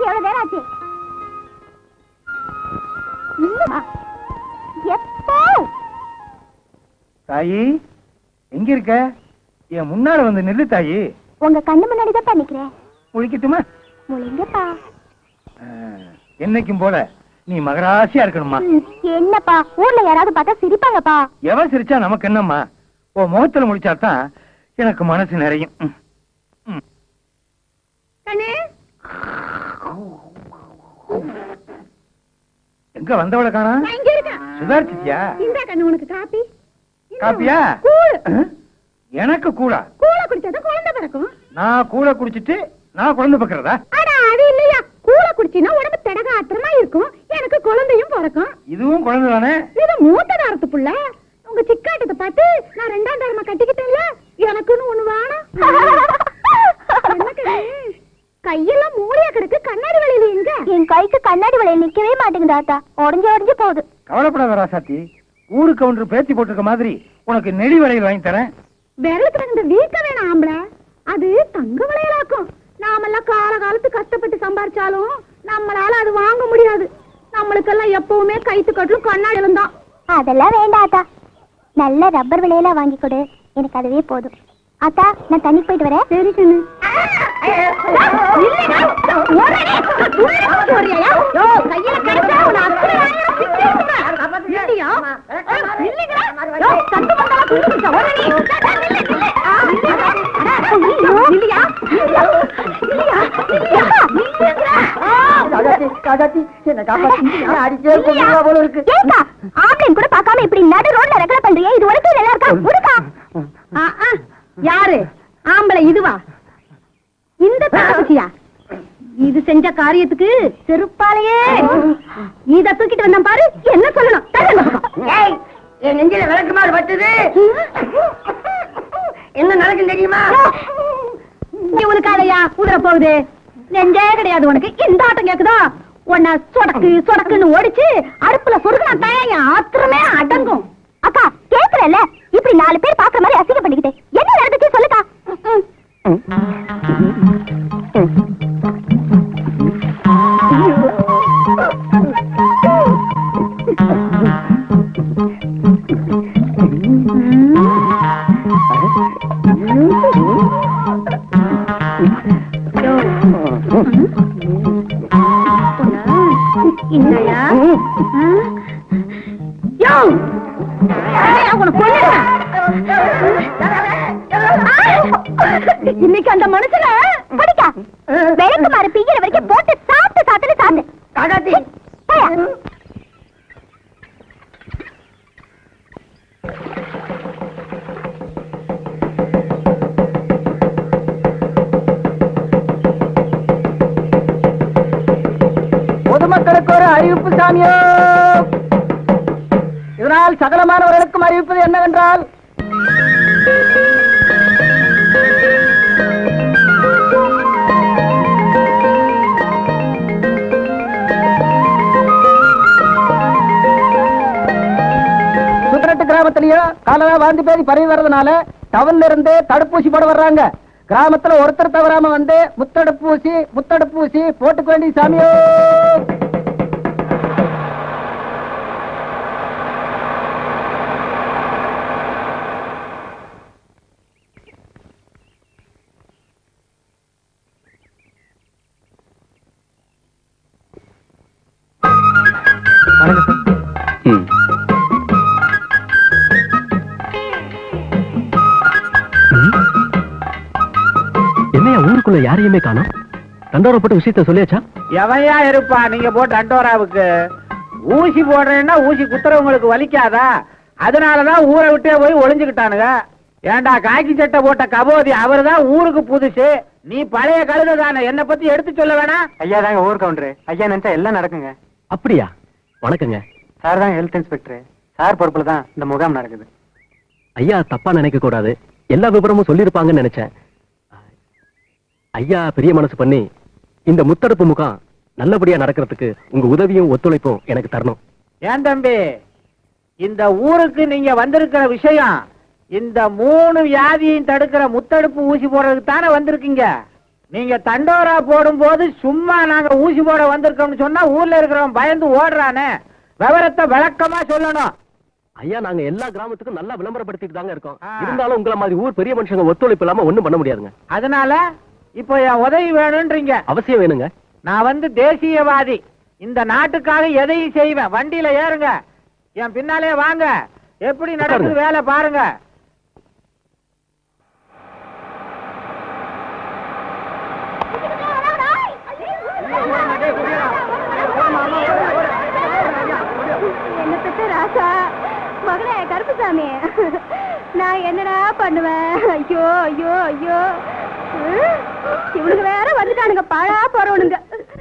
எவ்வளவு நேரம் ஆச்சு இல்லம்மா. எப்போ தாயி எங்க இருக்க என் முன்னால வந்து நில்லு தாயி உங்க கண்ணு முன்னாடி தான் பண்ணிக்கிறேன் முழிக்கட்டுமா முழிங்கப்பா ஆ, என்னைக்கும் போல நீ மகராசியா இருக்கணுமா ம், என்னப்பா ஊர்ல யாராவது பார்த்தா சிரிப்பாங்கப்பா எவன் சிரிச்சா நமக்கு என்னம்மா உன் முகத்துல முடிச்சாதான் எனக்கு மனசு நிறையும் ம். ம். கண்ணு எங்க வந்தவள காணா நான் இங்க இருக்கேன் சுதாரிச்சிட்டியா இந்த கண்ணு உனக்கு காப்பி இந்தா காப்பியா உனக்கு கூழ் ஆ? எனக்கு கூடா கூழ குடிச்சாதான் குழந்தை பிறக்கும் நான் கூட குடிச்சிட்டு நான் குழந்தை பக்கிறதா அட அது இல்லையா கூழ குடிச்சினா உடம்பு திடக ஆத்திரமா இருக்கும் எனக்கு குழந்தையும் பிறக்கும் இதுவும் குழந்தை தானே இது மூத்த தாரத்து புள்ள உங்க சிக்காட்டத்தை பார்த்து நான் ரெண்டாம் தரமா கட்டிக்கிட்டேன்ல எனக்குன்னு ஒண்ணு வேணும் என்ன கண்ணு? கையெல்லாம் மூளையா கிடக்கு கண்ணாடி வளையல் எங்க என் கைக்கு கண்ணாடி வளையல் நிக்கவே மாட்டேங்குது ஆத்தா உடஞ்சு உடஞ்சு போகுது கவலைப்படாத ராசாத்தி ஊரு கவுண்டர் பேச்சு போட்டிருக்க மாதிரி உனக்கு நெடி வளையல் வாங்கி தரேன் விரலுக்கு இந்த வீக்க வேணாம் ஆம்பள அது தங்க வளையலாக்கும் நாமெல்லாம் கால காலத்து கஷ்டப்பட்டு சம்பாரிச்சாலும் நம்மளால அது வாங்க முடியாது நம்மளுக்கெல்லாம் எப்பவுமே கைத்து கட்டலும் கண்ணாடிலும் தான் அதெல்லாம் வேண்டாத்தா நல்ல ரப்பர் விலையில வாங்கி கொடு எனக்கு அதுவே போதும் அத்தா நான் தண்ணி போயிட்டு வரேன் சரி கண்ணு கூட பார்க்காம இப்படி நடு ரோட்ல ரெக்கல பண்றியே இது வரைக்கும் நல்லா இருக்கா உருக்கா யாரு ஆம்பளை இதுவா இந்த தங்கச்சியா இது செஞ்ச காரியத்துக்கு செருப்பாலேயே இத தூக்கிட்டு வந்தான் பாரு என்ன சொல்லணும் தள்ளு இந்த பக்கம். என் நெஞ்சில விளக்குமாறு பட்டுது என்ன நடக்கும் தெரியுமா இங்க உனக்காலையா குதிரை போகுது நெஞ்சே கிடையாது உனக்கு இந்த ஆட்டம் கேக்குதா உன்னை சொடக்கு சொடக்குன்னு ஓடிச்சு அடுப்புல சொருகுனா தான் என் ஆத்திரமே அடங்கும் அக்கா கேக்குறல இப்படி நாலு பேர் பாக்குற மாதிரி அசிங்க பண்ணிக்கிட்டு என்ன நடந்துச்சு சொல்லுக்கா இல்லையா யோ ஏய், அவனை கொன்னுடுவேன். இன்னைக்கு அந்த மனுஷன படிக்கா விளக்கு மாறு பிய்கிற வரைக்கும் போட்டு சாப்பிட்டு சாப்பிட்டு சாப்பிட்டு காகாத்தி போயா. பொதுமக்களுக்கு ஒரு அறிவிப்பு சாமியோ இதனால் சகலமானவர்களுக்கும் அறிவிப்பது என்னவென்றால் சுத்தரட்டு கிராமத்திலயும் காலரா வாந்தி பேதி பரவி வர்றதுனால டவுன்ல இருந்து தடுப்பூசி போட வர்றாங்க கிராமத்துல ஒருத்தர் தவறாம வந்து முத்தடுப்பூசி முத்தடுப்பூசி போட்டுக்க வேண்டிய சாமியோ வணக்கம் சார் என்னையா ஊருக்குள்ள யாரையுமே காணோம் தண்டோரப்பட்ட விஷயத்த சொல்லியாச்சா எவையா இருப்பா நீங்க போட்டு அண்டோராவுக்கு ஊசி போடுறேன்னா ஊசி குத்துறவங்களுக்கு வலிக்காதா அதனாலதான் ஊரை விட்டே போய் ஒளிஞ்சுக்கிட்டானுங்க ஏண்டா காக்கி சட்டை போட்ட கபோதி அவர்தான் ஊருக்கு புதுசு நீ பழைய கழுத தானே என்ன பத்தி எடுத்து சொல்ல வேணாம் ஐயா தாங்க ஊர் கவுண்டரு ஐயா நினைச்சா எல்லாம் நடக்குங்க அப்படியா வணக்கங்க சார் தான் ஹெல்த் இன்ஸ்பெக்டர் சார் பொறுப்புல தான் இந்த முகாம் நடக்குது ஐயா தப்பா நினைக்க கூடாது எல்லா விவரமும் சொல்லியிருப்பாங்கன்னு நினைச்சேன் ஐயா பெரிய மனசு பண்ணி இந்த முத்தடுப்பு முகாம் நல்லபடியா நடக்கிறதுக்கு உங்க உதவியும் ஒத்துழைப்பும் எனக்கு தரணும் ஏன் தம்பி இந்த ஊருக்கு நீங்க வந்திருக்கிற விஷயம் இந்த மூணு வியாதியையும் தடுக்கிற முத்தடுப்பு ஊசி போடுறதுக்கு தானே வந்திருக்கீங்க நீங்க தண்டோரா போடும்போது சும்மா நாங்க ஊசி போட வந்திருக்கோம்னு சொன்னா ஊர்ல இருக்கிறவன் பயந்து ஓடுறானே விவரத்தை விளக்கமா சொல்லணும் ஐயா நாங்க எல்லா கிராமத்துக்கும் நல்லா விளம்பரப்படுத்திட்டு தாங்க இருக்கோம் ஆ. இருந்தாலும் உங்களை மாதிரி ஊர் பெரிய மனுஷங்க ஒத்துழைப்பு இல்லாம ஒண்ணும் பண்ண முடியாதுங்க அதனால இப்போ என் உதவி வேணும்ன்றீங்க அவசியம் வேணுங்க நான் வந்து தேசியவாதி இந்த நாட்டுக்காக எதையும் செய்வேன் வண்டியில ஏறுங்க என் பின்னாலே வாங்க எப்படி நடக்குது உட்காருங்க. வேலை பாருங்க என்ன பெத்த ராசா மகனே கருப்புசாமி நான் என்னடா பண்ணுவேன் ஐயோ ஐயோ ஐயோ ஹம்? இவனுங்க வேற வந்துட்டானுங்க பாழா போறவனுங்க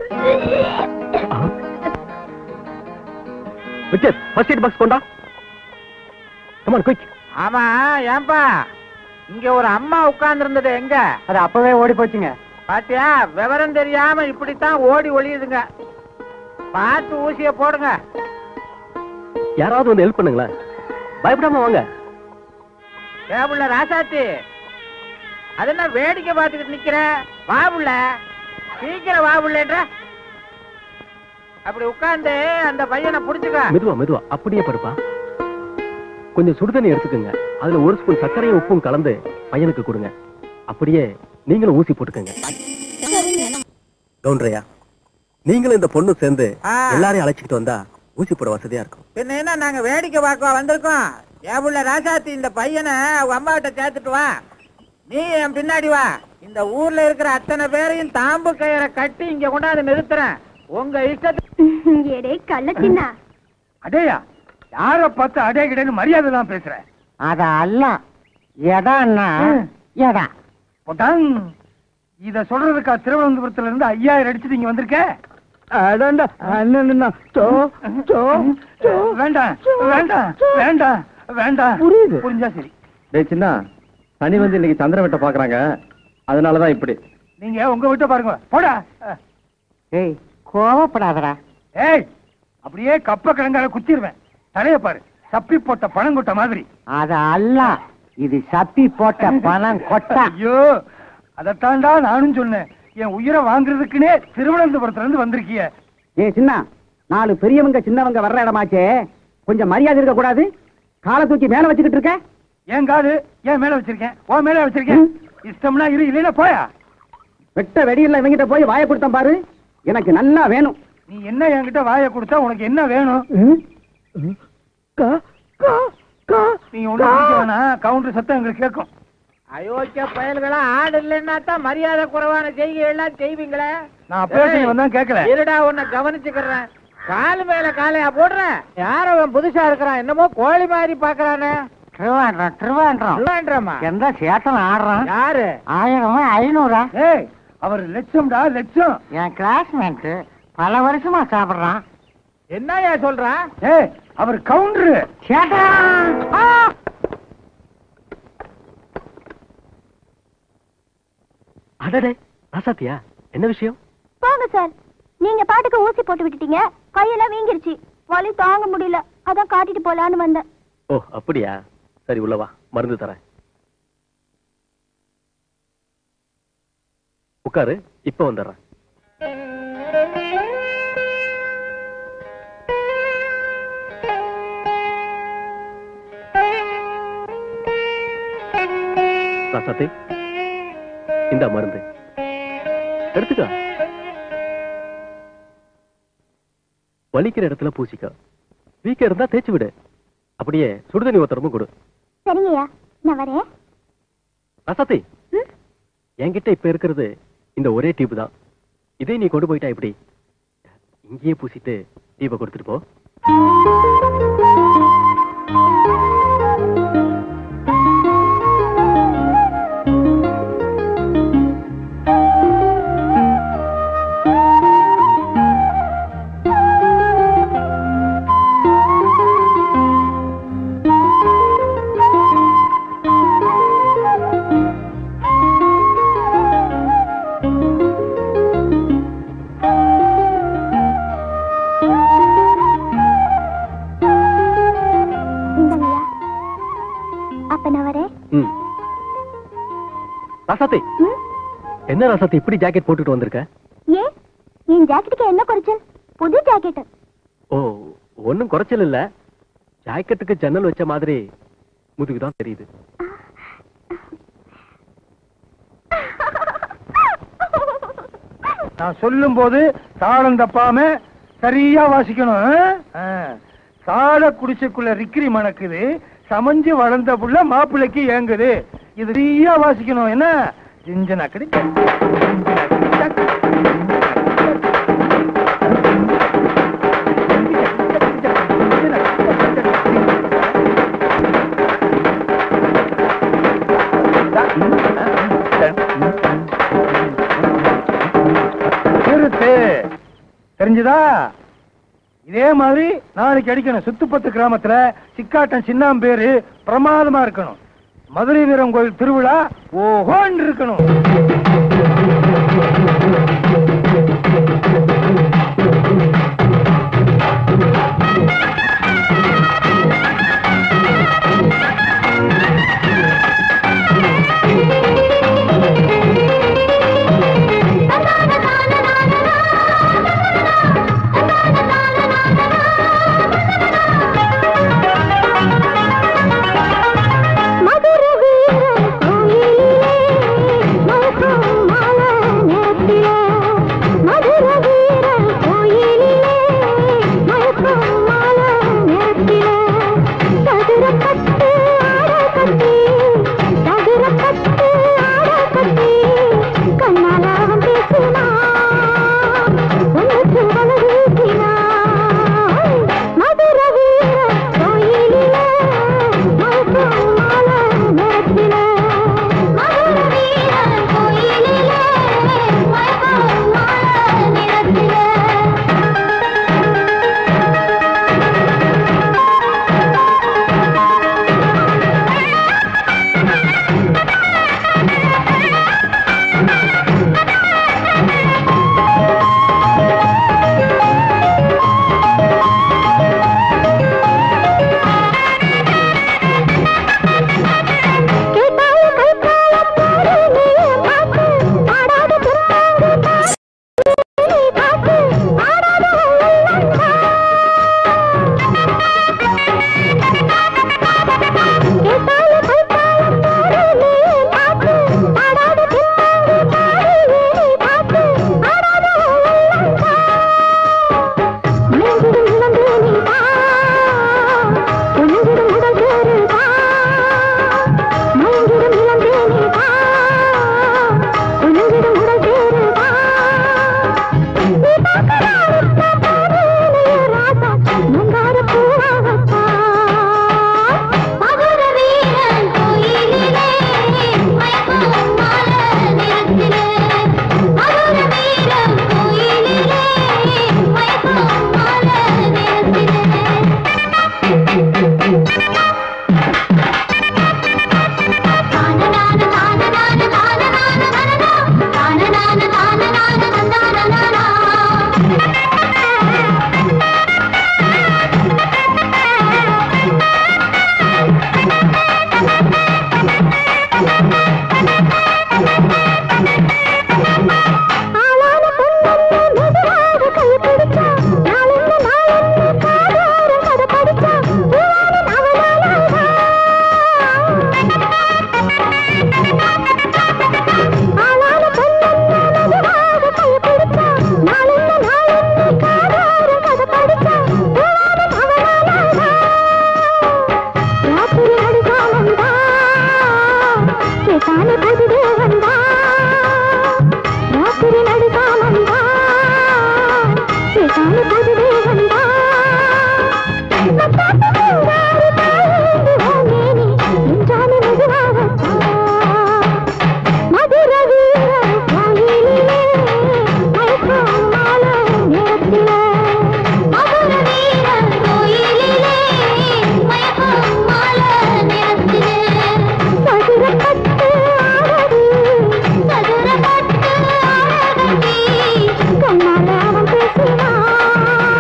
விக்கெட் ஃபர்ஸ்ட் எய்ட் பாக்ஸ் கொண்டா கமான் குயிக் ஆமா ஏன்பா இங்க ஒரு அம்மா உட்கார்ந்து இருந்தது எங்க அது அப்பவே ஓடி போச்சுங்க பாத்தியா விவரம் தெரியாம இப்படித்தான் ஓடி ஒளியுதுங்க பார்த்து ஊசிய போடுங்க யாராவது வந்து ஹெல்ப் பண்ணுங்களேன் பயப்படாம வாங்க டேபிள்ல ராசாத்தி அது என்ன வேடிக்கை பார்த்துக்கிட்டு நிக்கிற வாபுள்ள சீக்கிரம் வாபுள்ளன்ற அப்படி உட்கார்ந்து அந்த பையனை புடிச்சுக்க மெதுவா மெதுவா அப்படியே படுப்பா கொஞ்சம் சுடுதண்ணி எடுத்துக்கோங்க அதுல ஒரு ஸ்பூன் சர்க்கரையும் உப்பும் கலந்து பையனுக்கு கொடுங்க அப்படியே நீங்களும் ஊசி போட்டுக்கோங்க கவுண்டரையா நீங்களும் இந்த பொண்ணு சேர்ந்து ஆ. எல்லாரையும் அழைச்சிட்டு வந்தா ஊசி போட வசதியா இருக்கும் பின்ன என்ன நாங்க வேடிக்கை பார்க்க வந்திருக்கோம் ஏபுள்ள ராசாத்தி இந்த பையனை அவங்க அம்மா கிட்ட சேர்த்துட்டு வா நீ என் பின்னாடி வா இந்த ஊர்ல இருக்கிற அத்தனை பேரையும் தாம்பு கயிறை கட்டி இங்க கொண்டாந்து நிறுத்துறேன் உங்க இஷ்டத்துக்கு எடே கள்ள சின்ன அடேயா யார பார்த்து அடே கிடைன்னு மரியாதை தான் பேசுறேன் அத அல்ல எடம்னா எடா போட்டாங் இத சொல்றதுக்கா திருவனந்தபுரத்துல இருந்து ஐயாயிரம் அடிச்சுட்டு இங்க வந்திருக்க வேண்டாம் வேண்டாம் வேண்டாம் வேண்டாம் புரியுது. புரிஞ்சா சரி டேய் சின்ன சனி வந்து இன்னைக்கு சந்திர வெட்ட பாக்குறாங்க அதனாலதான் இப்படி நீங்க உங்க வீட்டை பாருங்க போடா ஏய் கோவப்படாதடா ஏய் அப்படியே கப்ப கிழங்கால குத்திடுவேன் தலைய பாரு சப்பி போட்ட பணங்கொட்ட மாதிரி அத அல்ல இது சப்பி போட்ட பணம் கொட்டா ஐயோ அதத்தாண்டா நானும் சொன்னேன் என் உயிரை வாங்குறதுக்குன்னே திருவனந்தபுரத்துல இருந்து வந்திருக்கிய ஏ சின்ன நாலு பெரியவங்க சின்னவங்க வர்ற இடமாச்சே கொஞ்சம் மரியாதை இருக்க கூடாது காலை தூக்கி மேல வச்சுக்கிட்டு இருக்க என் காது ஏன் மேல வச்சிருக்கேன் ஓ மேல வச்சிருக்கேன் இஷ்டம்னா இரு இல்லைன்னா போயா வெட்ட வெடியில் இவங்கிட்ட போய் வாயை கொடுத்தேன் பாரு எனக்கு நல்லா வேணும் நீ என்ன என்கிட்ட வாயை கொடுத்தா உனக்கு என்ன வேணும் நீ ஒண்ணு குடிக்க வேணாம் கவுண்டர் சத்தம் எங்களுக்கு கேட்கும் அயோக்கிய பயல்களா ஆடு இல்லைன்னா தான் மரியாதை குறைவான செய்கை எல்லாம் செய்வீங்களே நான் அப்பவே செய்ய வந்தேன் கேட்கல இருடா உன்னை கவனிச்சுக்கிறேன் காலு மேல காலையா போடுறேன் யார் அவன் புதுசா இருக்கிறான் என்னமோ கோழி மாதிரி பாக்குறானே திருவாண்டம் திருவாண்டம் திருவாண்டமா எந்த சேட்டன் ஆடுறான் யாரு ஆயிரமா ஐநூறா ஏய் அவர் லட்சம்டா லட்சம் என் கிளாஸ்மேட் பல வருஷமா சாப்பிடுறான் என்னய்யா சொல்றான் ஏய் அவர் கவுண்டரு சேட்டா அடடே ராசாத்தியா என்ன விஷயம் போங்க சார் நீங்க பாட்டுக்கு ஊசி போட்டு விட்டுட்டீங்க கையெல்லாம் வீங்கிருச்சு வலி தாங்க முடியல அதான் காட்டிட்டு போலான்னு வந்தேன் ஓ அப்படியா சரி உள்ள வா மருந்து தரேன் உட்காரு இப்ப வந்துடுறேன் ராசாத்தி இந்த மருந்து எடுத்துக்க வலிக்கிற இடத்துல பூசிக்க வீக்க இருந்தா தேய்ச்சி விடு அப்படியே சுடுதண்ணி ஒத்தரமும் கொடு சரிங்கய்யா நான் வரேன் ரசத்தி என்கிட்ட இப்ப இருக்கிறது இந்த ஒரே டியூப் தான் இதே நீ கொண்டு போயிட்டா எப்படி இங்கேயே பூசிட்டு டியூபை கொடுத்துட்டு போ இந்தாங்கய்யா அப்ப நான் வரேன் ம் ரசத்தி ம்? என்ன ரசத்தை இப்படி ஜாக்கெட் போட்டுட்டு வந்திருக்க ஏன் என் ஜாக்கெட்டுக்கு என்ன குறைச்சல் புது ஜாக்கெட் ஓ ஒண்ணும் குறைச்சல் இல்ல ஜாக்கெட்டுக்கு ஜன்னல் வச்ச மாதிரி முதுகு தான் தெரியுது நான் சொல்லும் போது தாளம் தப்பாம சரியா வாசிக்கணும் ஆ? ஆ. சால குடிசைக்குள்ள ரிக்கிரி மணக்குது சமைஞ்சு வளர்ந்த புள்ள மாப்பிள்ளைக்கு ஏங்குது இது சரியா வாசிக்கணும் என்ன ஜிஞ்சனக்கடி நிறுத்து தெரிஞ்சுதா இதே மாதிரி நாளைக்கு அடிக்கணும் சுத்துப்பத்து கிராமத்துல சிக்காட்டம் சின்னாம் பேரு பிரமாதமா இருக்கணும் மதுரை வீரம் கோயில் திருவிழா ஓஹோன்னு இருக்கணும் மதுர வீரன் கோயிலிலே மயக்கும் மாலை நேரத்திலே மதுர வீரன் கோயிலிலே மயக்கும் மாலை நேரத்திலே சதுர கட்டு ஆட கட்டி சதுர கட்டு ஆட கட்டி கண்ணால அவன் பேசினான் உனக்கு வளரூசினான் மதுர வீரன் கோயிலிலே மயக்கும் மாலை நேரத்திலே மதுர வீரன் கோயிலிலே மயக்கும் மாலை நேரத்திலே கேட்டாய கைத்தாள பாடு நீ பாட்டு ஆடாத திருப்பாங்கு பாடு நீ பாட்டு ஆடாத உள்ளங்கா கேட்டாய கைத்தாள பாடு நீ பாட்டு ஆடாத திருப்பாங்கு பாடு நீ பாட்டு ஆடாத உள்ளங்கா மயங்கிடும் இளம்பே நீதா கொஞ்சிடும் முதல் பேருதா மயங்கிடும் இளம்பே நீதா கொஞ்சிடும் முதல் பேருதா நீ பார்க்கறாருத்த பாதையிலே ராசா மந்தார பூவாகத்தா மதுர வீரன் கோயிலிலே மயக்கும் மாலை நிறத்திலே மதுர வீரன் கோயிலிலே மயக்கும் மாலை நிறத்திலே ஆளான பொண்ணு மெதுவாக கை பிடிச்சா நாளென்ன நாளென்ன காதோரம் கதை படிச்சா பூவான அவளாலாதா ஆளான பொண்ணு மெதுவாக கை பிடிச்சா நாளென்ன நாளென்ன காதோரம் கதை படிச்சா பூவான அவளாலாதா ராத்திரி நடுகாலந்தா கேட்டான புதுதே வந்தா ராத்திரி நடுகாலந்தா கேட்டான புதுதே வந்தா நட்டாத்து பூங்காறு பாய்ந்து ஓமேனி நெஞ்சானி மெதுவாகத்தா மதுர வீரன் கோயிலிலே மயக்கம் மாலை நேரத்திலே மதுர வீரன் கோயிலிலே மயக்கம் மாலை நேரத்திலே சதுர கட்டு ஆடடி சதுர கட்டு ஆடடி கண்ணால அவன் பேசினான்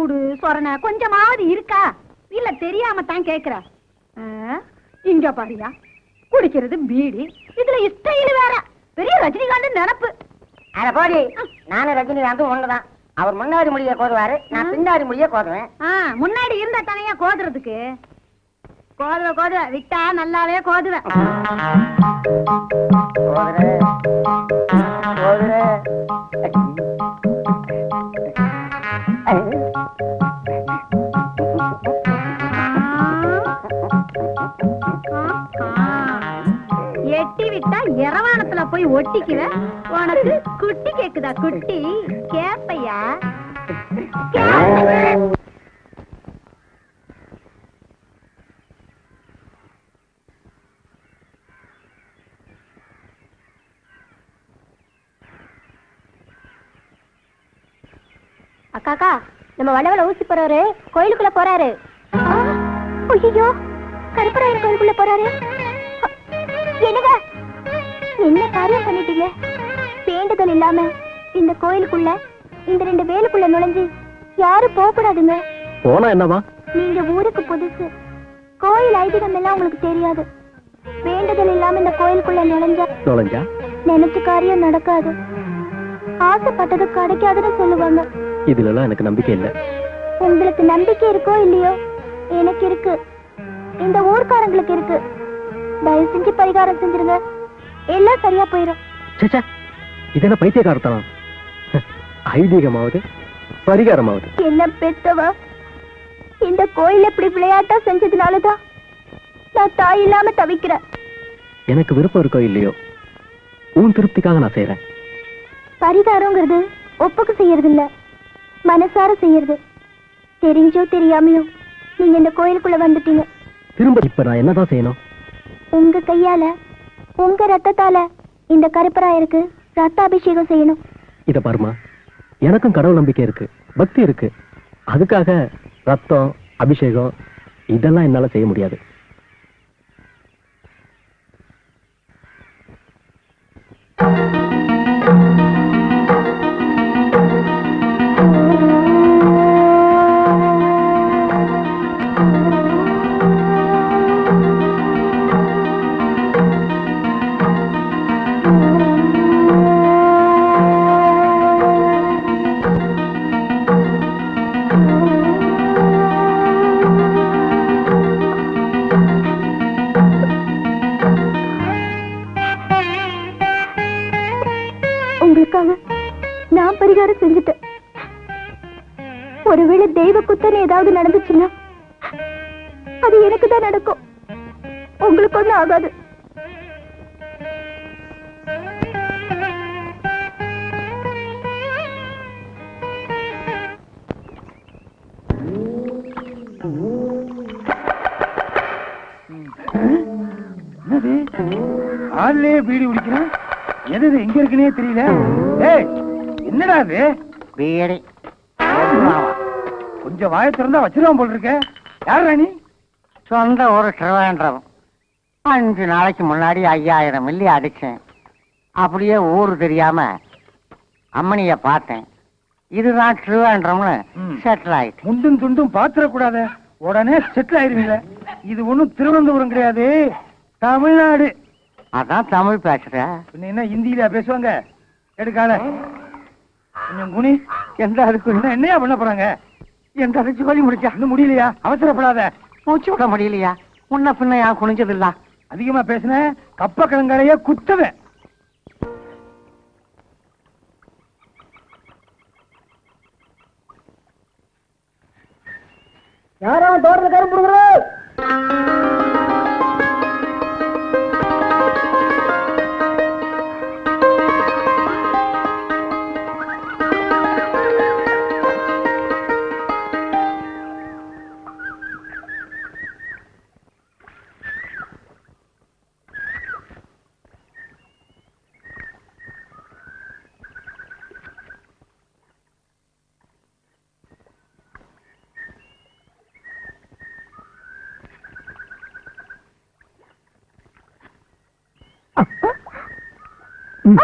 சூடு சொரணை கொஞ்சமாவது இருக்கா இல்ல தெரியாம தான் கேக்குற ஆ, இங்க பாரியா குடிக்கிறது பீடி இதுல ஸ்டைல் வேற பெரிய ரஜினிகாந்த் நினப்பு அட போடி நானும் ரஜினிகாந்தும் ஒண்ணுதான் அவர் முன்னாடி முடிய கோதுவாரு நான் பின்னாடி முடிய கோதுவேன் ஆ, முன்னாடி இருந்தா தனியா கோதுறதுக்கு கோதுவ கோதுவ விட்டா நல்லாவே கோதுவ கோதுரு கோதுரு எட்டி விட்டா இரவானத்துல போய் ஒட்டிக்கிற உனக்கு குட்டி கேக்குதா குட்டி கேப்பையா அக்காக்கா நம்ம வளவள ஊசி போறவரு கோயிலுக்குள்ள போறாரு ஐயோ கருப்பராயர் கோயிலுக்குள்ள போறாரு அ, என்னங்க என்ன காரியம் பண்ணிட்டீங்க வேண்டுதல் இல்லாம இந்த கோயிலுக்குள்ள இந்த ரெண்டு வேலுக்குள்ள நுழைஞ்சு யாரும் போக கூடாதுங்க போனா என்னவா நீங்க ஊருக்கு புதுசு கோயில் ஐதீகம் எல்லாம் உங்களுக்கு தெரியாது வேண்டுதல் இல்லாம இந்த கோயிலுக்குள்ள நுழைஞ்சா நுழைஞ்சா நினைச்ச காரியம் நடக்காது ஆசைப்பட்டது கிடைக்காதுன்னு சொல்லுவாங்க இதுல எல்லாம் எனக்கு நம்பிக்கை இல்ல உங்களுக்கு நம்பிக்கை இருக்கோ இல்லையோ எனக்கு இருக்கு இந்த ஊர்க்காரங்களுக்கு இருக்கு தயவு செஞ்சு பரிகாரம் செஞ்சிருங்க எல்லாம் சரியா போயிடும் சேச்சா இது என்ன பைத்தியக்காரத்தனம் ஐதீகமாவது பரிகாரமாவது என்ன பெத்தவா இந்த கோயில் இப்படி விளையாட்டா செஞ்சதுனாலதான் நான் தாய் இல்லாம தவிக்கிறேன் எனக்கு விருப்பம் இருக்கோ இல்லையோ உன் திருப்திக்காக நான் செய்யறேன் பரிகாரங்கிறது ஒப்புக்கு செய்யறது இல்ல மனசார செய்யறது தெரிஞ்சோ தெரியாமையோ நீங்க இந்த கோயிலுக்குள்ள வந்துட்டீங்க திரும்ப இப்ப நான் என்னதான் செய்யணும் உங்க கையால உங்க ரத்தத்தால இந்த கருப்பராயருக்கு ரத்த அபிஷேகம் செய்யணும் இத பாருமா எனக்கும் கடவுள் நம்பிக்கை இருக்கு பக்தி இருக்கு அதுக்காக ரத்தம் அபிஷேகம் இதெல்லாம் என்னால செய்ய முடியாது உங்களுக்காக நான் பரிகாரம் செஞ்சுட்டேன் ஒருவேளை தெய்வ குத்தனை ஏதாவது நடந்துச்சுன்னா அது எனக்கு தான் நடக்கும் உங்களுக்கு ஒண்ணும் ஆகாது என்னது ஆள்லயே பீடி குடிக்கிறான் எது இது எங்க இருக்குன்னே தெரியல ஏய் என்னடா இது பீடி கொஞ்சம் வாயை திறந்தா வச்சிருவான் போல் இருக்க யார் ராணி சொந்த ஊர் திருவேண்டரம் அஞ்சு நாளைக்கு முன்னாடி ஐயாயிரம் மில்லி அடிச்சேன் அப்படியே ஊர் தெரியாம அம்மனிய பார்த்தேன் இதுதான் திருவேண்டரம்னு ம். செட்டில் ஆயிட்டு முண்டும் துண்டும் பாத்திரக்கூடாத உடனே செட்டில் ஆயிருவீங்க இது ஒண்ணும் திருவனந்தபுரம் கிடையாது தமிழ்நாடு அதான் தமிழ் பேசுறேன் பின்ன என்ன ஹிந்தியில பேசுவாங்க எடுக்கால கொஞ்சம் குனி எந்த அதுக்கு என்ன என்னையா பண்ண போறாங்க எந்த அதுக்கு சொல்லி முடிச்சா இன்னும் முடியலையா அவசரப்படாத மூச்சு விட முடியலையா முன்ன பின்ன ஏன் குனிஞ்சது இல்ல அதிகமா பேசுன கப்ப கிழங்காலையே குத்துவேன் யாரும் தோட்டத்தில் கரும்பு கொடுக்குறது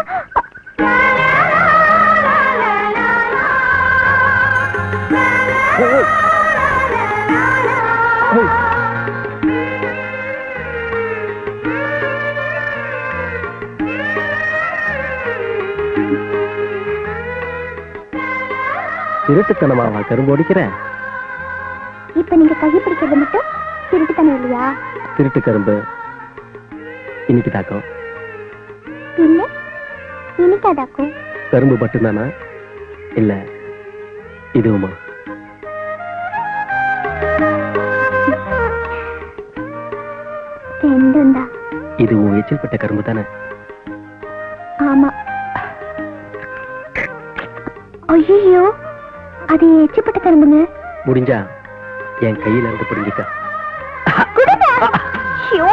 la la la la திருட்டுத்தனமாவா கரும்பு ஒடிக்கிறேன் இப்ப நீங்க கையை பிடிக்கிறது மட்டும் திருட்டுத்தனம் இல்லையா திருட்டு கரும்பு இன்னைக்கு தாக்கம் இல்ல இனிக்காதாக்கும் கரும்பு மட்டும்தானா இல்ல இதுவுமா ரெண்டும் தான் இதுவும் எச்சில் பட்ட கரும்பு தானே ஆமா ஐயோ அது எச்சப்பட்ட கரும்புங்க முடிஞ்சா என் கையில இருந்து பிடுங்கிக்க கொடுங்க ஐயோ.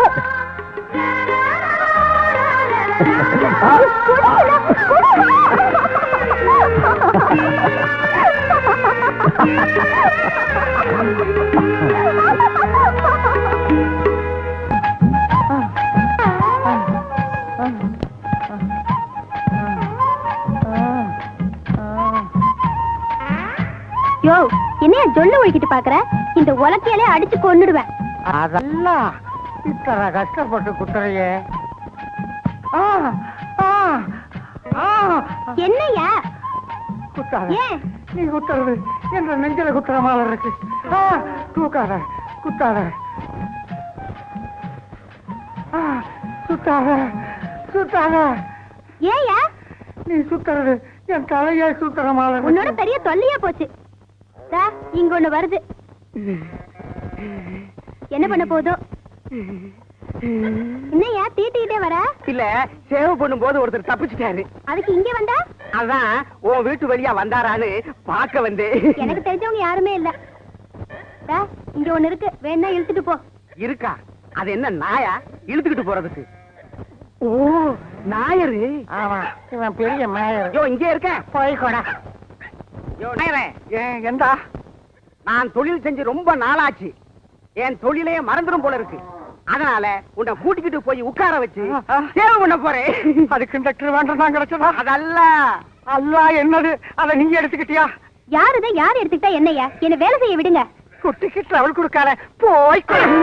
யோ என்னைய ஜொல்லு ஒழிக்கிட்டு பாக்குற இந்த உலக்கையாலே அடிச்சு கொன்னுடுவேன் அதெல்லாம் இத்தனை கஷ்டப்பட்டு குத்துறையே ஆ, ஆ, ஆ. என்னையா குத்தாத ஏன் நீ குத்துறது என்ற நெஞ்சில குத்துற மாதிரி இருக்கு ஆ, தூக்காத குத்தாத ஆ, சுத்தாத சுத்தாத ஏயா நீ சுத்துறது என் தலையை சுத்துற மாதிரி உன்னோட இருக்கு பெரிய தொல்லையா போச்சு தா, இங்க ஒண்ணு வருது என்ன பண்ண போதோ என்னையா தீட்டிக்கிட்டே வர இல்ல சேவ் பண்ணும்போது ஒருத்தர் தப்பிச்சிட்டாரு அதுக்கு இங்க வந்தா அதான் உன் வீட்டு வழியா வந்தாரான்னு பார்க்க வந்து எனக்கு தெரிஞ்சவங்க யாருமே இல்ல தா, இங்க ஒண்ணு இருக்கு வேணா இழுத்துட்டு போ இருக்கா அது என்ன நாயா இழுத்துக்கிட்டு போறதுக்கு ஓ நாயரு ஆமா இவன் பெரிய மேயர் யோ இங்கே இருக்க போய்க்கோடா யோ நாயரே ஏன் எந்தா நான் தொழில் செஞ்சு ரொம்ப நாளாச்சு என் தொழிலே மறந்துடும் போல இருக்கு அதனால உன்னை கூட்டிக்கிட்டு போய் உட்கார வச்சு ஆ. சேவை பண்ண போறேன் அது கண்டக்டர் வேண்டாம் தான் கிடைச்சதா அதல்ல அல்லா என்னது அதை நீங்க எடுத்துக்கிட்டியா யாருத யார் எடுத்துக்கிட்டா என்னையா என்ன வேலை செய்ய விடுங்க குட்டிக்கு டிராவல் கொடுக்காத போய்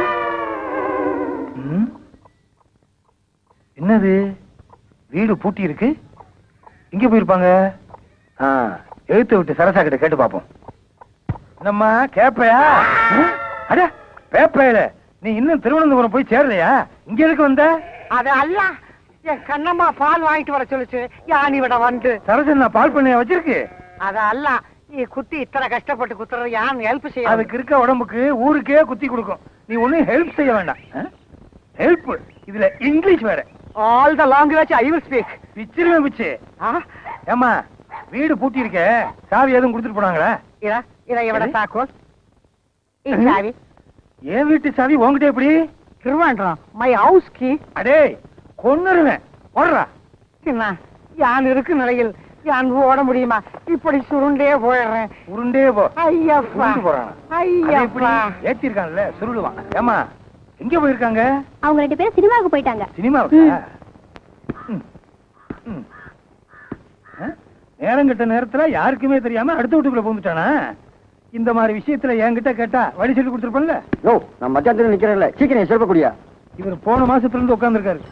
என்னது வீடு பூட்டி இருக்கு இங்க போயிருப்பாங்க ஆ, எழுத்து விட்டு சரசா கிட்ட கேட்டு பாப்போம் நம்ம கேப்பையா அட பேப்பையில நீ இன்னும் திருவனந்தபுரம் போய் சேரலையா இங்க எதுக்கு வந்த அது அல்ல என் கண்ணம்மா பால் வாங்கிட்டு வர சொல்லுச்சு யானி விட வந்து சரசன் நான் பால் பண்ணைய வச்சிருக்கு அது அல்ல நீ குத்தி இத்தனை கஷ்டப்பட்டு குத்துறது யான் ஹெல்ப் செய்ய அதுக்கு இருக்க உடம்புக்கு ஊருக்கே குத்தி கொடுக்கும் நீ ஒண்ணும் ஹெல்ப் செய்ய வேண்டாம் ஹெல்ப் இதுல இங்கிலீஷ் வேற all the language I will speak பிச்சிருவேன் பிச்சு ஏமா வீடு பூட்டி இருக்க சாவி எதுவும் கொடுத்துட்டு போனாங்களா இத இத எவட எது? தாக்கோல் ಈ ಸಾವಿ என் வீட்டு சாவி உன்கிட்ட எப்படி திருவாண்டம் மை ஹவுஸ் கீ அடே கொன்னுருவேன் ஓடுறா என்ன யான் இருக்கு நிலையில் யான் ஓட முடியுமா இப்படி சுருண்டே போயிடுறேன் உருண்டே போ ஐயப்பா உருண்டு போறான் அது எப்படி ஐயப்பா ஏத்தி இருக்கான்ல சுருளுவான் ஏமா எங்க போயிருக்காங்க அவங்க ரெண்டு பேரும் சினிமாவுக்கு போயிட்டாங்க சினிமாவுக்கா ம். ம். ஆ? நேரம் கெட்ட நேரத்துல யாருக்குமே தெரியாம அடுத்த வீட்டுக்குள்ள புகுந்துட்டானா இந்த மாதிரி விஷயத்துல என்கிட்ட கேட்டா வழி சொல்லி கொடுத்துருப்பேன்ல யோ நான் மத்தியானத்துல நிக்கிறேன்ல சீக்கிரம் செல்பக்கூடியா இவர் போன மாசத்துல இருந்து உட்கார்ந்துருக்காரு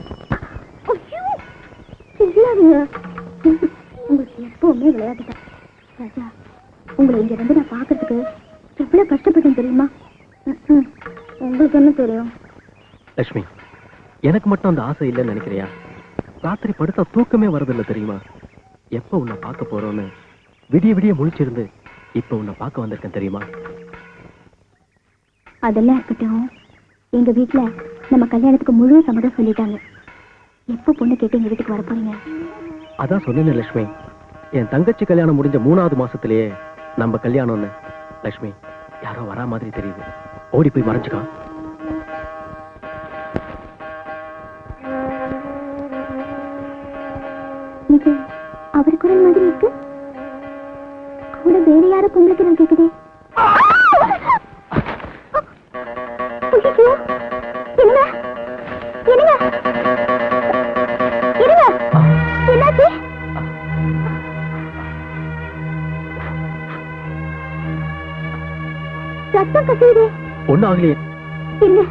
இல்லாதீங்க உங்களுக்கு எப்பவுமே விளையாட்டு தான் ராஜா உங்களை இங்க இருந்து நான் பாக்குறதுக்கு எவ்வளவு கஷ்டப்பட்டேன் தெரியுமா ம்ம். உங்களுக்கு என்ன தெரியும் லட்சுமி எனக்கு மட்டும் அந்த ஆசை இல்லைன்னு நினைக்கிறியா ராத்திரி படுத்தா தூக்கமே வரதில்லை தெரியுமா எப்ப உன்னை பார்க்க போறோன்னு விடிய விடிய முழிச்சிருந்து இப்ப உன்னை பார்க்க வந்திருக்கேன் தெரியுமா அதெல்லாம் இருக்கட்டும் எங்க வீட்ல நம்ம கல்யாணத்துக்கு முழு சம்மதம் சொல்லிட்டாங்க எப்போ பொண்ணு கேட்டு எங்க வீட்டுக்கு வர போறீங்க அதான் சொன்னேனே லட்சுமி என் தங்கச்சி கல்யாணம் முடிஞ்ச மூணாவது மாசத்திலேயே நம்ம கல்யாணம்னு லட்சுமி யாரோ வரா மாதிரி தெரியுது ஓடி போய் மறைஞ்சுக்கா இது அவர் குரல் மாதிரி இருக்கு கூட வேற யாரோ பொம்பளை குரல் கேக்குதே ஐயோ! என்னங்க? என்னங்க? இருங்க. என்னாச்சு ரத்தம் கசியுதே ஒண்ணும் ஆகலையே இல்ல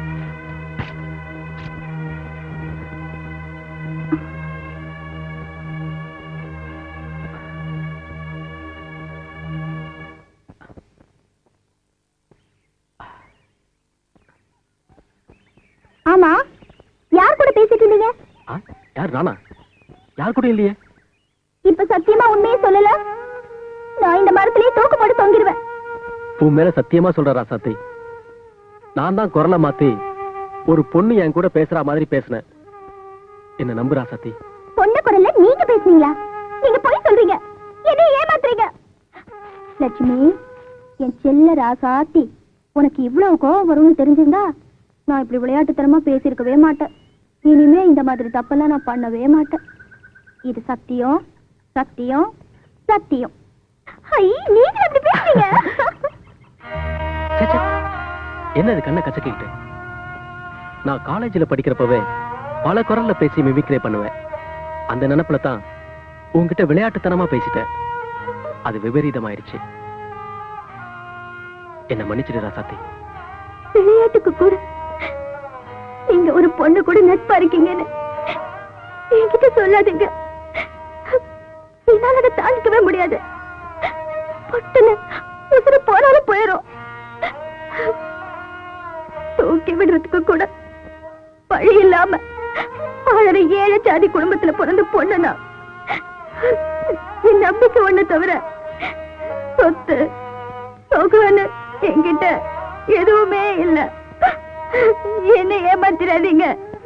ஆமா யார் கூட பேசிட்டு இருந்தீங்க ஆ, யார் நானா யார் கூட இல்லையே இப்ப சத்தியமா உண்மையே சொல்லல நான் இந்த மரத்திலேயே தூக்கு போட்டு தொங்கிடுவேன் உன் மேல சத்தியமா சொல்ற ராசாத்தி நான் தான் குரலை மாத்தி ஒரு பொண்ணு என் கூட பேசுற மாதிரி பேசினேன் என்ன நம்பு ராசாத்தி பொண்ணு குரல்ல நீங்க பேசுனீங்களா நீங்க போய் சொல்றீங்க என்ன ஏமாத்துறீங்க லட்சுமி என் செல்ல ராசாத்தி உனக்கு இவ்வளவு கோவம் வரும்னு தெரிஞ்சிருந்தா நான் இப்படி விளையாட்டுத்தனமா பேசியிருக்கவே மாட்டேன் இனிமே இந்த மாதிரி தப்பெல்லாம் நான் பண்ணவே மாட்டேன் இது சத்தியம் சத்தியம் சத்தியம் ஐ நீங்க அப்படி பேசுறீங்க ச்சே, ச்சே. என்ன இது கண்ணை கசக்கிட்டு நான் காலேஜ்ல படிக்கிறப்பவே பல குரல்ல பேசி மிமிக்ரே பண்ணுவேன் அந்த நினைப்புல தான் உன்கிட்ட விளையாட்டுத்தனமா பேசிட்டேன் அது விபரீதமாயிருச்சு என்ன மன்னிச்சிடு ராசாத்தி விளையாட்டுக்கு கூட நீங்க ஒரு பொண்ணு கூட நட்பா இருக்கீங்கன்னு என்கிட்ட சொல்லாதீங்க என்னால அதை தாண்டிக்கவே முடியாது பட்டுன்னு உசுறு போனாலும் போயிடும் தூக்கி விடுறதுக்கு கூட வழி இல்லாம வாழற ஏழை ஜாதி குடும்பத்துல பிறந்த பொண்ணுனா என் நம்பிக்கை ஒண்ணு தவிர சொத்து சொகுன்னு என்கிட்ட எதுவுமே இல்ல என்ன ஏமாத்திராதீங்க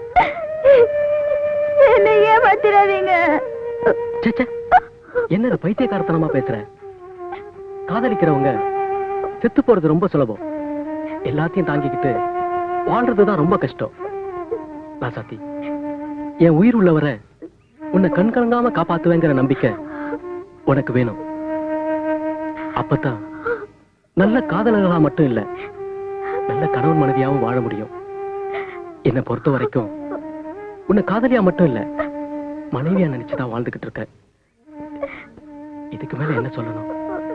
என்ன ஏமாத்திராதீங்க ச்சே, ச்சே. என்ன இது பைத்தியக்காரத்தனமா பேசுற காதலிக்கிறவங்க செத்து போறது ரொம்ப சுலபம் எல்லாத்தையும் தாங்கிக்கிட்டு வாழ்றதுதான் ரொம்ப கஷ்டம் ராசாத்தி என் உயிர் உள்ளவரை உன்னை கண் கலங்காம காப்பாத்துவேங்கிற நம்பிக்கை உனக்கு வேணும் அப்பதான் நல்ல காதலர்களா மட்டும் இல்ல நல்ல கணவன் மனைவியாவும் வாழ முடியும் என்னை பொறுத்த வரைக்கும் உன்னை காதலியா மட்டும் இல்ல மனைவியா நினைச்சுதான் வாழ்ந்துகிட்டு இருக்க இதுக்கு மேல என்ன சொல்லணும்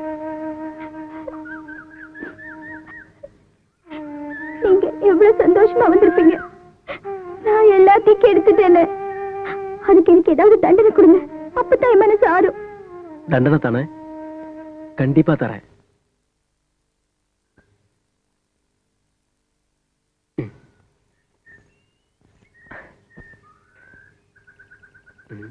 நீங்க எவ்வளவு சந்தோஷமா வந்திருப்பீங்க நான் எல்லாத்தையும் கெடுத்துட்டேன்னு அதுக்கு எனக்கு ஏதாவது தண்டனை கொடுங்க அப்பதான் என் மனசு ஆறும் தண்டனை தானே கண்டிப்பா தரேன் ம். ம்.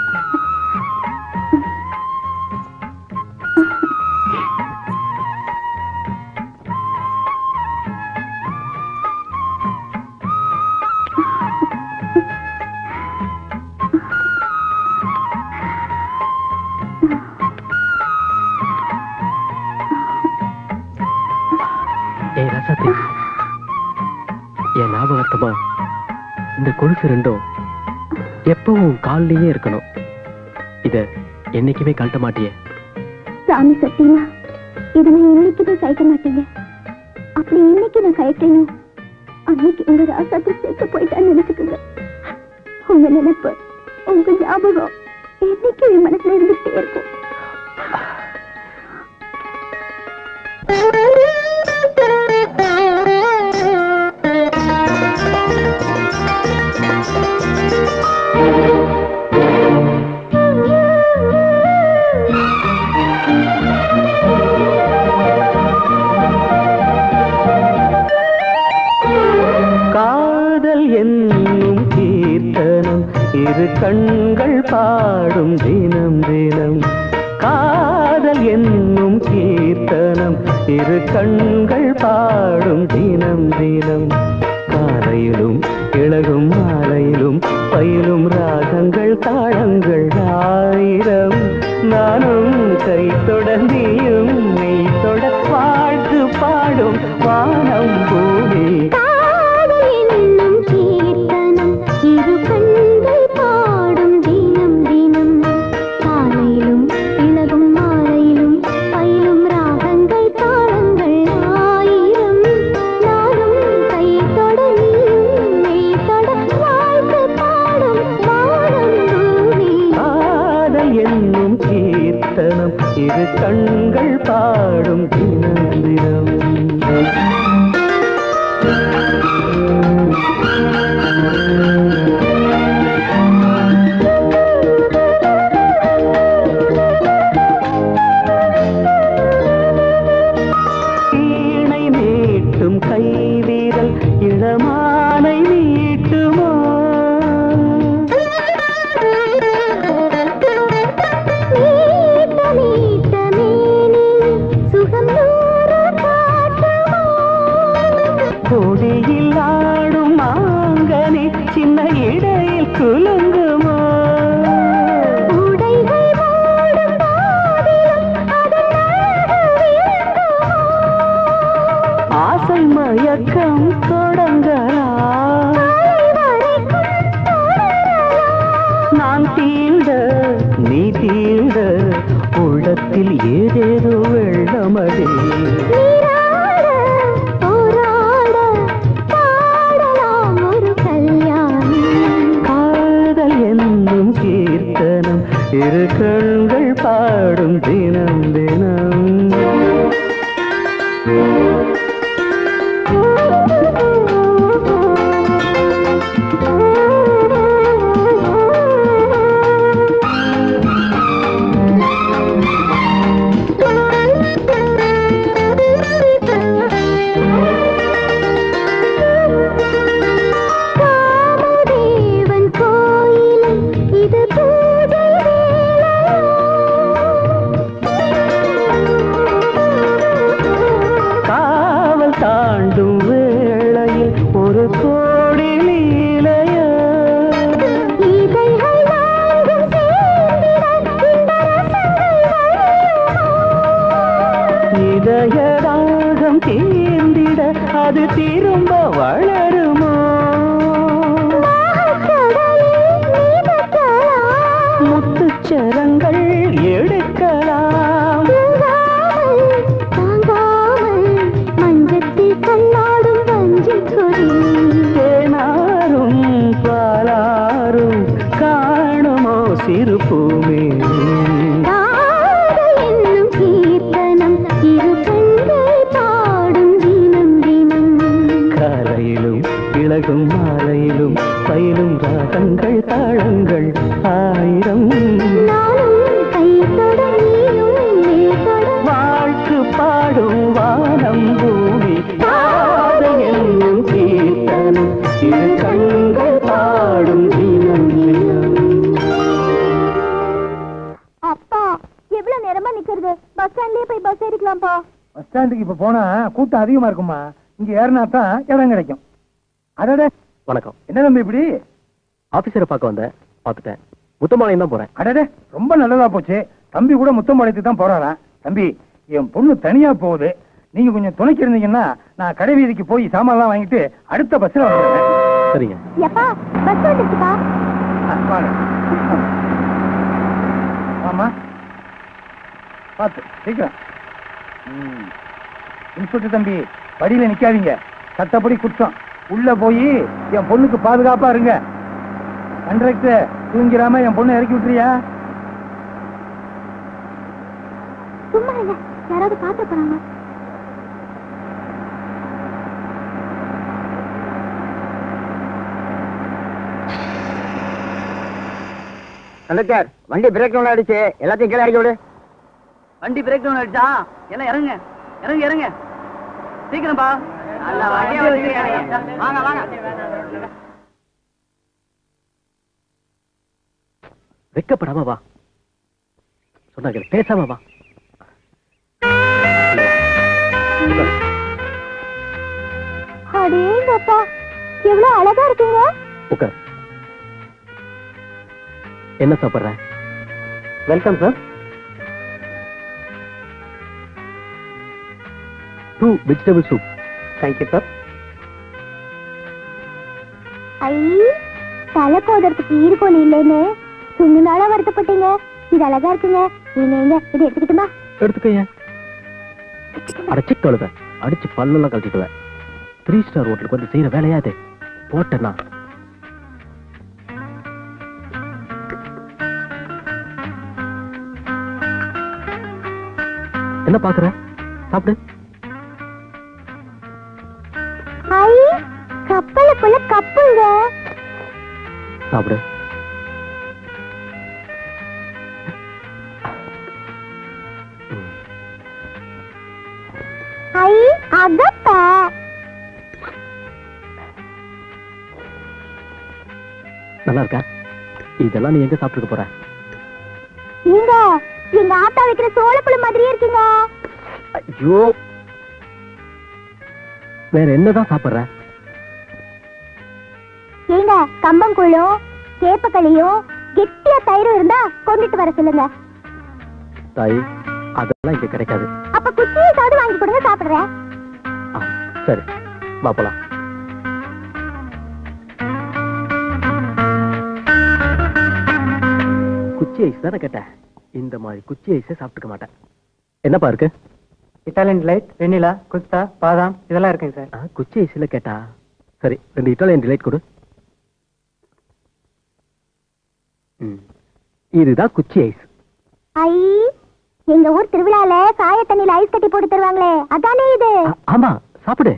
ஏய் ராசாத்தி என் ஞாபகத்தமா இந்த கொலுசு ரெண்டும் எப்பவும் கால்லயே இருக்கணும் இத என்னைக்குமே கழட்ட மாட்டியே சாமி சத்தியமா இதை நான் இன்னைக்குமே கயக்க மாட்டேங்க அப்படி இன்னைக்கு நான் கயக்கணும் அன்னைக்கு உங்க ராசாத்தி செத்து போயிட்டான்னு நினைச்சுக்குங்க உங்க நினைப்பு உங்க ஞாபகம் என்னைக்கு என் மனசுல இருந்துட்டே இருக்கும் காதல் என்னும் கீர்த்தனம் இரு கண்கள் பாடும் தினம் தினம் காதல் என்னும் கீர்த்தனம் இரு கண்கள் பாடும் தினம் தினம் காலையிலும் இழகும் மாலையிலும் பயிலும் ராகங்கள் தாளங்கள் ஆயிரம் நானும் கை தொடர்ந்தியும் மெய் தொட வாழ்த்து பாடும் வானம் பூமி காதல் என்னும் கீர்த்தனம் இரு கண்கள் பாடும் தினம் தினம் காலையிலும் இளகும் மாலையிலும் பயிலும் ராகங்கள் தாளங்கள் ஆயிரம் நானும் கை தொட நீயும் மெய் தொட வாழ்த்து பாடும் வானம் பூமி காதல் என்னும் கீர்த்தனம் இரு கண்கள் பாடும் தினம் தினம் வீணை மீட்டும் கைவிரல் இளமானை மீட்டுமோ நீட்ட நீட்ட மேனி சுகம் நூறு காட்டுமோ கொடியில் ஆடும் மாங்கனி சின்ன இடையில் குலுங்குமோ உடைகள் மூடும் போதிலும் அதன் அழகு விளங்குமோ ஆசை மயக்கம் தொடங்கலாம் வரைக்கும் தொடரலாம் நான் தீண்ட நீ தீண்ட உள்ளத்தில் ஏதேதோ வெள்ளமடி நீராட போராட பாடலாம் ஒரு கல்யாணம் காதல் என்னும் கீர்த்தனம் இரு கண்கள் பாடும் தினம் தினம் காமதேவன் கோயிலில் இது பூஜை காவல் தாண்டும் வேளையில் ஒரு கோடி லீலைய இதழ்கள் நான்கும் சேர்ந்திட இந்த ரசங்கள் வழியுமோ? இதய ராகம் தீர்ந்திட அது திரும்ப வளருமோ கடலில் நீதக்கலாம் முத்துச்சரங்கள் எடுக்கலாம் தூங்காமல், தாங்காமல் மஞ்சத்தில் கண்ணாடும் வஞ்சிக் கொடி தேனாரும் பாலாரும் காணுமோ சிறு பூமே காதல் என்னும் கீர்த்தனம் இரு கண்கள் பாடும் தினம் தினம் காலையிலும் இளகும் மாலையிலும் பயிலும் ராகங்கள் தாளங்கள் ஆயிரம் நானும் கை தொட நீயும் மேல் தொட வாழ்க்கு பாடும் வானம் பூமி காதை என்னும் கீர்த்தனம் இரு கண்கள் பாடும் தினம் தினம் அப்பா எவ்வளவு நேரமா நிக்கிறது பஸ் ஸ்டாண்ட்லயே போய் பஸ் ஏறிக்கலாம்ப்பா பஸ் ஸ்டாண்டுக்கு இப்ப போனா கூட்டம் அதிகமா இருக்குமா இங்க ஏறினா தான் இடம் கிடைக்கும் அடடே வணக்கம் என்ன தம்பி இப்படி ஆபீசரை பார்க்க வந்தேன் பார்த்துட்டேன் முத்தமாலையும் தான் போறேன் அடடே ரொம்ப நல்லதா போச்சு தம்பி கூட முத்தம்பாளையத்துக்கு தான் போறாராம் தம்பி என் பொண்ணு தனியா போகுது நீங்க கொஞ்சம் துணைக்கு இருந்தீங்கன்னா நான் கடை வீதிக்கு போய் சாமான்லாம் வாங்கிட்டு அடுத்த பஸ்ல வந்துடுறேன் சரிங்க எப்பா பஸ் வந்துருச்சுப்பா ஆ, வாங்க ஆமா பார்த்து சீக்கிரம் ம். இன்ஸ்பெக்டர் தம்பி படியில நிக்காதீங்க சட்டப்படி குற்றம் உள்ள போய் என் பொண்ணுக்கு பாதுகாப்பா இருங்க கண்ட்ராக்டர் தூங்கிராம என் பொண்ணு இறக்கி விட்டுறியா சும்மா இல்ல யாராவது பார்த்து போறாங்க கண்டக்டர் வண்டி பிரேக் டவுன் அடிச்சு எல்லாத்தையும் கீழே இறக்கி விடு வண்டி பிரேக் டவுன் அடிச்சா எல்லாம் இறங்க இறங்க இறங்க சீக்கிரம்பா வாங்க வாங்க வெக்கப்படாம வா சொன்னாங்க பேசாம வா உட்காரு. அடேங்கப்பா எவ்வளவு அழகா இருக்கீங்க உட்கார் என்ன சாப்பிடுற welcome sir two vegetable soup thank you sir ஐ தலை கோதறதுக்கு ஈர்க்கோல் இல்லைன்னு சுங்கு நாளா வருத்தப்பட்டீங்க இது அழகா இருக்குங்க நீங்க எங்க இது எடுத்துக்கிட்டுமா எடுத்துக்கங்க அடைச்சு கழுத அடிச்சு பல்லெல்லாம் கழட்டிடுவேன் த்ரீ ஸ்டார் ஹோட்டலுக்கு வந்து செய்யற வேலையா இது போட்டேன்னா என்ன பாக்குற சாப்பிடு ஐ கப்பலுக்குள்ள கப்புங்க சாப்பிடு ம். ஐ அதப்ப நல்லா இருக்கா இதெல்லாம் நீ எங்க சாப்பிட்டுக்க போற நீங்க எங்க ஆத்தா வைக்கிற சோளப்புழு மாதிரியே இருக்கீங்க ஐயோ வேற என்னதான் சாப்பிடுற ஏங்க கம்பங்கூழும் கேப்பக்களியும் கெட்டியா தயிரும் இருந்தா கொண்டுட்டு வர சொல்லுங்க தாய் அதெல்லாம் இங்க கிடைக்காது அப்ப குச்சியையாவது வாங்கி கொடுங்க சாப்பிடுறேன் ஆ, சரி வா போலாம் குச்சி ஐஸ் தானே கேட்டேன் இந்த மாதிரி குச்சி ஐஸே சாப்பிட்டுக்க மாட்டேன் என்னப்பா இருக்கு இட்டாலியன் லைட் வெண்ணிலா குஸ்தா பாதாம் இதெல்லாம் இருக்குங்க சார் ஆ, குச்சி ஐஸ்ல கேட்டா சரி ரெண்டு இட்டாலியன் டிலைட் கொடு ம். இதுதான் குச்சி ஐஸ் ஐ எங்க ஊர் திருவிழால சாய தண்ணியில ஐஸ் கட்டி போட்டு தருவாங்களே அதானே இது ஆ, ஆமா சாப்பிடு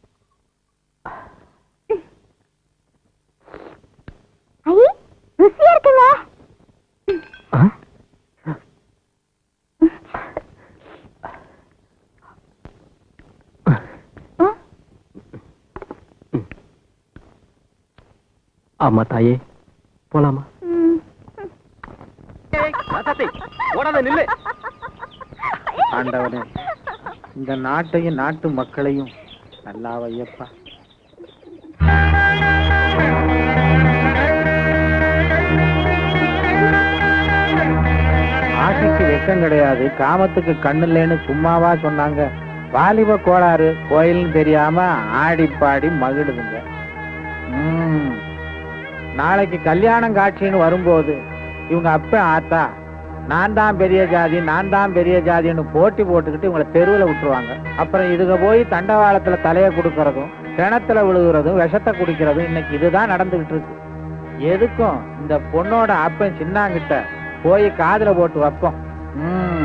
ஐ ருசியா இருக்குங்க ஆ? ஆமா தாயே போலாமா ம். ஓடாத நில்லு ஆண்டவனே இந்த நாட்டையும் நாட்டு மக்களையும் நல்லா வையப்பா ஆசைக்கு வெக்கம் கிடையாது காமத்துக்கு கண்ணு இல்லைன்னு சும்மாவா சொன்னாங்க வாலிப கோளாறு கோயில்னு தெரியாம ஆடி பாடி மகிழுதுங்க ம். நாளைக்கு கல்யாணம் காட்சின்னு வரும்போது இவங்க அப்ப ஆத்தா நான் தான் பெரிய ஜாதி நான் தான் பெரிய ஜாதின்னு போட்டி போட்டுக்கிட்டு இவங்களை தெருவில் விட்டுருவாங்க அப்புறம் இதுக போய் தண்டவாளத்துல தலையை கொடுக்கறதும் கிணத்துல விழுகிறதும் விஷத்தை குடிக்கிறதும் இன்னைக்கு இதுதான் நடந்துகிட்டு இருக்கு எதுக்கும் இந்த பொண்ணோட அப்பன் சின்னாங்கிட்ட போய் காதுல போட்டு வைப்போம் ம்.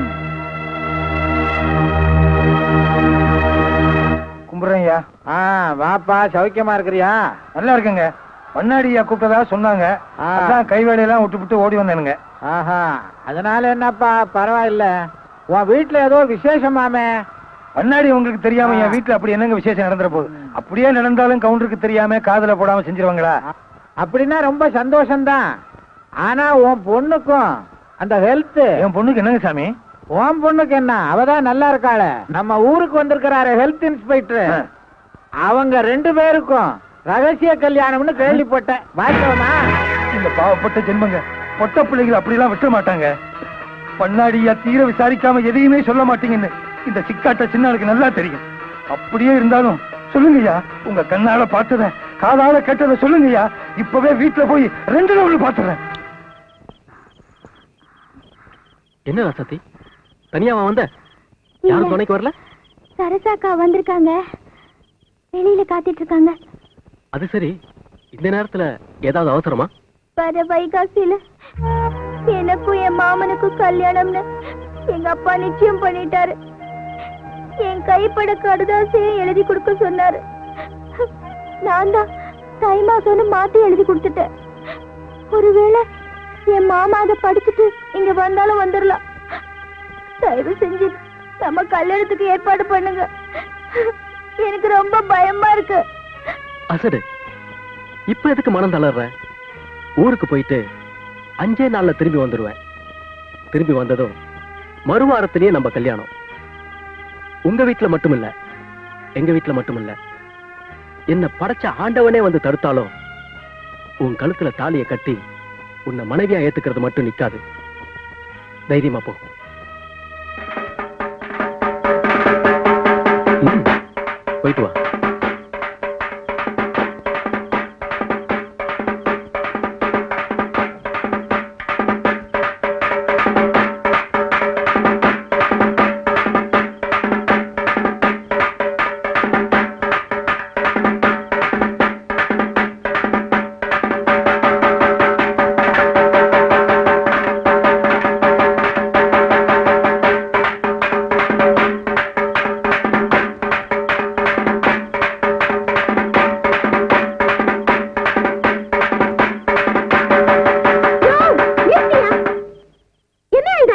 கும்பிடுறேன் ஐயா ஆ வாப்பா சௌக்கியமா இருக்கிறியா நல்லா இருக்குங்க மண்ணாடியா கூப்பிட்டதா சொன்னாங்க ஆ. அதான் கை வேலையெல்லாம் விட்டு விட்டு ஓடி வந்தேனுங்க ஆஹா அதனால என்னப்பா பரவாயில்ல உன் வீட்டுல ஏதோ விசேஷமாமே மண்ணாடி உங்களுக்கு தெரியாம ஆ. என் வீட்டுல அப்படி என்னங்க விசேஷம் நடந்துற போகுது அப்படியே நடந்தாலும் கவுண்டருக்கு தெரியாம காதுல போடாம செஞ்சிருவாங்களா அப்படின்னா ரொம்ப சந்தோஷம்தான் ஆனா உன் பொண்ணுக்கும் அந்த ஹெல்த் என் பொண்ணுக்கு என்னங்க சாமி உன் பொண்ணுக்கு என்ன அவதான் நல்லா இருக்காளே நம்ம ஊருக்கு வந்திருக்கிறாரு ஹெல்த் இன்ஸ்பெக்டர் ஆ. அவங்க ரெண்டு பேருக்கும் ரகசிய கல்யாணம்னு கேள்விப்பட்டேன் வாய்க்கவமா இந்த பாவப்பட்ட ஜென்மங்க பொட்ட பிள்ளைகள் அப்படிலாம் விட்ட மாட்டாங்க பண்ணாடியா தீர விசாரிக்காம எதையுமே சொல்ல மாட்டீங்கன்னு இந்த சிக்காட்ட சின்னாளுக்கு நல்லா தெரியும் அப்படியே இருந்தாலும் சொல்லுங்கய்யா உங்க கண்ணால பார்த்தத காதால கேட்டத சொல்லுங்கய்யா இப்பவே வீட்டுல போய் ரெண்டு நாள் பாத்துறேன் என்ன ராசாத்தி தனியாவா வந்த யாரும் துணைக்கு வரல சரசாக்கா வந்திருக்காங்க வெளியில காத்திட்டு இருக்காங்க அது சரி இந்த நேரத்துல ஏதாவது அவசரமா வர வைகாசியில எனக்கும் என் மாமனுக்கும் கல்யாணம்னு எங்க அப்பா நிச்சயம் பண்ணிட்டாரு என் கைப்பட கடுதாசையும் எழுதி கொடுக்க சொன்னாரு நான் தான் தை மாசம்னு மாத்தி எழுதி கொடுத்துட்டேன் ஒருவேளை என் மாமா அதை படிச்சுட்டு இங்க வந்தாலும் வந்துடலாம் தயவு செஞ்சு நம்ம கல்யாணத்துக்கு ஏற்பாடு பண்ணுங்க எனக்கு ரொம்ப பயமா இருக்கு அசடு இப்ப எதுக்கு மனம் தளர்ற ஊருக்கு போயிட்டு அஞ்சே நாள்ல திரும்பி வந்துடுவேன் திரும்பி வந்ததும் மறுவாரத்திலேயே நம்ம கல்யாணம் உங்க வீட்டுல மட்டும் இல்ல எங்க வீட்டுல மட்டும் இல்ல என்ன படைச்ச ஆண்டவனே வந்து தடுத்தாலும் உன் கழுத்துல தாலியை கட்டி உன்னை மனைவியா ஏத்துக்கிறது மட்டும் நிக்காது தைரியமா போ ம், போயிட்டு வா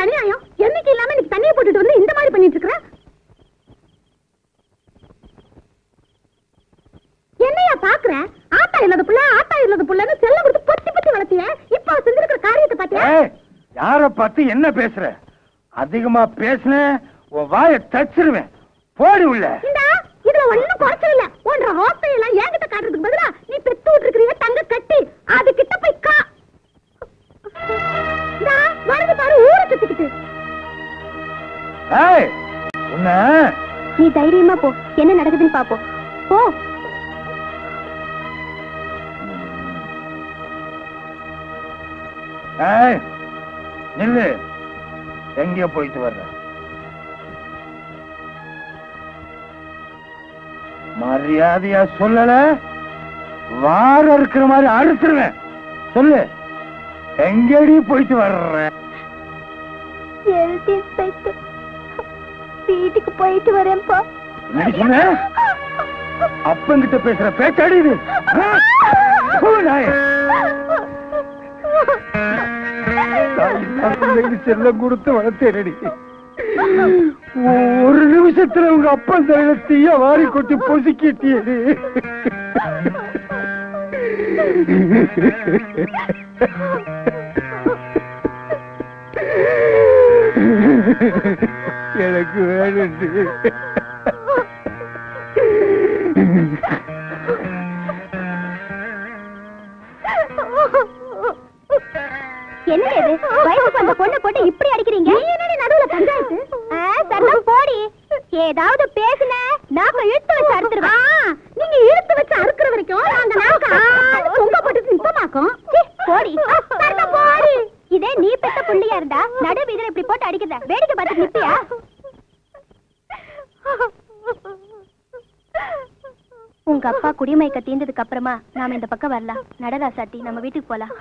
அநியாயம் என்னைக்கு இல்லாம இன்னைக்கு தண்ணியை போட்டுட்டு வந்து இந்த மாதிரி பண்ணிட்டு இருக்கிற என்னையா பாக்குற ஆட்டா இல்லாத புள்ள ஆட்டா இல்லாத புள்ளன்னு செல்ல கொடுத்து பொத்தி பொத்தி வளர்த்திய இப்ப அவ செஞ்சிருக்கிற காரியத்தை பாத்தியா ஏய் யார பார்த்து என்ன பேசுற அதிகமா பேசுன உன் வாயை தச்சிருவேன் போடி உள்ள இந்தா இதுல ஒண்ணும் குறைச்சல் இல்ல உன்ற ஹோஸ்டை எல்லாம் என்கிட்ட காட்டுறதுக்கு பதிலா நீ பெத்து விட்டுருக்கிறிய தங்க கட்டி அது கிட்ட போய் கா இந்தா வருது பாரு ஊரை சுத்திக்கிட்டு ஏய் உன்ன நீ தைரியமா போ என்ன நடக்குதுன்னு பாப்போம் போ ஏய் நில்லு எங்க போயிட்டு வர்ற மரியாதையா சொல்லல வார இருக்கிற மாதிரி அறுத்துருவேன் சொல்லு எங்கடி போயிட்டு வர்ற எழுதி இன்ஸ்பெக்டர் வீட்டுக்கு போயிட்டு வரேன்ப்பா என்னடி சொன்ன அப்பங்கிட்ட பேசுற பேச்சாடி இது ஆ? போ, நாயே. தாய் தந்தைக்கு செல்லம் கொடுத்து வளர்த்தேனடி ஒரு நிமிஷத்துல உங்க அப்பா தலையில தீய வாரி கொட்டி பொசுக்கிட்டியடி எனக்கு வேணும் என்ன இது வயசுக்கு வந்த பொண்ணை போட்டு இப்படி அடிக்கிறீங்க நீ என்னடி நடுவுல பஞ்சாயத்து சரணம் போடி ஏதாவது பேசுன நாக்க இழுத்து வச்சு அறுத்துருவேன் நீங்க இழுத்து வச்சு அறுக்கிற வரைக்கும் நாங்க நாக்க ஆன்னு தொங்க போட்டு நிப்பமாக்கும் போடி சரணம் போடி இதே நீ பெத்த புள்ளியா இருந்தா நடு வீதியில இப்படி போட்டு அடிக்கிறத வேடிக்கை பார்த்து நிப்பியா உங்க அப்பா குடிமயக்க தீர்ந்ததுக்கு அப்புறமா நாம இந்த பக்கம் வரலாம் நடரா சாட்டி நம்ம வீட்டுக்கு போலாம்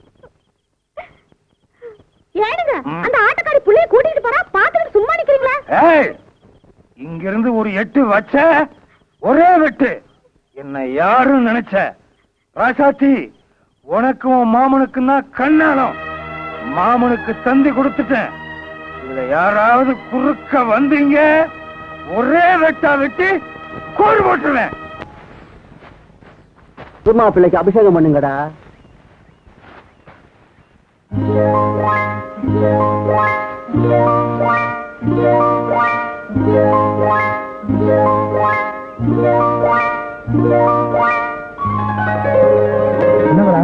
ஏனுங்க அந்த ஆட்டக்காரி புள்ளைய கூட்டிட்டு போறா பாத்துட்டு சும்மா நிக்கிறீங்களா ஏய் இங்கிருந்து ஒரு எட்டு வச்ச ஒரே வெட்டு என்ன யாரும் நினைச்ச ராசாத்தி உனக்கும் உன் மாமனுக்கும் தான் கண்ணாலம் மாமனுக்கு தந்தி கொடுத்துட்டேன் இதுல யாராவது குறுக்க வந்தீங்க ஒரே வெட்டா வெட்டி கோடு போட்டுருவேன் சும்மா பிள்ளைக்கு அபிஷேகம் பண்ணுங்கடா என்னடா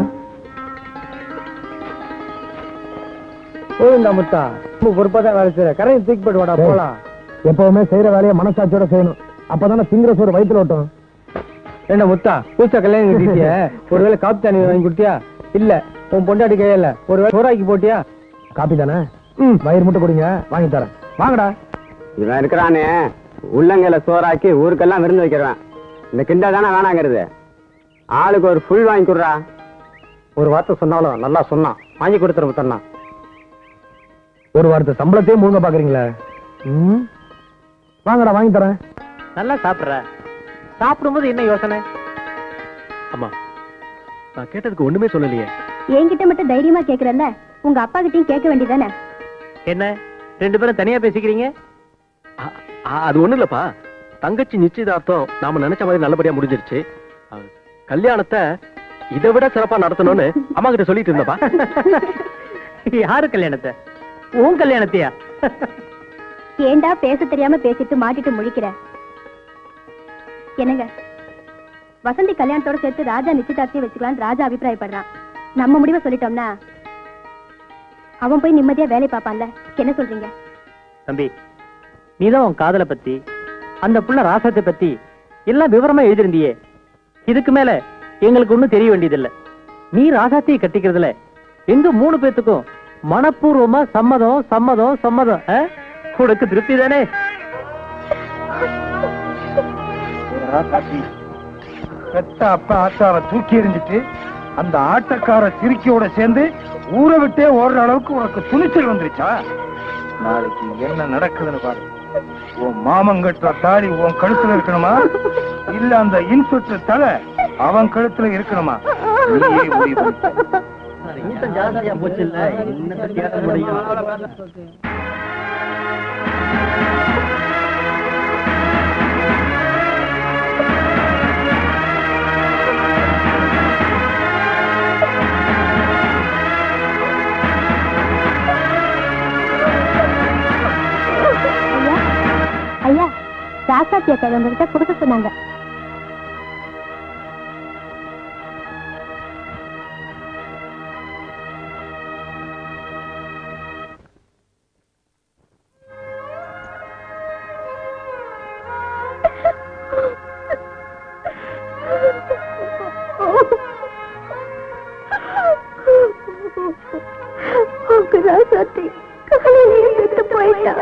போதுண்டா முத்தா ரொம்ப பொறுப்பா தான் வேலை செய்யற கரையை தூக்கி போட்டு வாடா போலாம் எப்பவுமே செய்யற வேலையை மனசாட்சியோட செய்யணும் அப்பதானே திங்கிற சோறு வயிற்றுல ஓட்டும் என்ன முத்தா பூச்சா கல்யாணம் கட்டிட்டிய ஒருவேளை காப்பி தண்ணி வாங்கி கொடுத்தியா இல்ல உன் பொண்டாட்டி கையில ஒருவேளை சோறாக்கி போட்டியா காப்பி தானே ம் வயிறு முட்டை கொடுங்க வாங்கி தரேன் வாங்கடா இவன் இருக்கிறானே உள்ளங்கையில சோறாக்கி ஊருக்கெல்லாம் விருந்து வைக்கிறவன் இந்த கிண்டா தானே வேணாங்கிறது ஆளுக்கு ஒரு ஃபுல் வாங்கி கொடுறா ஒரு வார்த்தை சொன்னாலும் நல்லா சொன்னான் வாங்கி கொடுத்துற முத்தண்ணா ஒரு வாரத்தை சம்பளத்தையும் முழுங்க பாக்குறீங்களே ம் வாங்கடா வாங்கி தரேன் நல்லா சாப்பிடுற சாப்பிடும்போது என்ன யோசனை அம்மா நான் கேட்டதுக்கு ஒண்ணுமே சொல்லலையே என்கிட்ட மட்டும் தைரியமா கேக்குறல்ல உங்க அப்பா கிட்டயும் கேட்க வேண்டியதானே என்ன ரெண்டு பேரும் தனியா பேசிக்கிறீங்க அ- அ- அது ஒண்ணு இல்லப்பா தங்கச்சி நிச்சயதார்த்தம் நாம நினைச்ச மாதிரி நல்லபடியா முடிஞ்சிருச்சு அ, கல்யாணத்தை இதை விட சிறப்பா நடத்தணும்னு அம்மா கிட்ட சொல்லிட்டு இருந்தப்பா யாரு கல்யாணத்தை உன் கல்யாணத்தையா ஏண்டா பேச தெரியாம பேசிட்டு மாட்டிட்டு முழிக்கிற என்னங்க வசந்தி கல்யாணத்தோட சேர்த்து ராஜா நிச்சயதார்த்தியை வச்சுக்கலாம்னு ராஜா அபிப்பிராயப்படுறான் நம்ம முடிவை சொல்லிட்டோம்னா அவன் போய் நிம்மதியா வேலை பார்ப்பான்ல என்ன சொல்றீங்க தம்பி நீதான் உன் காதலை பத்தி அந்த புள்ள ராசத்தை பத்தி எல்லாம் விவரமா எழுதிருந்தியே இதுக்கு மேல எங்களுக்கு ஒண்ணும் தெரிய வேண்டியதில்ல நீ ராசாத்தியை கட்டிக்கிறதுல எங்க மூணு பேத்துக்கும் மனப்பூர்வமா சம்மதம் சம்மதம் சம்மதம் ஆ? உனக்கு திருப்தி தானே ராசாத்தி, பெத்த அப்பா ஆத்தாவை தூக்கி எறிஞ்சிட்டு அந்த ஆட்டக்கார சிரிக்கியோட சேர்ந்து ஊரை விட்டே ஓடுற அளவுக்கு உனக்கு துணிச்சல் வந்துருச்சா நாளைக்கு என்ன நடக்குதுன்னு பாரு உன் மாமங்கட்டுற தாடி உன் கழுத்துல இருக்கணுமா இல்ல அந்த இன்ஸ்பெக்டர் தலை அவன் கழுத்துல இருக்கணுமா நீயே முடிவு பண்ணிக்க. கூட்டம் ஜாஸ்தியா போச்சு இல்ல என்னத்த கேட்க முடியும் ஐயா ஐயா ராசாத்தி அக்கா உங்ககிட்ட கொடுக்க சொன்னாங்க உங்க ராசாத்தி காலையிலேயே செத்து போயிட்டா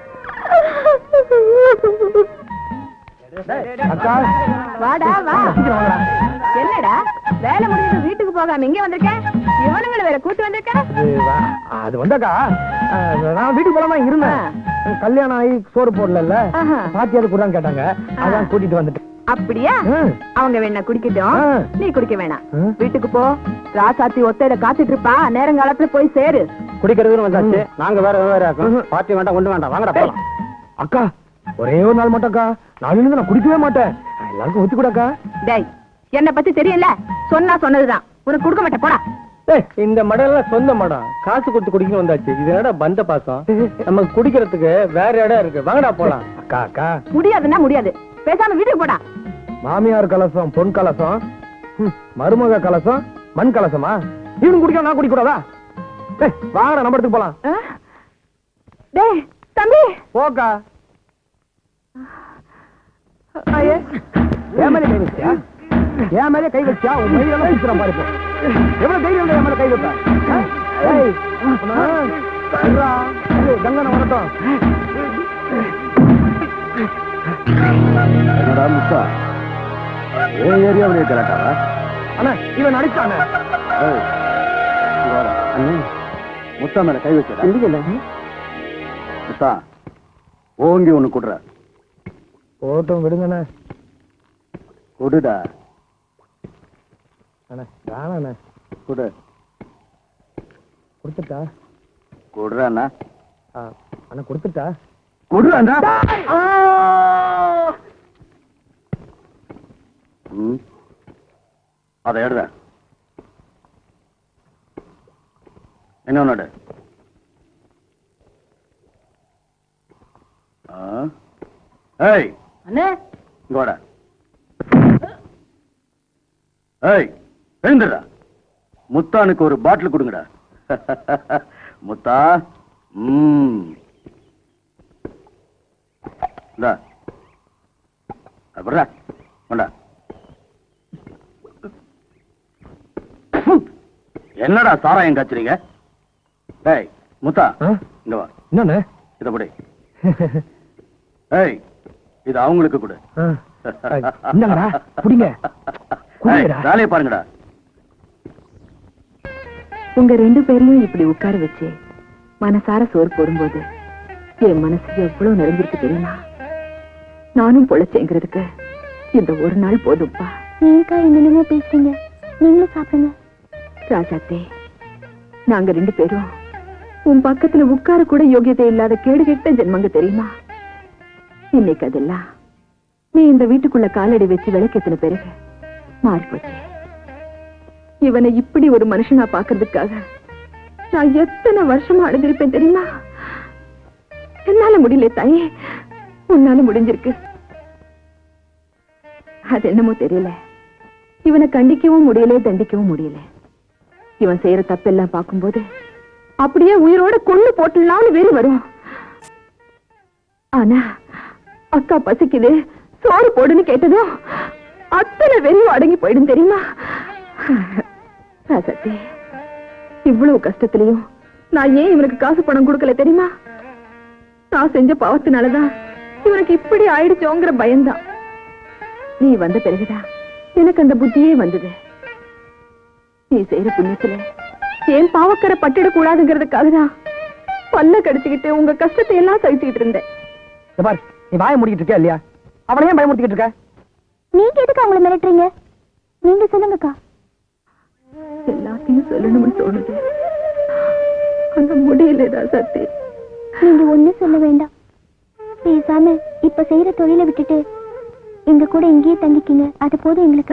அக்கா வாடா வா என்னடா வேலை முடிஞ்சது வீட்டுக்கு போகாம இங்க வந்திருக்கேன் இவனுங்களை வேற கூட்டு வந்திருக்கேன் அது வா- அது வந்தாக்கா அஹ், நான் வீட்டுக்கு போலாமா இருந்தேன் கல்யாணம் ஆகி சோறு போடல ஆஹா. பாத்தியாவது கூடான்னு கேட்டாங்க அதான் கூட்டிட்டு வந்துட்டேன் அப்படியா ம். அவங்க வேணா குடிக்கட்டும் ஆ. நீ குடிக்க வேணாம் ம். வீட்டுக்கு போ ராசாத்தி ஒத்தையில காத்துட்டு இருப்பா நேரங்காலத்துல போய் சேரு குடிக்கிறதுன்னு வந்தாச்சு நாங்க வேற வேற ஆக்கும் பார்ட்டி வேண்டாம் கொண்டு வேண்டாம் வாங்கடா போலாம் அக்கா ஒரே ஒரு நாள் மட்டும் அக்கா நாளையில இருந்து நான் குடிக்கவே மாட்டேன் எல்லாருக்கும் ஒத்து கூடக்கா டேய் என்ன பத்தி தெரியல சொன்னா சொன்னதுதான் உனக்கு கொடுக்க மாட்டேன் போடா இந்த மடம் சொந்த மடம் காசு கொடுத்து குடிக்கணும் வந்தாச்சு இது என்னடா பந்த பாசம் நமக்கு குடிக்கிறதுக்கு வேற இடம் இருக்கு வாங்கடா போலாம் அக்கா அக்கா முடியாதுன்னா முடியாது பேசாம வீட்டுக்கு போடா மாமியார் கலசம் பொன் கலசம் ம், மருமக கலசம் மண் கலசமா இவனு குடிக்க நான் குடிக்க கூடாதா ஏய், வாங்கடா நம்ம இடத்துக்கு போலாம் ஆ? டேய் தம்பி போக்கா ஐயே என் மேலே கை வச்சியா என் மேலே கை வச்சா உன் மயிலெல்லாம் பிடிச்சிடும் பாரு இப்போ எவ்வளவு தைரியம் இருந்தா என் மேலே கை வைப்ப ஆ? ஏய், உன்னை- இருடா. ஏய், கங்கனை வரட்டும் என்னடா முத்தா ஏன் ஏரியாவிலே கலாட்டாவா அண்ணா இவன் அடிச்சானே அண்ணே முத்தா மேல கை வச்சடா இல்லையில முத்தா ஓங்கி ஒண்ணு குடுற போட்டும் விடுங்கண்ணே குடுடா அண்ணா வேணாண்ணே குடு கொடுத்துட்டா குடுறாண்ணா ஆ, அண்ணா கொடுத்துட்டா குடுறாண்டா ம் அதை எடுற என்ன ஒண்ணு ஏய் அண்ணே இங்க வாடா ஏய் எழுந்துடா முத்தானுக்கு ஒரு பாட்டில் கொடுங்கடா முத்தா ம் இந்தா அப்புறம் கொண்டா என்னடா சாராயம் காய்ச்சறீங்க ஏய் முத்தா ஆ? இங்க வா என்னண்ணே இத படி ஏய் இது அவங்களுக்கு கொடு ஆ. இந்தாங்கடா, குடிங்க. குடிங்கடா. ஏய், வேலையை பாருங்கடா உங்க ரெண்டு பேரையும் இப்படி உட்கார வச்சு மனசார சோறு போடும்போது என் மனசு எவ்வளவு நிறைஞ்சிருக்கு தெரியுமா நானும் பொழைச்சேங்கிறதுக்கு இந்த ஒரு நாள் போதும்ப்பா ஏன்க்கா என்னென்னமோ பேசுறீங்க நீங்களும் சாப்பிடுங்க ராஜாத்தே நாங்க ரெண்டு பேரும் உன் பக்கத்துல உட்கார கூட யோகியதை இல்லாத கேடு கெட்ட ஜென்மங்க தெரியுமா இன்னைக்கு அதெல்லாம் நீ இந்த வீட்டுக்குள்ள காலடி வச்சு விளக்கெத்தின பிறகு மாறி போச்சு இவனை இப்படி ஒரு மனுஷனா பாக்குறதுக்காக நான் எத்தனை வருஷமா அடைஞ்சிருப்பேன் தெரியுமா என்னால முடியல தாயே உன்னால முடிஞ்சிருக்கு அது என்னமோ தெரியல இவனை கண்டிக்கவும் முடியல தண்டிக்கவும் முடியல இவன் செய்யற தப்பெல்லாம் பார்க்கும்போது அப்படியே உயிரோட கொண்டு போட்டுடலாம்னு வெறி வரும் ஆனா அக்கா பசிக்குது சோறு போடுன்னு கேட்டதும் அத்தனை வெறியும் அடங்கி போயிடும் தெரியுமா ராசத்தி இவ்வளவு கஷ்டத்திலையும் நான் ஏன் இவனுக்கு காசு பணம் கொடுக்கல தெரியுமா நான் செஞ்ச பாவத்தினாலதான் இவனுக்கு இப்படி ஆயிடுச்சோங்கிற பயம்தான் நீ வந்த பிறகுதான் எனக்கு அந்த புத்தியே வந்தது நீ செய்யற புண்ணியத்துல ஏன் பாவக்கரை பட்டிடக் கூடாதுங்கிறதுக்காக தான் பல்ல கடிச்சுக்கிட்டு உங்க கஷ்டத்தை எல்லாம் சகிச்சுக்கிட்டு இருந்தேன் இத பாரு நீ வாய முடிக்கிட்டு இருக்க இல்லையா அவனை ஏன் பயமுறுத்திக்கிட்டு இருக்க நீங்க எதுக்கு அவங்கள மிரட்டுறீங்க நீங்க சொல்லுங்கக்கா எல்லாத்தையும் சொல்லணும்னு தோணுது ஆனா முடியல சத்தி நீங்க ஒண்ணும் சொல்ல வேண்டாம் பேசாம இப்ப செய்யற தொழிலை விட்டுட்டு எங்க கூட இங்கேயே தங்கிக்கிங்க அது போதும் எங்களுக்கு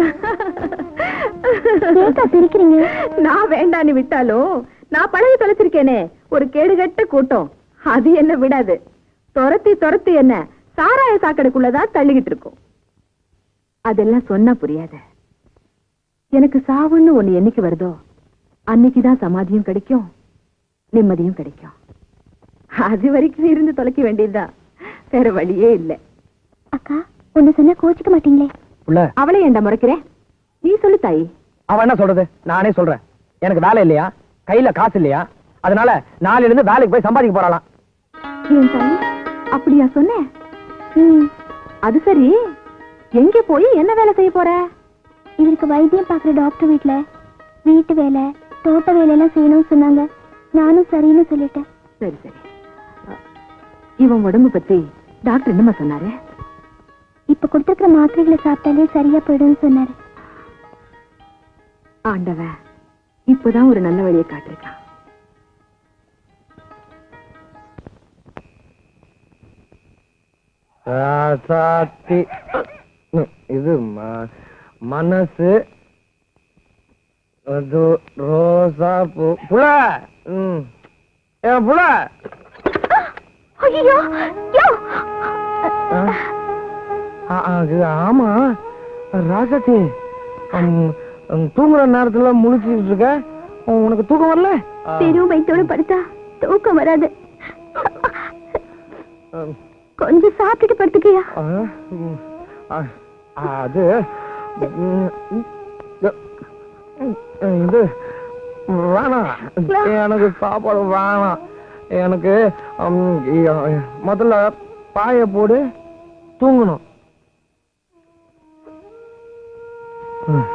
ஏக்கா சிரிக்கிறீங்க நான் வேண்டான்னு விட்டாலும் நான் பழகி தொலைச்சிருக்கேனே ஒரு கேடுகட்ட கூட்டம் அது என்ன விடாது துரத்தி துரத்தி என்ன சாராய சாக்கடைக்குள்ளதான் தள்ளிக்கிட்டு இருக்கும் அதெல்லாம் சொன்னா புரியாத எனக்கு சாவுன்னு ஒண்ணு என்னைக்கு வருதோ அன்னைக்குதான் சமாதியும் கிடைக்கும் நிம்மதியும் கிடைக்கும் அது வரைக்கும் இருந்து தொலைக்க வேண்டியதுதான் வேற வழியே இல்ல அக்கா ஒண்ணு சொன்னா கோச்சிக்க மாட்டீங்களே உள்ள அவளை ஏன்டா முறைக்கிறேன் நீ சொல்லு தாயி அவன் என்ன சொல்றது நானே சொல்றேன் எனக்கு வேலை இல்லையா கையில காசு இல்லையா அதனால நாளையில இருந்து வேலைக்கு போய் சம்பாதிக்க போறாளாம் ஏன் தாயி அப்படியா சொன்ன அது சரி எங்க போய் என்ன வேலை செய்ய போற இவருக்கு வைத்தியம் பாக்குற டாக்டர் வீட்ல வீட்டு வேலை தோட்ட வேலையெல்லாம் செய்யணும்னு சொன்னாங்க நானும் சரின்னு சொல்லிட்டேன் சரி சரி அ, இவன் உடம்பு பத்தி டாக்டர் என்னமா சொன்னாரு இப்ப கொடுத்துருக்கிற மாத்திரைகளை சாப்பிட்டாலே சரியா போயிடும்னு சொன்னாரு ஆண்டவன் இப்பதான் ஒரு நல்ல வழியை காட்டிருக்கான் ராசாத்தி ம், இது ம- மனசு அது ரோசா பூ புல ம் ஏ புல ஐயோ ஆ, ஆ, அது ஆமா ராசாத்தி ம், ம், தூங்குற நேரத்துல முழிச்சிட்டு இருக்க உ- உனக்கு தூக்கம் வரல பெரும் வயிற்றோட படுத்தா தூக்கம் வராது ம், கொஞ்சம் சாப்பிட்டுட்டு படுத்துக்கியா ஆ, ம், ஆ, அது ம், ம், இது வேணாம் எனக்கு சாப்பாடு வேணாம் எனக்கு ம், இ- முதல்ல பாய போடு தூங்கணும் ம்.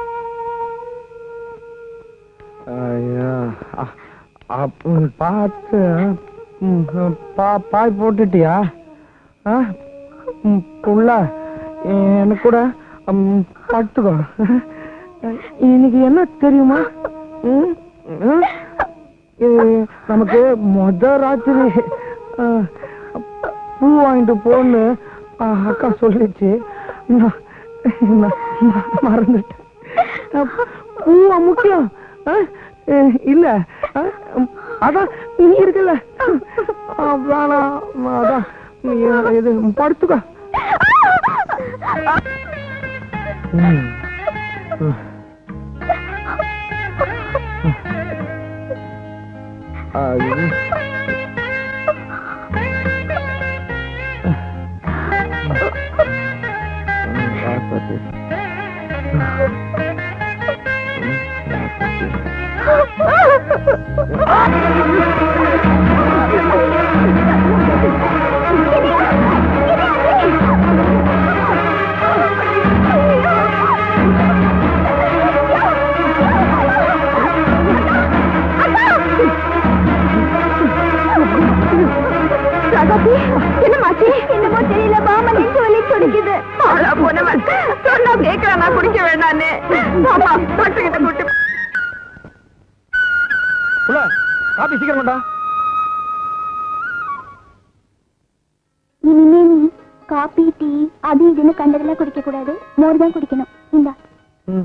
ஐயா, அ- அப்- ம், பார்த்து ம், பா- பாய் போட்டுட்டியா ஆ? ம், புள்ள எனக்கு கூட ம், படுத்துக்கோ இன்னைக்கு என்ன தெரியுமா ம், ம், இது நமக்கு மொத ராத்திரி ஆ, பூ வாங்கிட்டு போன்னு ஆ, அக்கா சொல்லிச்சு நான் நான் மறந்துட்டேன் பூவா முக்கியம் ஆ? ஏ, இல்ல ஆ? அதான் நீ இருக்குல்ல ஆ, வேணாம் அதான் நீ இது படுத்துக்கோ ம். ம். அது ராசாத்தி. ராதாத்தி என்னமாச்சு என்னமோ தெரியல பாம நெஞ்சு வலி துடிக்குது ஆளா போனவன் சொன்னா கேக்குறான் நான் குடிக்க வேண்டான்னு ஆமா டாக்டர் கிட்ட கூட்டு புள்ள, காபி சீக்கிரம் கொண்டா இனிமே நீ காபி டீ அது இதுன்னு கண்டதெல்லாம் குடிக்க கூடாது மோர் தான் குடிக்கணும் இந்தா ம்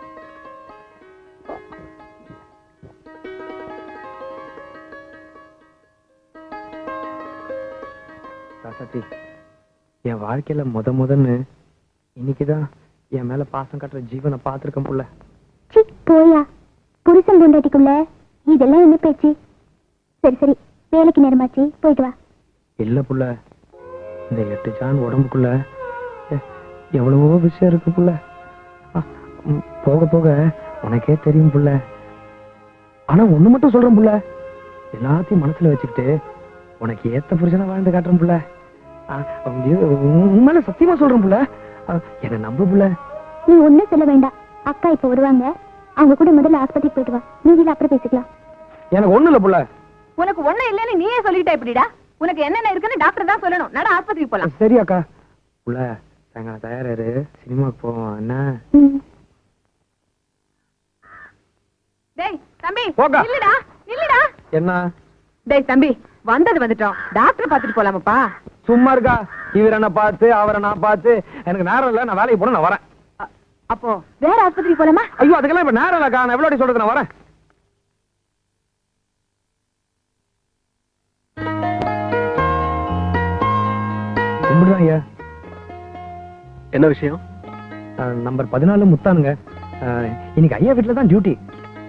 ராசாத்தி என் வாழ்க்கையில முத முதன்னு இன்னைக்குதான் என் மேல பாசம் காட்டுற ஜீவனை பார்த்திருக்கேன் புள்ள சி போயா புருஷன் பொண்டாட்டிக்குள்ள இதெல்லாம் என்ன பேச்சு சரி சரி வேலைக்கு நேரமாச்சு போயிட்டு வா இல்ல புள்ள இந்த எட்டு ஜான் உடம்புக்குள்ள எ- எவ்வளவோ விஷயம் இருக்கு புள்ள ஆ, ம், போக போக உனக்கே தெரியும் புள்ள ஆனா ஒண்ணு மட்டும் சொல்றேன் புள்ள எல்லாத்தையும் மனசுல வச்சுக்கிட்டு உனக்கு ஏத்த புருஷனா வாழ்ந்து காட்டுறேன் புள்ள ஆ, இது உன் உன் மேல சத்தியமா சொல்றேன் புள்ள ஆ, என்னை நம்பு புள்ள நீ ஒண்ணும் சொல்ல வேண்டாம் அக்கா இப்ப வருவாங்க அவங்க கூட முதல்ல ஆஸ்பத்திரிக்கு போயிட்டு வா மீதியில அப்புறம் பேசிக்கலாம் எனக்கு ஒண்ணு இல்ல புள்ள உனக்கு ஒண்ணு இல்லைன்னு நீயே சொல்லிட்ட எப்படிடா உனக்கு என்னென்ன இருக்குன்னு டாக்டர் தான் சொல்லணும் நட ஆஸ்பத்திரிக்கு போலாம் சரி அக்கா புள்ள சாயங்காலம் தயாராரு சினிமாக்கு போவோம் என்ன ம். டேய் தம்பி போக்கா. நில்லுடா நில்லுடா என்ன டேய் தம்பி வந்தது வந்துட்டோம் டாக்டர் பாத்துட்டு போலாமாப்பா சும்மா இருக்கா இவர் என்ன பார்த்து அவரை நான் பார்த்து எனக்கு நேரம் இல்ல நான் வேலைக்கு போன நான் வரேன் அப்போ வேற ஆஸ்பத்திரி போலாமா ஐயோ அதுக்கெல்லாம் இப்ப நேரம் இல்லக்கா நான் எவ்வளோ சொல்றது நான் வரேன் கும்பிடுறேன் ஐயா என்ன விஷயம் அஹ், நம்பர் பதினாலு முத்தானுங்க அஹ், இன்னைக்கு ஐயா வீட்டுல தான் டியூட்டி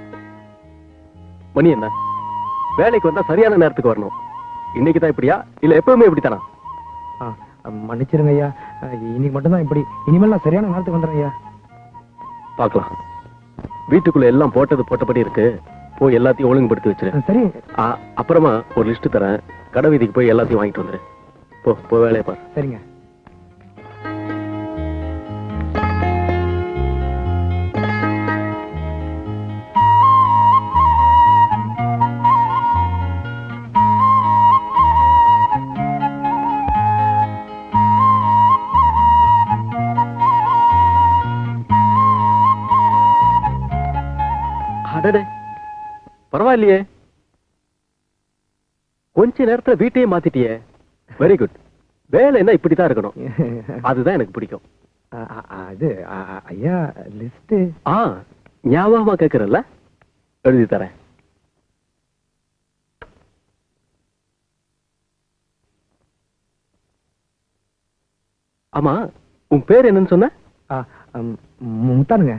மணி என்ன வேலைக்கு வந்தா சரியான நேரத்துக்கு வரணும் இன்னைக்கு தான் இப்படியா இல்ல எப்பவுமே இப்படித்தானா மன்னிச்சிருங்க ஐயா அஹ், இன்னைக்கு மட்டும்தான் இப்படி இனிமேல் நான் சரியான நேரத்துக்கு வந்துடுறேன் ஐயா பார்க்கலாம் வீட்டுக்குள்ள எல்லாம் போட்டது போட்டபடி இருக்கு போய் எல்லாத்தையும் ஒழுங்குபடுத்தி வச்சிரு அஹ், சரி ஆ, அப்புறமா ஒரு லிஸ்ட் தரேன் கடை வீதிக்கு போய் எல்லாத்தையும் வாங்கிட்டு வந்துரு போ போ வேலையை பாரு சரிங்க அடடே பரவாயில்லையே கொஞ்ச நேரத்துல வீட்டையே மாத்திட்டியே வெரி குட் வேலை என்ன இப்படித்தான் இருக்கணும் அதுதான் எனக்கு பிடிக்கும் அஹ், அஹ், அஹ், இது அஹ், அஹ், ஐயா லிஸ்ட் ஆ ஞாபகமா கேக்குறல்ல எழுதி தரேன் ஆமா உன் பேர் என்னன்னு சொன்ன முத்தானுங்க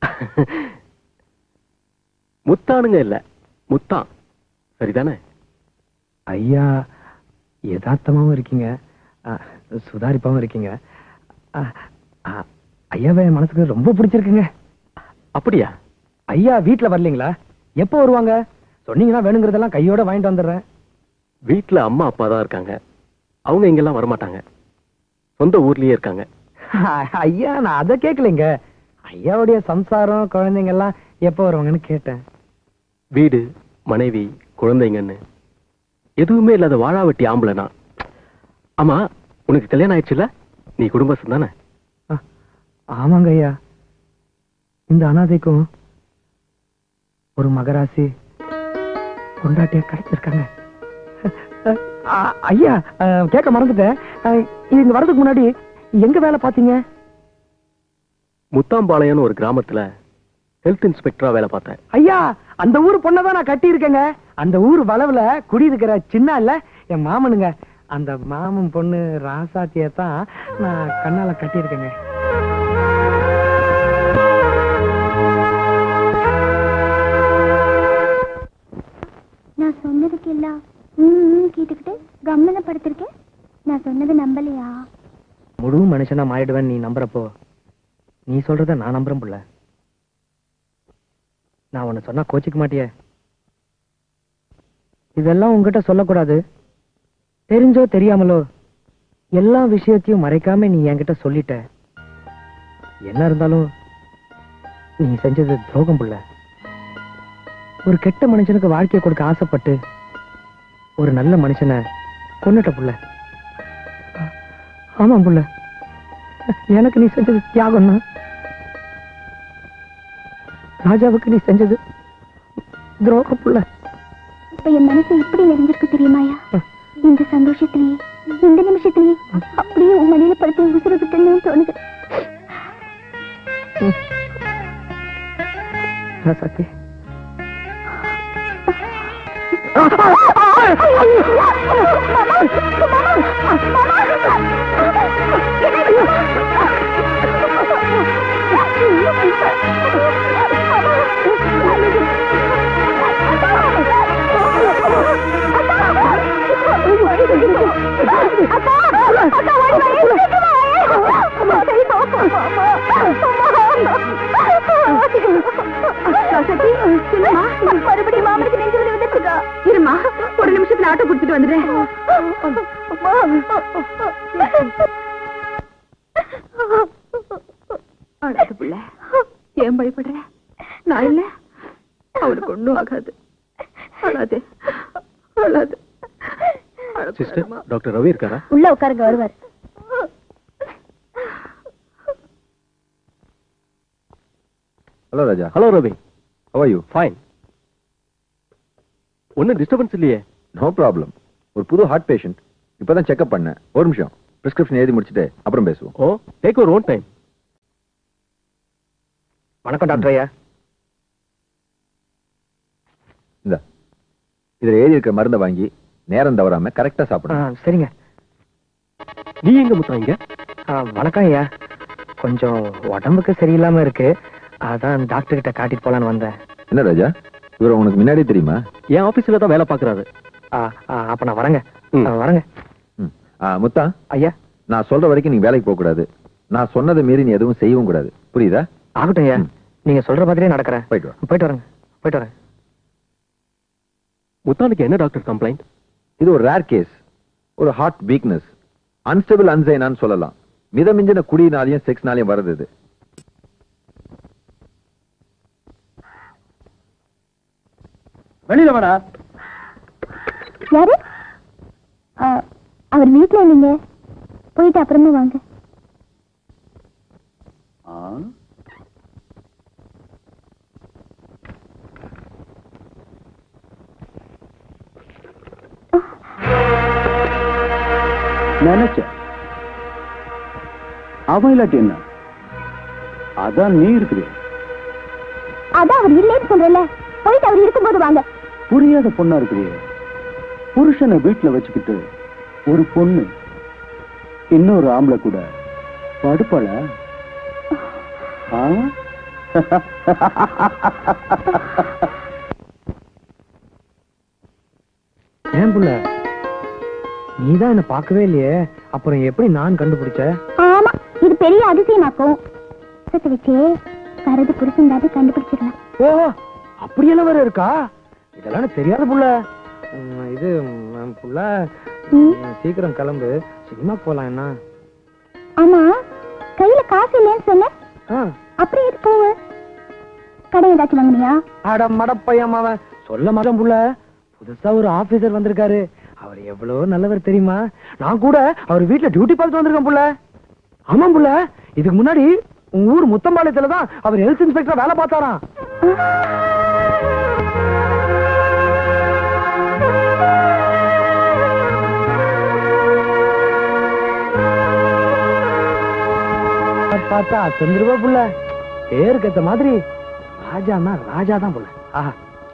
முத்தானுங்க இல்ல முத்தான் சரிதானே ஐயா யதார்த்தமாவும் இருக்கீங்க அஹ், சுதாரிப்பாவும் இருக்கீங்க அஹ், அஹ், ஐயாவை என் மனசுக்கு ரொம்ப பிடிச்சிருக்குங்க அப்படியா ஐயா வீட்ல வரலீங்களா எப்போ வருவாங்க சொன்னீங்கன்னா வேணுங்கிறதெல்லாம் கையோட வாங்கிட்டு வந்துடுறேன் வீட்ல அம்மா அப்பா தான் இருக்காங்க அவங்க இங்கெல்லாம் வரமாட்டாங்க சொந்த ஊர்லயே இருக்காங்க ஐயா நான் அதை கேட்கலைங்க ஐயாவுடைய சம்சாரம் குழந்தைங்க எல்லாம் எப்போ வருவாங்கன்னு கேட்டேன் வீடு மனைவி குழந்தைங்கன்னு எதுவுமே இல்லாத வாழாவட்டி ஆம்பளை நான் ஆமா உனக்கு கல்யாணம் ஆயிடுச்சுல நீ குடும்பஸ்தன் தானே ஆமாங்க ஐயா இந்த அனாதைக்கும் ஒரு மகராசி கொண்டாட்டியா கிடைச்சிருக்காங்க அ- ஐயா அ, கேட்க மறந்துட்டேன் அ, இங்க வரதுக்கு முன்னாடி எங்க வேலை பாத்தீங்க முத்தாம்பாளையம்னு ஒரு கிராமத்துல ஹெல்த் இன்ஸ்பெக்டரா வேலை பார்த்தேன் ஐயா அந்த ஊர் பொண்ணை தான் நான் கட்டி இருக்கேங்க அந்த ஊர் வளவுல குடி இருக்கிற சின்ன இல்ல என் மாமனுங்க அந்த மாமன் பொண்ணு ராசாத்திய தான் நான் கண்ணால கட்டி இருக்கேங்க நான் சொன்னதுக்கு எல்லாம் ம் கேட்டுக்கிட்டு கம்மன படுத்திருக்கேன் நான் சொன்னது நம்பலையா முழு மனுஷனா மாறிடுவேன் நீ நம்புறப்போ நீ சொல்றத நான் நம்புறேன் புள்ள நான் உன்னை சொன்னா கோச்சிக்க மாட்டியே இதெல்லாம் உங்ககிட்ட சொல்லக்கூடாது தெரிஞ்சோ தெரியாமலோ எல்லா விஷயத்தையும் மறைக்காம நீ என்கிட்ட சொல்லிட்ட என்ன இருந்தாலும் நீ செஞ்சது துரோகம் புள்ள ஒரு கெட்ட மனுஷனுக்கு வாழ்க்கையை கொடுக்க ஆசைப்பட்டு ஒரு நல்ல மனுஷனை கொன்னுட்ட புள்ள ஆமாம் புள்ள எனக்கு நீ செஞ்சது தியாகம்னா ராஜாவுக்கு நீ செஞ்சது துரோகம் புள்ள இப்ப என் மனசு எப்படி நிறைஞ்சிருக்கு தெரியுமாயா இந்த சந்தோஷத்திலேயே இந்த நிமிஷத்திலேயே அப்படியே உன் மடியில படுத்து உசுறு விட்டுன்னு தோணுது சக்தி மறுபடியும் மாமனுக்கு நெஞ்சு வலி வந்துட்டு இருக்கா இருமா ஒரு நிமிஷத்துல ஆட்டோ குடுத்துட்டு வந்துடுறேன் அழாத புள்ள ஏன் பயப்படுற நான் இல்ல அவனுக்கு ஒண்ணும் ஆகாது அழாதே அழாது சிஸ்டர் டாக்டர் ரவி இருக்காரா உள்ள உட்காருங்க வருவார் hello Raja hello Ravi how are you fine ஒன்னும் டிஸ்டர்பன்ஸ் இல்லையே நோ ப்ராப்ளம் ஒரு புது ஹார்ட் பேஷண்ட் இப்பதான் செக்அப் பண்ணேன் ஒரு நிமிஷம் பிரிஸ்கிரிப்ஷன் எழுதி முடிச்சிட்டு அப்புறம் பேசுவோம் ஓ டேக் ஒரு ஓன் டைம் வணக்கம் டாக்டர் ஐயா இந்த இதுல எழுதி இருக்கிற மருந்தை வாங்கி நேரம் தவறாம கரெக்டா ஆ, சாப்பிடணும் சரிங்க நீ எங்க முத்தா இங்க ஆ, வணக்கம் ஐயா கொஞ்சம் உடம்புக்கு சரியில்லாம இருக்கு அதான் டாக்டர் கிட்ட காட்டிட்டு போலான்னு வந்தேன் என்ன ராஜா இவர் உனக்கு முன்னாடியே தெரியுமா என் ஆபீஸ்ல தான் வேலை பாக்குறாரு ஆ, ஆ, அப்ப நான் வரேங்க ம். ஆ, வரேங்க ம். ஆ, முத்தா ஐயா நான் சொல்ற வரைக்கும் நீ வேலைக்கு போக கூடாது நான் சொன்னதை மீறி நீ எதுவும் செய்யவும் கூடாது புரியுதா ஆகட்டும் ஐயா ம். நீங்க சொல்ற மாதிரியே நடக்கிறேன் போயிட்டு வா போயிட்டு வரேங்க போயிட்டு வரேன் முத்தானுக்கு என்ன டாக்டர் கம்ப்ளைண்ட் இது ஒரு ரேர் கேஸ் ஒரு ஹார்ட் வீக்னஸ் அன்ஸ்டபிள் அன்சைனான்னு சொல்லலாம் மிதமிஞ்சின குடியினாலையும் செக்ஸ்னாலையும் வருது இது வெளியில வாடா யாரு ஆ, அவர் வீட்ல இல்லைங்க போயிட்டு அப்புறமா வாங்க நினைச்ச அவன் இல்லாட்டி என்ன அதான் நீ இருக்குது அதான் அவர் இல்லைன்னு சொல்றேன்ல போயிட்டு அவர் இருக்கும்போது வாங்க புரியாத பொண்ணா இருக்குது புருஷனை வீட்டுல வச்சுக்கிட்டு ஒரு பொண்ணு இன்னொரு ஆம்பளை கூட படுப்பல ஏன் புள்ள நீதான் என்ன பார்க்கவே இல்லையே அப்புறம் எப்படி நான் கண்டுபிடிச்ச ஆமா இது பெரிய அதிசயமாக்கும் சுத்த வச்சே வரது புருஷன் கண்டுபிடிச்சிடலாம் ஓ அப்படியெல்லாம் வேற இருக்கா இதெல்லாம் எனக்கு தெரியாத புள்ள ம், இது ம், புள்ள ம். ம், சீக்கிரம் கிளம்பு சினிமா போலாம் என்ன ஆமா கையில காசு இல்லைன்னு சொன்ன ஆ, அப்புறம் எது போவ கடை ஏதாச்சும் வாங்குனியா அட மடப்பையன் அவன் சொல்ல மாட்டேன் புள்ள புதுசா ஒரு ஆபீசர் வந்திருக்காரு அவர் எவ்வளவு நல்லவர் தெரியுமா நான் கூட அவர் வீட்ல டியூட்டி பார்த்துட்டு வந்திருக்கேன் புள்ள ஆமாம் புள்ள இதுக்கு முன்னாடி உங்க ஊர் முத்தம்பாளையத்துல தான் அவர் ஹெல்த் இன்ஸ்பெக்டரா வேலை பார்த்தாராம் பார்த்தா செந்துருவா புள்ள பேருக்கு ஏத்த மாதிரி ராஜான்னா ராஜா தான் புள்ள ஆஹா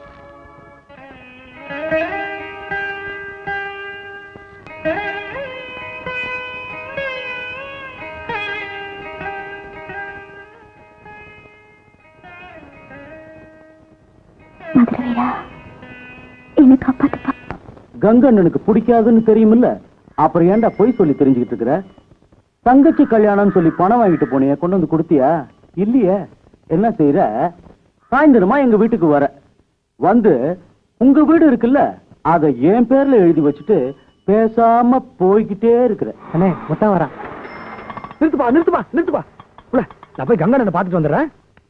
மதுரவேலா என்ன காப்பாத்துப்பா கங்கண்ணனுக்கு பிடிக்காதுன்னு தெரியுமில்ல அப்புறம் ஏன்டா பொய் சொல்லி தெரிஞ்சுக்கிட்டு இருக்கிற தங்கச்சி கல்யாணம்னு சொல்லி பணம் வாங்கிட்டு போனியே கொண்டு வந்து கொடுத்தியா இல்லையே என்ன செய்யற சாயந்தரமா எங்க வீட்டுக்கு வர வந்து உங்க வீடு இருக்குல்ல அத என் பேர்ல எழுதி வச்சுட்டு பேசாம போய்கிட்டே இருக்கிற அண்ணே மொத்தம் வரான் நிறுத்துப்பா நிறுத்துப்பா நிறுத்துப்பா புள்ள நான் போய் கங்கண்ணனை பார்த்துட்டு வந்துடுறேன்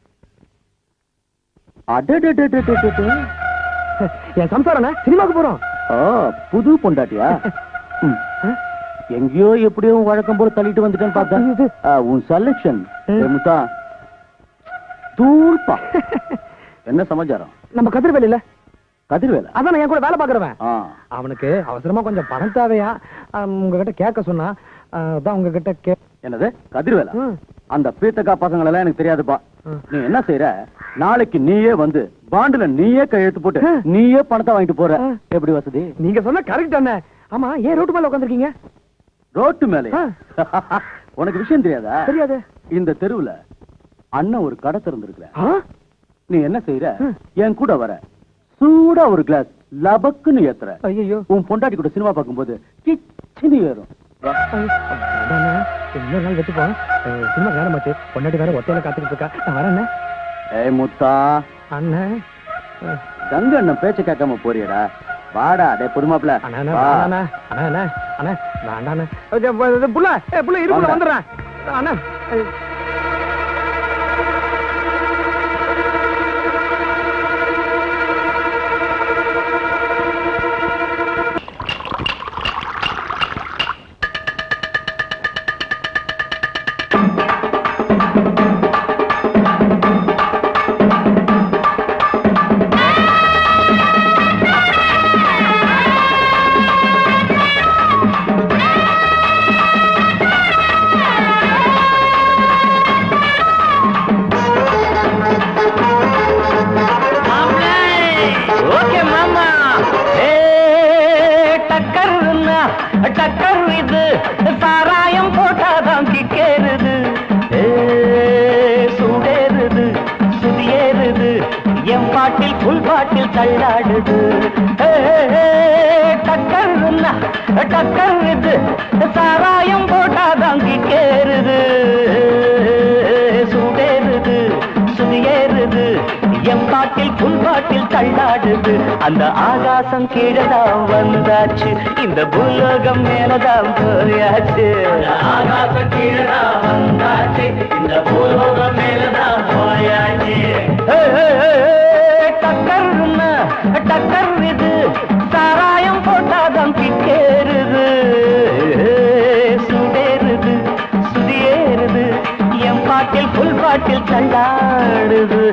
அடடடடடடட. என் சம்சாரண்ணே சினிமாக்கு போறோம் ஆ, புது பொண்டாட்டியா ம். எங்கேயோ எப்படியோ உன் வழக்கம் போல தள்ளிட்டு வந்துட்டேன்னு பார்த்தேன் ஆ, உன் செலக்ஷன் முத்தா தூள்பா என்ன சமாச்சாரம் நம்ம கதிர்வேல் இல்ல கதிர்வேல அதான் என் கூட வேலை பாக்குறவன் ஆ அவனுக்கு அவசரமா கொஞ்சம் பணம் தேவையா ஆம், உங்ககிட்ட கேட்க சொன்னா ஆ, அதான் உங்ககிட்ட கே என்னது கதிர்வேலா ம். அந்த பீத்தக்கா பசங்க எல்லாம் எனக்கு தெரியாதுப்பா ம். நீ என்ன செய்யற நாளைக்கு நீயே வந்து பாண்டுல நீயே கையெழுத்து போட்டு நீயே பணத்தை வாங்கிட்டு போற ஆ. எப்படி வசதி நீங்க சொன்ன கரெக்ட் அண்ணே ஆமா ஏன் ரோட்டு மேல உட்காந்துருக்கீங்க ரோட்டு மேலே ஆ. உனக்கு விஷயம் தெரியாதா தெரியாது இந்த தெருவுல அண்ணன் ஒரு கடை திறந்திருக்கிற நீ என்ன செய்யற ம். என் கூட வர சூடா ஒரு கிளாஸ் லபக்குன்னு ஏத்துற ஐயோ உன் பொண்டாட்டி கூட சினிமா பார்க்கும்போது கிச்சினி ஏறும் வா. இன்னொரு நாள் வெட்டுப்போம் சினிமா நேரமாச்சு பொண்டாட்டி வேற ஒத்தையில காத்துக்கிட்டு இருக்கா நான் வரேன் அண்ணே. ஏய் முத்தா அண்ணன் கங்க அண்ணன் பேச்ச கேட்காம போறியடா வாடா டே புதுமாப்ல அண்ணா அண்ணா அண்ணா அண்ணா அண்ணா அண்ணா வேண்டாம் அண்ணா இது, இது, புள்ள ஏ புள்ள இரு புள்ள வாங்க. வந்துடுறேன் அண்ணா ஐ- ஆ டக்கர் இது சாராயம் போட்டாதான் கிக்கேறுது ஏ, சூடேறுது சுதியேறுது என் பாட்டில் புல் பாட்டில் தள்ளாடுது ஏ, டக்கர்னா டக்கர் இது சாராயம் போட்டாதான் கிக்கேறுது சூடேறுது சுதியேறுது என் பாட்டில் புல் பாட்டில் தள்ளாடுது அந்த ஆகாசம் கீழதான் வந்தாச்சு இந்த பூலோகம் மேலதான் போயாச்சு ஆகாசம் கீழதான் வந்தாச்சு இந்த பூலோகம் மேலதான் போயாச்சு டக்கர்னா டக்கர் இது சாராயம் போட்டாதான் கிட்டேறுது சுடேறுது சுதியேறுது என் பாட்டில் புல் பாட்டில் தள்ளாடுது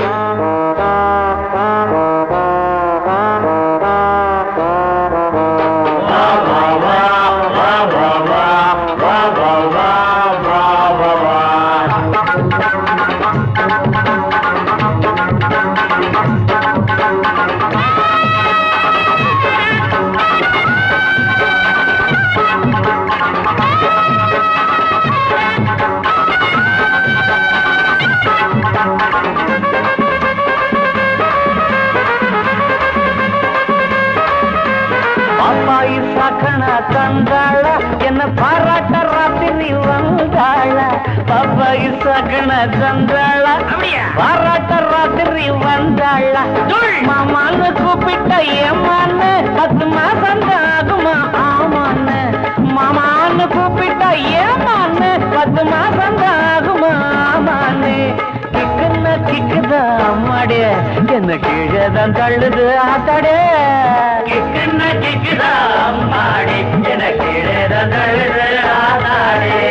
பாப்பாயி சாக்கண தந்தாள என்ன பாராட்ட ராத்திரி வந்தாள பாப்பாயி சாக்கண தந்தாள பாராட்ட ராத்திரி வந்தாள மாமான்னு கூப்பிட்ட ஏமான்னு பத்து மாசம் ஆகுமா ஆமான்னு மாமான்னு கூப்பிட்ட ஏமான்னு பத்து மாசம் ஆகுமா ஆமான்னு கிக்குன்னா கிக்குதா அம்மாடே என்ன கீழே தான் தள்ளுது ஆத்தாடே கிக்குன்னா கிக்குதா அம்மாடே என்ன கீழே தான் தள்ளுது ஆத்தாடே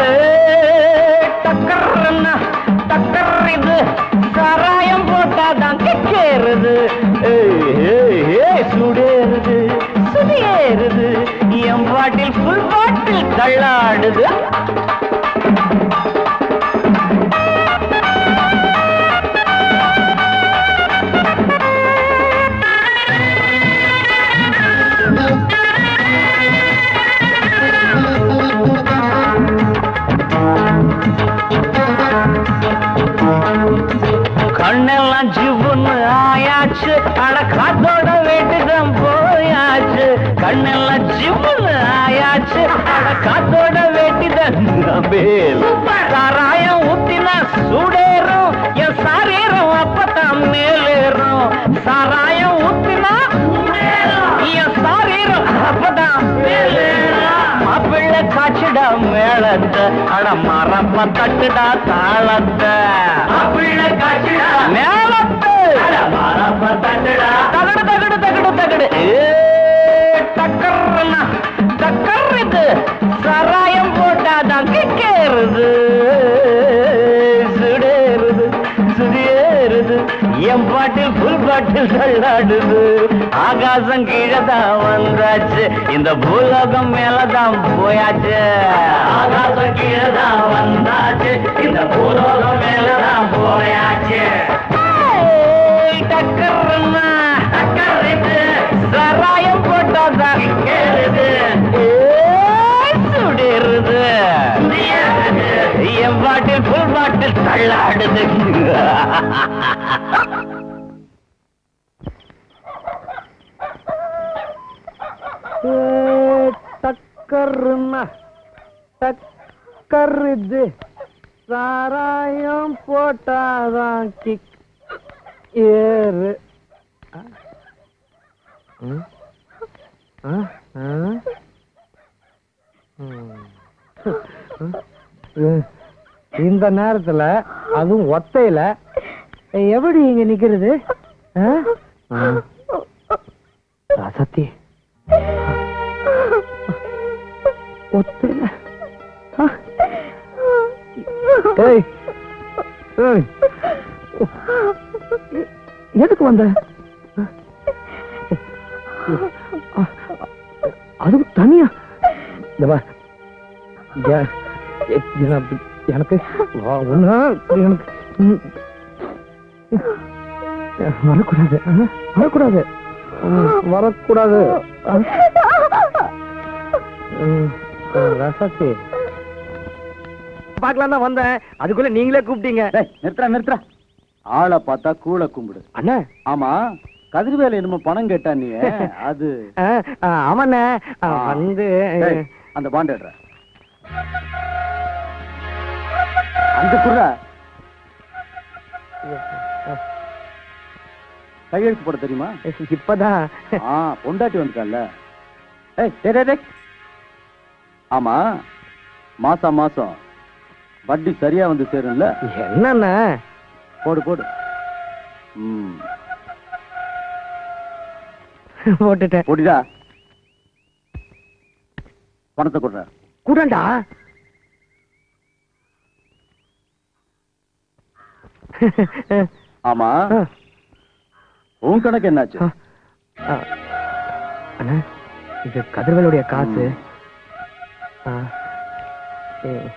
டக்கர்னா டக்கர் இது சாராயம் போட்டாதான் கிக்கேறுது ஏய், ஏய், ஏய், சுடேறுது சுதியேறுது என் பாட்டில் ஃபுல் பாட்டில் தள்ளாடுது கண்ணெல்லாம் ஜிவுன்னு ஆயாச்சு அட காத்தோட வேட்டுதான் போயாச்சு கண்ணெல்லாம் ஜிவுன்னு ஆயாச்சு அட காத்தோட வேட்டிதான் நபேல் சாராயம் ஊத்தினா சூடேறும் என் சாரீரம் அப்பதான் மேலேறும் சாராயம் ஊத்தினா என் சாரீரம் அப்பதான் மேலேறும் மாப்பிள்ளை காய்ச்சிடா மேளத்தை அட மரப்ப தட்டுடா தாளத்தை மாப்பிள்ளை காய்ச்சிடா மேளத்தை அட மரப்ப தட்டுடா தகடு தகடு தகடு தகடு ஏ, டக்கர்னா டக்கர் இது சாராயம் போட்டாதான் கிக்கேறுது சுடேறுது சுதியேறுது என் பாட்டில் புல் பாட்டில் தள்ளாடுது ஆகாசம் கீழே தான் வந்தாச்சு இந்த பூலோகம் மேலதான் போயாச்சு ஆகாசம் கீழே தான் வந்தாச்சு இந்த பூலோகம் மேலதான் போயாச்சு ஏய், டக்கர்னா டக்கர் இது சாராயம் போட்டாதான் கேளுது சுடேறுது என் பாட்டில் புல் பாட்டில் தள்ளாடுது டக்கர்னா டக்கர் இது சாராயம் போட்டாதான் கிக் ஏறு ஆ? ம்? ஆ? ஆ? ம். ம். இந்த நேரத்துல அதுவும் ஒத்தையில எப்படி இங்க நிக்கிறது ஆ? ஆ. ராசாத்தி ஒத்தையில ஆ? ஏய் ஏய் எ- எதுக்கு வந்த அது தனியா இந்த பார். எ- எ- எனக்கு- எனக்கு வா- ஒண்ணா எனக்கு ம், வரக்கூடாது ஆ? வரக்கூடாது ம், வரக்கூடாது ஆ? ம், ரசாத்தி பார்க்கலாம் தான் வந்தேன் அதுக்குள்ள நீங்களே கூப்பிட்டீங்க நிறுத்துறா நிறுத்துறா ஆளை பார்த்தா கூழ கும்பிடு அண்ணா ஆமா கதிர்வேல என்னமோ பணம் கேட்டா நீ அது ஆ, ஆ, ஆமாண்ணே ஆ, ஆ. வந்து டேய், அந்த பாண்ட் எடுற அந்த குர்ற கையெழுத்து போட தெரியுமா இப்பதான் ஆ பொண்டாட்டி வந்துட்டால ஏய் டேய், டேய், டேய். ஆமா மாசம் மாசம் வட்டி சரியா வந்து சேரும்ல என்னண்ணே போடு போடு ம் போட்டுட்டேன் போடிடா பணத்தை கொடுற கூடண்டா ஆமா உன் கணக்கு என்னாச்சு ஆ, அண்ணா இது கதிர்வேலுடைய காசு ஆ, எ-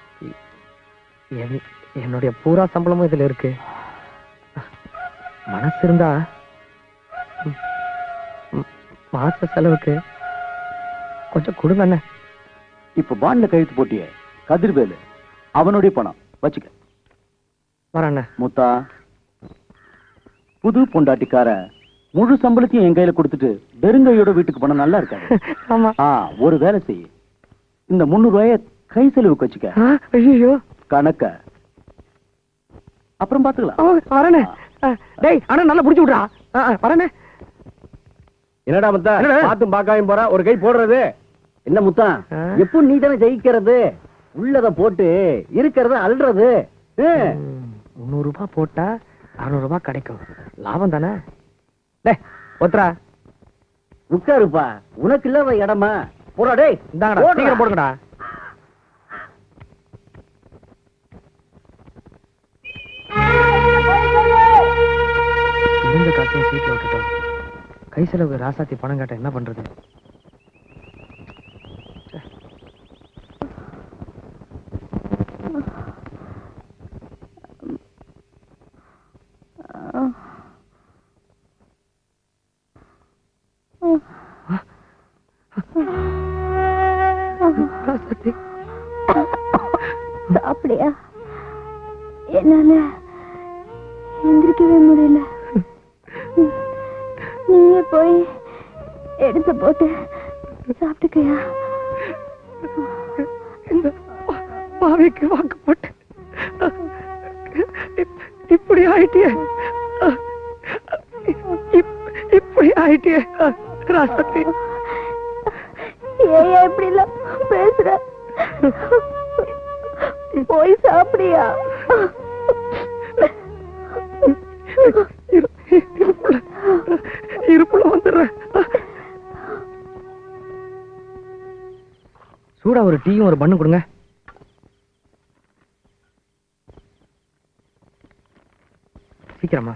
என்- என்னுடைய பூரா சம்பளமும் இதுல இருக்கு மனசு இருந்தா ம், ம், மாச செலவுக்கு கொஞ்சம் கொடுங்க அண்ணா இப்ப பாண்ட்ல கையெழுத்து போட்டியே கதிர்வேலு அவனுடைய பணம் வச்சுக்க வரேன் அண்ணா முத்தா புது பொண்டாட்டிக்கார முழு சம்பளத்தையும் என் கையில கொடுத்துட்டு வெறுங்கையோட வீட்டுக்கு போனா நல்லா இருக்காது ஆமா ஆ ஒரு வேலை செய் இந்த முந்நூறு ரூபாய கை செலவுக்கு வச்சுக்க ஐயோ கணக்க அப்புறம் பாத்துக்கலாம் வரேண்ணே ஆ, டேய் அண்ணா நல்லா புடிச்சு விட்றா ஆ, ஆ, வரேண்ணே என்னடா முத்தா பாத்தும் பார்க்காம போறா ஒரு கை போடுறது என்ன முத்தா எப்போ நீ தானே ஜெயிக்கிறது உள்ளத போட்டு இருக்கிறத அல்றது முந்நூறு ரூபாய் போட்டா அறுநூறு ரூபாய் கிடைக்கும் லாபம் தானே டேய் ஒத்துறா உட்காருப்பா உனக்கு இல்லாத இடமா போடா டேய் இந்தாங்கடா போடுடா. சீக்கிரம் போடுங்கடா இருந்த காசையும் சீட்ல விட்டுட்டோம் கை செலவு ராசாத்தி பணம் கேட்ட என்ன பண்றது ராசாத்தி அப்படியா என்னால எந்திரிக்கவே முடியல நீயே போய் எடுத்து போட்டு சாப்பிட்டுக்கையா இந்த பா- பாவிக்கு வாக்கு போட்டு இப்- இப்படி ஆயிட்டியே இப்- இப்படி ஆயிட்டியே ராசாத்தி ஏன் இப்படி எல்லாம் பேசுற போய் சாப்பிடியா இருப்புல வந்துடுறேன் சூடா ஒரு டீயும் ஒரு பண்ணு கொடுங்க சீக்கிரமா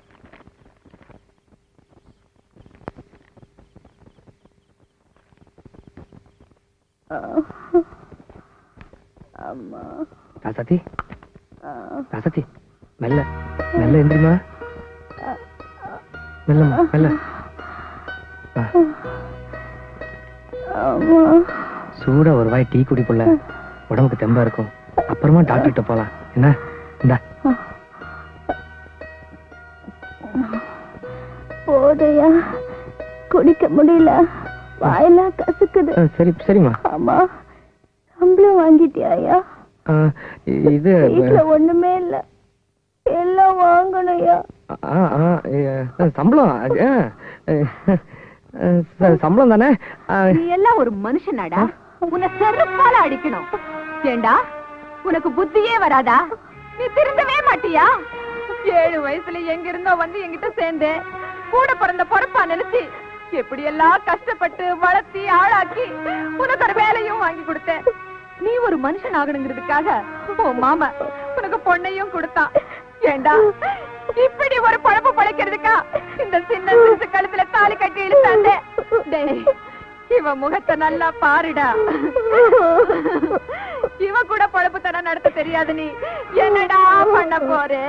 அம்மா ராசாத்தி ராசாத்தி மெல்ல மெல்ல எந்திரிமா மெல்லம்மா மெல்ல ஆ, அம்மா சூடா ஒரு வாய் டீ குடிப்புள்ள உடம்புக்கு தெம்பா இருக்கும் அப்புறமா டாக்டர் கிட்ட போலாம் என்ன இந்தா போதையா குடிக்க முடியல வாயெல்லாம் கசக்குது ஆ, சரி சரிம்மா ஆமா சம்பளம் வாங்கிட்டியாயா ஆ, இ- இது வீட்டுல ஒண்ணுமே இல்ல எல்லாம் வாங்கணும்யா ஆ, ஆ, ஆ, சம்பளம் அது, ஆ, ஆ, ச- சம்பளம் தானே ஆ, நீ எல்லாம் ஒரு மனுஷனாடா உன்னை செருப்பால அடிக்கணும் ஏண்டா உனக்கு புத்தியே வராதா நீ திருந்தவே மாட்டியா ஏழு வயசுல எங்க இருந்தோ வந்து என்கிட்ட சேர்ந்து கூட பிறந்த பொறுப்பா நினைச்சு எப்படி எல்லாம் கஷ்டப்பட்டு வளர்த்தி ஆளாக்கி உனக்கு ஒரு வேலையும் வாங்கி கொடுத்தேன் நீ ஒரு மனுஷன் ஆகணுங்கிறதுக்காக உன் மாமா உனக்கு பொண்ணையும் கொடுத்தான் ஏண்டா இப்படி ஒரு பழப்பு பழைக்கிறதுக்கா இந்த சின்ன சிசு கழுத்துல தாலி கட்டி இழுத்தாண்டே டேய் இவ முகத்தை நல்லா பாருடா இவ கூட பழப்பு தர நடத்த தெரியாது நீ என்னடா பண்ண போறே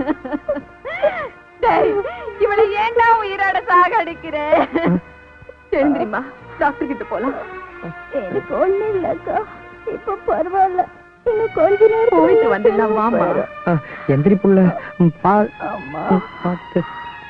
டேய் இவளை ஏன்டா உயிரோட சாகடிக்கிற தெரியுமா டாக்டர் கிட்ட போலாம் எனக்கு ஒண்ணு இல்லக்கா இப்ப பரவாயில்ல இன்னும் கொஞ்ச நேரம் போயிட்டு வந்துடலாம், வாம்மா. ஆ, எந்திரி புள்ள ம், பா ம், பார்த்து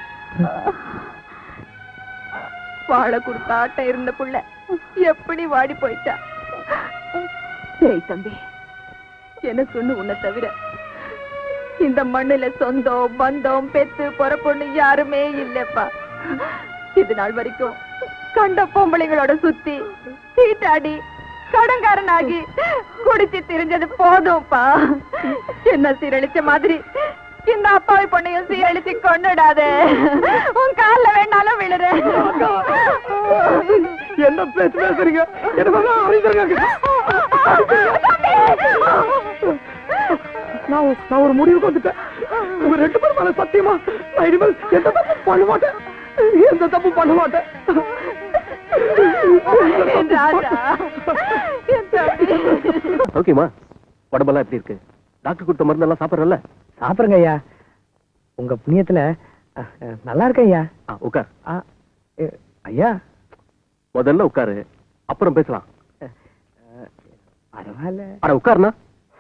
வாழை கொடுத்த ஆட்டம் இருந்த புள்ள எப்படி வாடி போயிட்டா டேய் தம்பி எனக்குன்னு உன்னை தவிர இந்த மண்ணுல சொந்தம் பந்தம் பெத்து பொறப்பொண்ணு யாருமே இல்லப்பா இது நாள் வரைக்கும் கண்ட பொம்பளைங்களோட சுத்தி சீட்டாடி கடன்காரனாகி குடிச்சு திரிஞ்சது போதும்ப்பா என்ன சீரழிச்ச மாதிரி இந்த அப்பாவி பொண்ணையும் சீரழிச்சு கொண்டுடாத உன் கால்ல வேணாலும் விழுறேன் என்ன பேச பேசுறீங்க எனக்கு அறிஞருங்க நான் ஒரு- நான் ஒரு முடிவுக்கு வந்துட்டேன் உங்க ரெண்டு பேரும் மேல சத்தியமா நான் இனிமேல் எந்த தப்பு பண்ண மாட்டேன் எந்த தப்பு பண்ண மாட்டேன் ராஜா என் தம்பி ஓகேமா உடம்பெல்லாம் எப்படி இருக்கு டாக்டர் கொடுத்த மருந்தெல்லாம் சாப்பிட்றல சாப்பிடுங்க ஐயா உங்க புண்ணியத்துல அ, அ, நல்லா இருக்கேன் ஐயா உட்கார் ஆ, எ, ஐயா முதல்ல உட்காரு அப்புறம் பேசலாம் பரவாயில்ல அட உட்காருண்ணா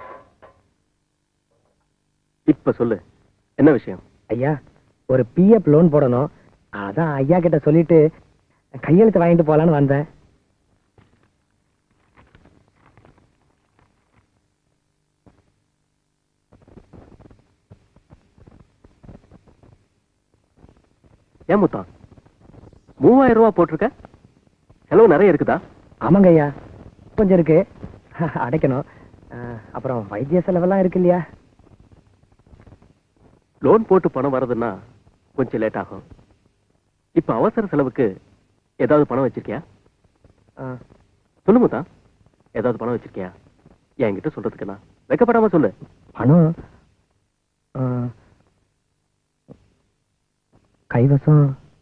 இப்ப சொல்லு என்ன விஷயம் ஐயா ஒரு பிஎஃப் லோன் போடணும் அதான் ஐயா கிட்ட சொல்லிட்டு கையெழுத்து வாங்கிட்டு போலான்னு வந்தேன் ஏன் முத்தான் மூவாயிரம் ரூபாய் போட்டிருக்க செலவு நிறைய இருக்குதா ஆமாங்க ஐயா கொஞ்சம் இருக்கு அடைக்கணும் அ, அப்புறம் வைத்திய செலவெல்லாம் இருக்கு இல்லையா லோன் போட்டு பணம் வர்றதுன்னா கொஞ்சம் லேட் ஆகும் இப்ப அவசர செலவுக்கு ஏதாவது பணம் வச்சிருக்கியா ஆ, சொல்லு முத்தா ஏதாவது பணம் வச்சிருக்கியா என்கிட்ட சொல்றதுக்கு நான் வெக்கப்படாம சொல்லு பணம் ஆ, கைவசம்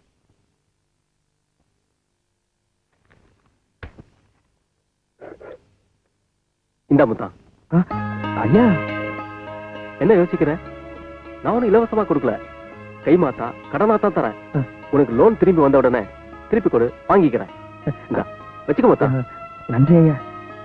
இந்தா முத்தா ஆ, ஐயா என்ன யோசிக்கிற நான் ஒன்னும் இலவசமா கொடுக்கல கை மாத்தா கடனா தான் தரேன் உனக்கு லோன் திரும்பி வந்த உடனே திருப்பி கொடு வாங்கிக்கிறேன் இந்தா வச்சுக்க முத்தா நன்றி ஐயா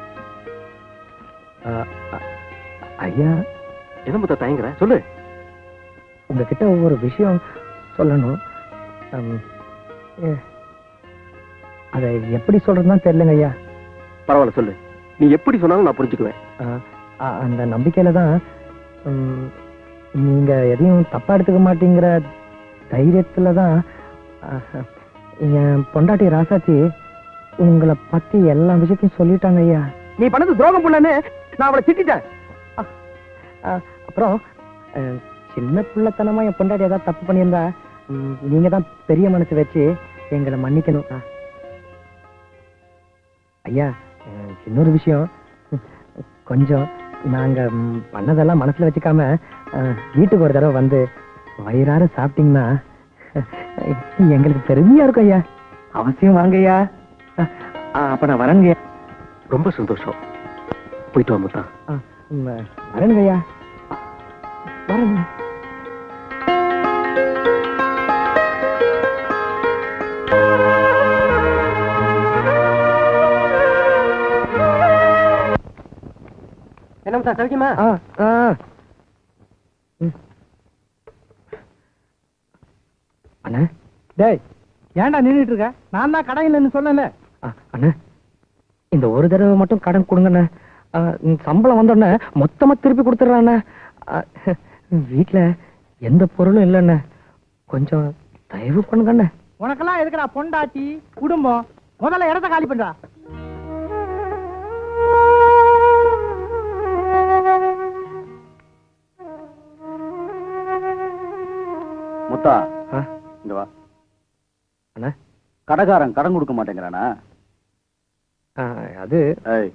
ஆ, அ- ஐயா என்ன முத்தா தயங்குற சொல்லு உங்ககிட்ட ஒரு விஷயம் சொல்லணும் அம், ஏ, அதை எப்படி சொல்றதுன்னு தெரியலங்க ஐயா பரவாயில்ல சொல்லு நீ எப்படி சொன்னாலும் நான் புரிஞ்சுக்குவேன் ஆ, ஆ, அந்த நம்பிக்கையில தான் ம், நீங்க எதையும் தப்பா எடுத்துக்க மாட்டேங்கிற தைரியத்துல தான் ஆ, என் பொண்டாட்டி ராசாச்சி உங்களை பத்தி எல்லா விஷயத்தையும் சொல்லிட்டாங்க ஐயா நீ பண்ணது துரோகம் புள்ளன்னு நான் அவளை திட்டிட்டேன் ஆ, அப்புறம் ஆ, சின்ன பிள்ளைத்தனமா என் பொண்டாட்டி ஏதாவது தப்பு பண்ணியிருந்தா ம், நீங்க தான் பெரிய மனசு வச்சு எங்களை மன்னிக்கணும் ஆ. ஐயா ஆ, இன்னொரு விஷயம் ம், கொஞ்சம் நாங்க ம், பண்ணதெல்லாம் மனசுல வச்சுக்காம ஆ, வீட்டுக்கு ஒரு தடவை வந்து வயிறார சாப்பிட்டீங்கன்னா எங்களுக்கு பெருமையா இருக்கும் ஐயா அவசியம் வாங்க ஐயா ஆ, ஆ, அப்ப நான் வரேங்க ரொம்ப சந்தோஷம் போயிட்டு வா முத்தா வரேங்க ஐயா வரேங்க என்ன முத்தா சௌக்கியமா ஆ ஆ அண்ணா டேய் ஏன்டா நின்னுட்டு இருக்க நான் தான் கடை இல்லைன்னு சொன்னேன்ல ஆ, அண்ணா இந்த ஒரு தடவை மட்டும் கடன் கொடுங்கண்ணே ஆ, ம், சம்பளம் வந்தோடனே மொத்தமா திருப்பி கொடுத்துட்றாண்ணே வீட்டுல எந்த பொருளும் இல்லைண்ணே கொஞ்சம் தயவு பண்ணுங்கண்ணே உனக்கெல்லாம் எதுக்குடா பொண்டாட்டி குடும்பம் முதல்ல இடத்த காலி பண்றா முத்தா ஆ? இங்க வா அண்ணா கடைக்காரன் கடன் கொடுக்க மாட்டேங்கிறானா ஆ, அது ஏய்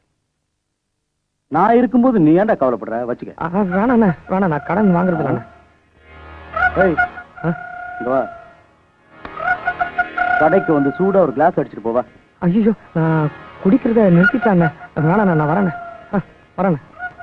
நான் இருக்கும்போது நீ ஏன்டா கவலைப்படுற வச்சுக்க ஆ, வேணாண்ணே வேணாம் நான் கடன் வாங்குறது வேணாம் ஏய் இங்க வா கடைக்கு வந்து சூடா ஒரு கிளாஸ் அடிச்சிட்டு போவா ஐயோ நான் குடிக்கிறத நிறுத்திட்டாண்ணே வேணாண்ணே நான் வரேண்ணே ஆ, வரேண்ணே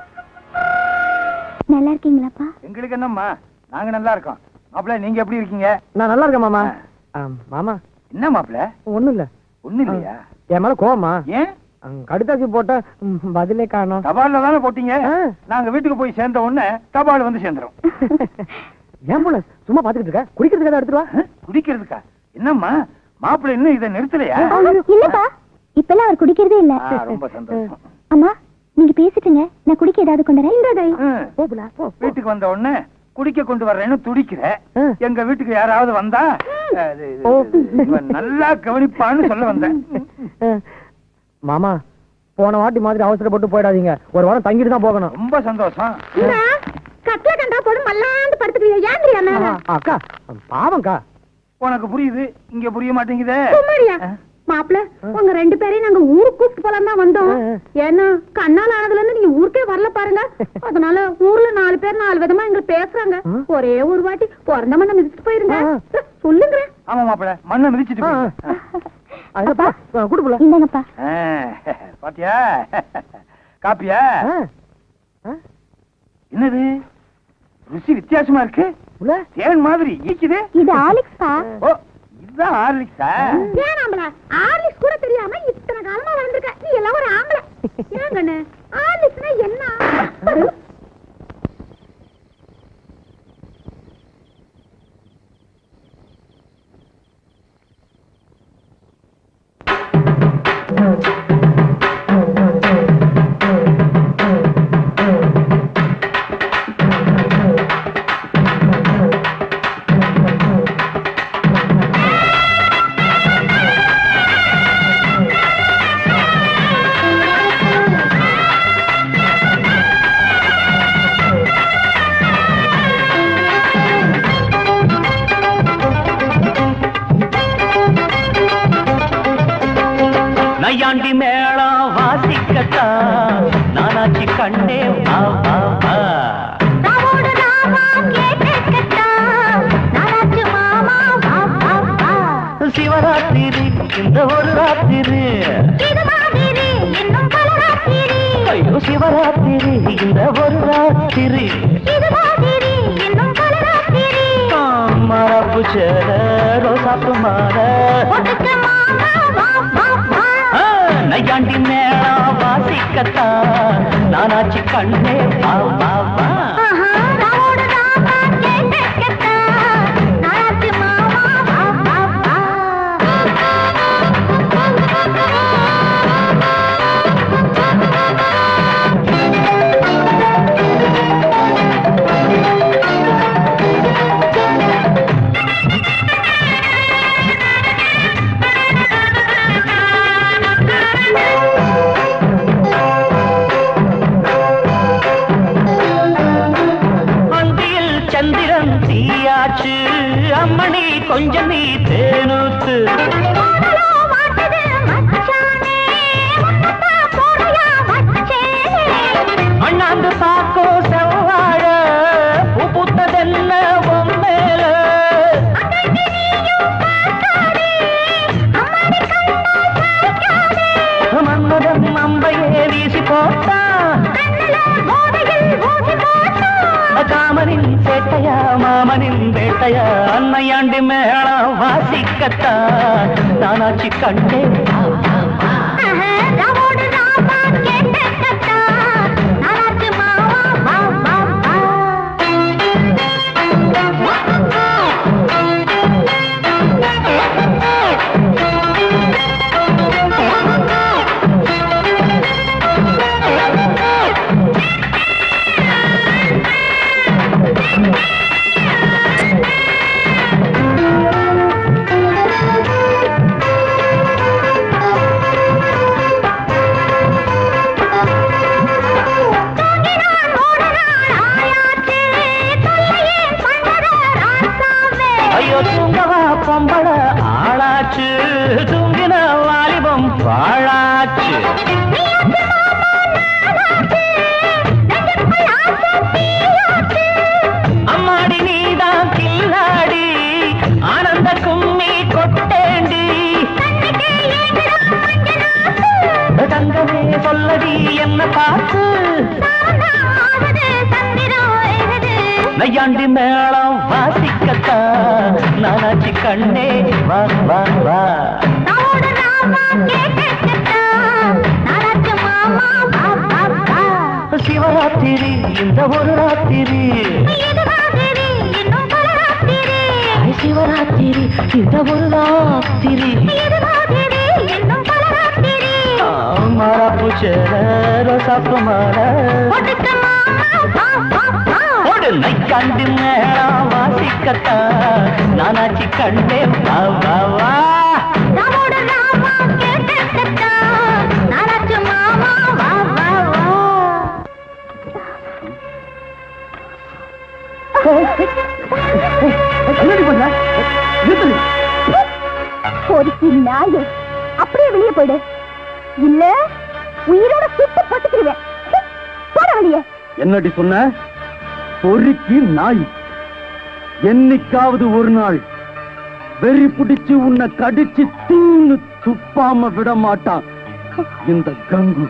நல்லா இருக்கீங்களாப்பா எங்களுக்கு என்னம்மா நாங்க நல்லா இருக்கோம் மாப்பிள்ள நீங்க எப்படி இருக்கீங்க நான் நல்லா இருக்கேன் மாமா ஆ, மாமா என்ன மாப்பிள்ள ஒண்ணும் இல்ல ஒண்ணு இல்லையா என் மேல கோவமா ஏன் கடுதாசி போட்ட ம், பதிலே காணோம் தபால்ல தானே போட்டீங்க நாங்க வீட்டுக்கு போய் சேர்ந்த உடனே தபால் வந்து சேர்ந்துரும் ஏன் போல சும்மா பாத்துக்கிட்டு இருக்க குடிக்கிறதுக்கு எடுத்துட்டு வா குடிக்கிறதுக்கா என்னம்மா மாப்பிள்ளை இன்னும் இதை நிறுத்தலையா இல்லப்பா இப்பெல்லாம் அவர் குடிக்கிறதே இல்ல ஆ, ரொம்ப சந்தோஷம் அம்மா நீங்க பேசிட்டுங்க நான் குடிக்க ஏதாவது கொண்டு வரேன் ம். வீட்டுக்கு வந்த உடனே குடிக்க கொண்டு வர்றேன்னு துடிக்கிற எங்க வீட்டுக்கு யாராவது வந்தா அது, இது, இது, இவன் நல்லா கவனிப்பான்னு சொல்ல வந்தேன் மாமா போன வாட்டி மாதிரி அவசரப்பட்டு போயிடாதீங்க ஒரு வாரம் தங்கிட்டு தான் போகணும் ரொம்ப சந்தோஷம் கட்ல கண்டா போடு மல்லாந்து படுத்துக்கிறியா ஏன் தெரியா மேல ஆ, அக்கா பாவம்க்கா உனக்கு புரியுது இங்க புரிய மாட்டேங்குதே சும்மாரியா மாப்பிள உங்க ரெண்டு பேரையும் நாங்க ஊருக்கு கூப்பிட்டு போலாம் தான் வந்தோம் ஏன்னா கண்ணால் ஆனதுல இருந்து நீங்க ஊருக்கே வரல பாருங்க அதனால ஊர்ல நாலு பேர் நாலு விதமா எங்க பேசுறாங்க ஒரே ஒரு வாட்டி பிறந்த மண்ணை மிதிச்சுட்டு போயிருங்க சொல்லுங்க ஆமா மாப்பிள்ள மண்ணை மிதிச்சிட்டு போயிரு. குடுப்புல இந்தாங்கப்பா ஆ, பாத்தியா காப்பியா என்னது ருசி வித்தியாசமா இருக்கு தேன் மாதிரி ஈக்குது இது ஆலிக்ஸ்பா ஓ இதுதான் ஹார்லிக்ஸா ஏன் ஆம்பளை ஆர்லிக்ஸ் கூட தெரியாம இத்தனை காலமா வளர்ந்துருக்க நீ எல்லாம் ஒரு ஆம்பளை ஏன் கண்ணு ஆர்லிக்ஸ்னா என்ன நையாண்டி மேளம் வாசிக்கத்தான் நானாச்சி கண்ணே வா வா வா சிவராத்திரி இந்த ஒரு ராத்திரி ஐயோ சிவராத்திரி இந்த ஒரு ராத்திரி மரப்பு சேர ரோசாப்பு மாற ஆ, நையாண்டி மேளம் வாசிக்கத்தான் நானாச்சி கண்ணே வா வா வா அந்தியில் சந்திரன் தீயாச்சு அம்மணி கொஞ்சம் நீ தேனூத்து அண்ணாந்து பாக்கோ செவ்வாழ பூ பூத்ததென்ன உம்மேல மன்மதன் அம்பையே வீசி போட்டா காமனின் சேட்டையா மாமனின் வேட்டையா அன்னையாண்டி மேளம் வாசிக்கத்தான் நானாச்சி கண்டே ஐயோ தூங்கவா பொம்பள ஆளாச்சு தூங்கின வாலிபம் பாழாச்சு அம்மாடி நீதான் கில்லாடி ஆனந்த கும்மி கொட்டேண்டி தங்கமே சொல்லடி என்ன பார்த்து நையாண்டி மேளம் வாசிக்கத்தான் நானாச்சி கண்ணே வா வா வா சிவராத்திரி இந்த ஒரு ராத்திரி ஐ சிவராத்திரி இந்த ஒரு ராத்திரி மாறாப்பு சேர ரோசாப்பு மாற ஒரு நைக்காண்டி மேளம் வாசிக்கத்தான் நானாச்சி கண்டே வா வா வா என்னடி பண்ண நிறுத்து பொறுக்கி நாயே அப்படியே வெளியே போயிடு இல்ல உயிரோட சுட்டு பத்துக்கிடுவேன் போட வெளியே என்னடி சொன்ன பொறுக்கி நாய் என்னைக்காவது ஒரு நாள் வெறி பிடிச்சு உன்னை கடிச்சு தீன்னு துப்பாம விட மாட்டான் இந்த கங்கு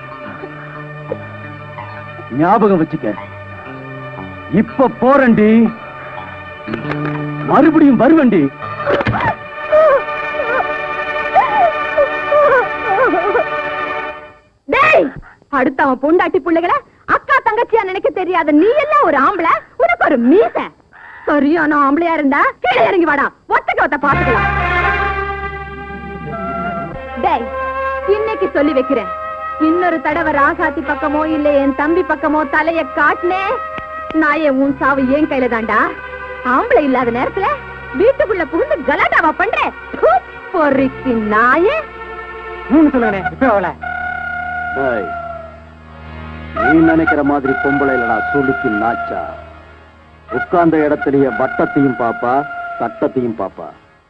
ஞாபகம் வச்சுக்க இப்ப போறேன்டி மறுபடியும் வருவேன்டி டேய் அடுத்த அவன் பொண்டாட்டி பிள்ளைகளை அக்கா தங்கச்சியா நினைக்க தெரியாத நீ எல்லாம் ஒரு ஆம்பளை உனக்கு ஒரு மீச சரியான ஆம்பளையா இருந்தா கீழே இறங்கி வாடா ஒத்தக்க ஒத்த பாத்துக்கலாம் டேய் இன்னைக்கு சொல்லி வைக்கிறேன் இன்னொரு தடவை ராசாத்தி பக்கமோ இல்ல என் தம்பி பக்கமோ தலைய காட்டினே நாயே உன் சாவு ஏன் கையில தாண்டா ஆம்பளை இல்லாத நேரத்துல வீட்டுக்குள்ள புகுந்து கலாட்டாவா பண்ற ப்பு, பொறுக்கி நாயே சொல்லுங்கண்ணே இப்ப அவளை நீ நினைக்கிற மாதிரி பொம்பளை இல்லடா சுளுக்கி நாச்சா உட்கார்ந்த இடத்துலயே வட்டத்தையும் பாப்பா சட்டத்தையும் பாப்பா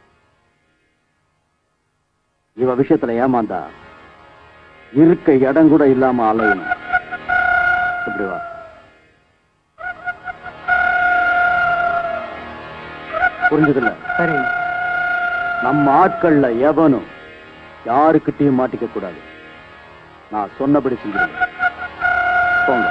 இவ விஷயத்துல ஏமாந்தா இருக்க இடம் கூட இல்லாம அலையணும் இப்படி வா புரிஞ்சதில்ல சரி நம்ம ஆட்கள்ல எவனும் யாருக்கிட்டையும் மாட்டிக்க கூடாது நான் சொன்னபடி செஞ்சிருங்க போங்க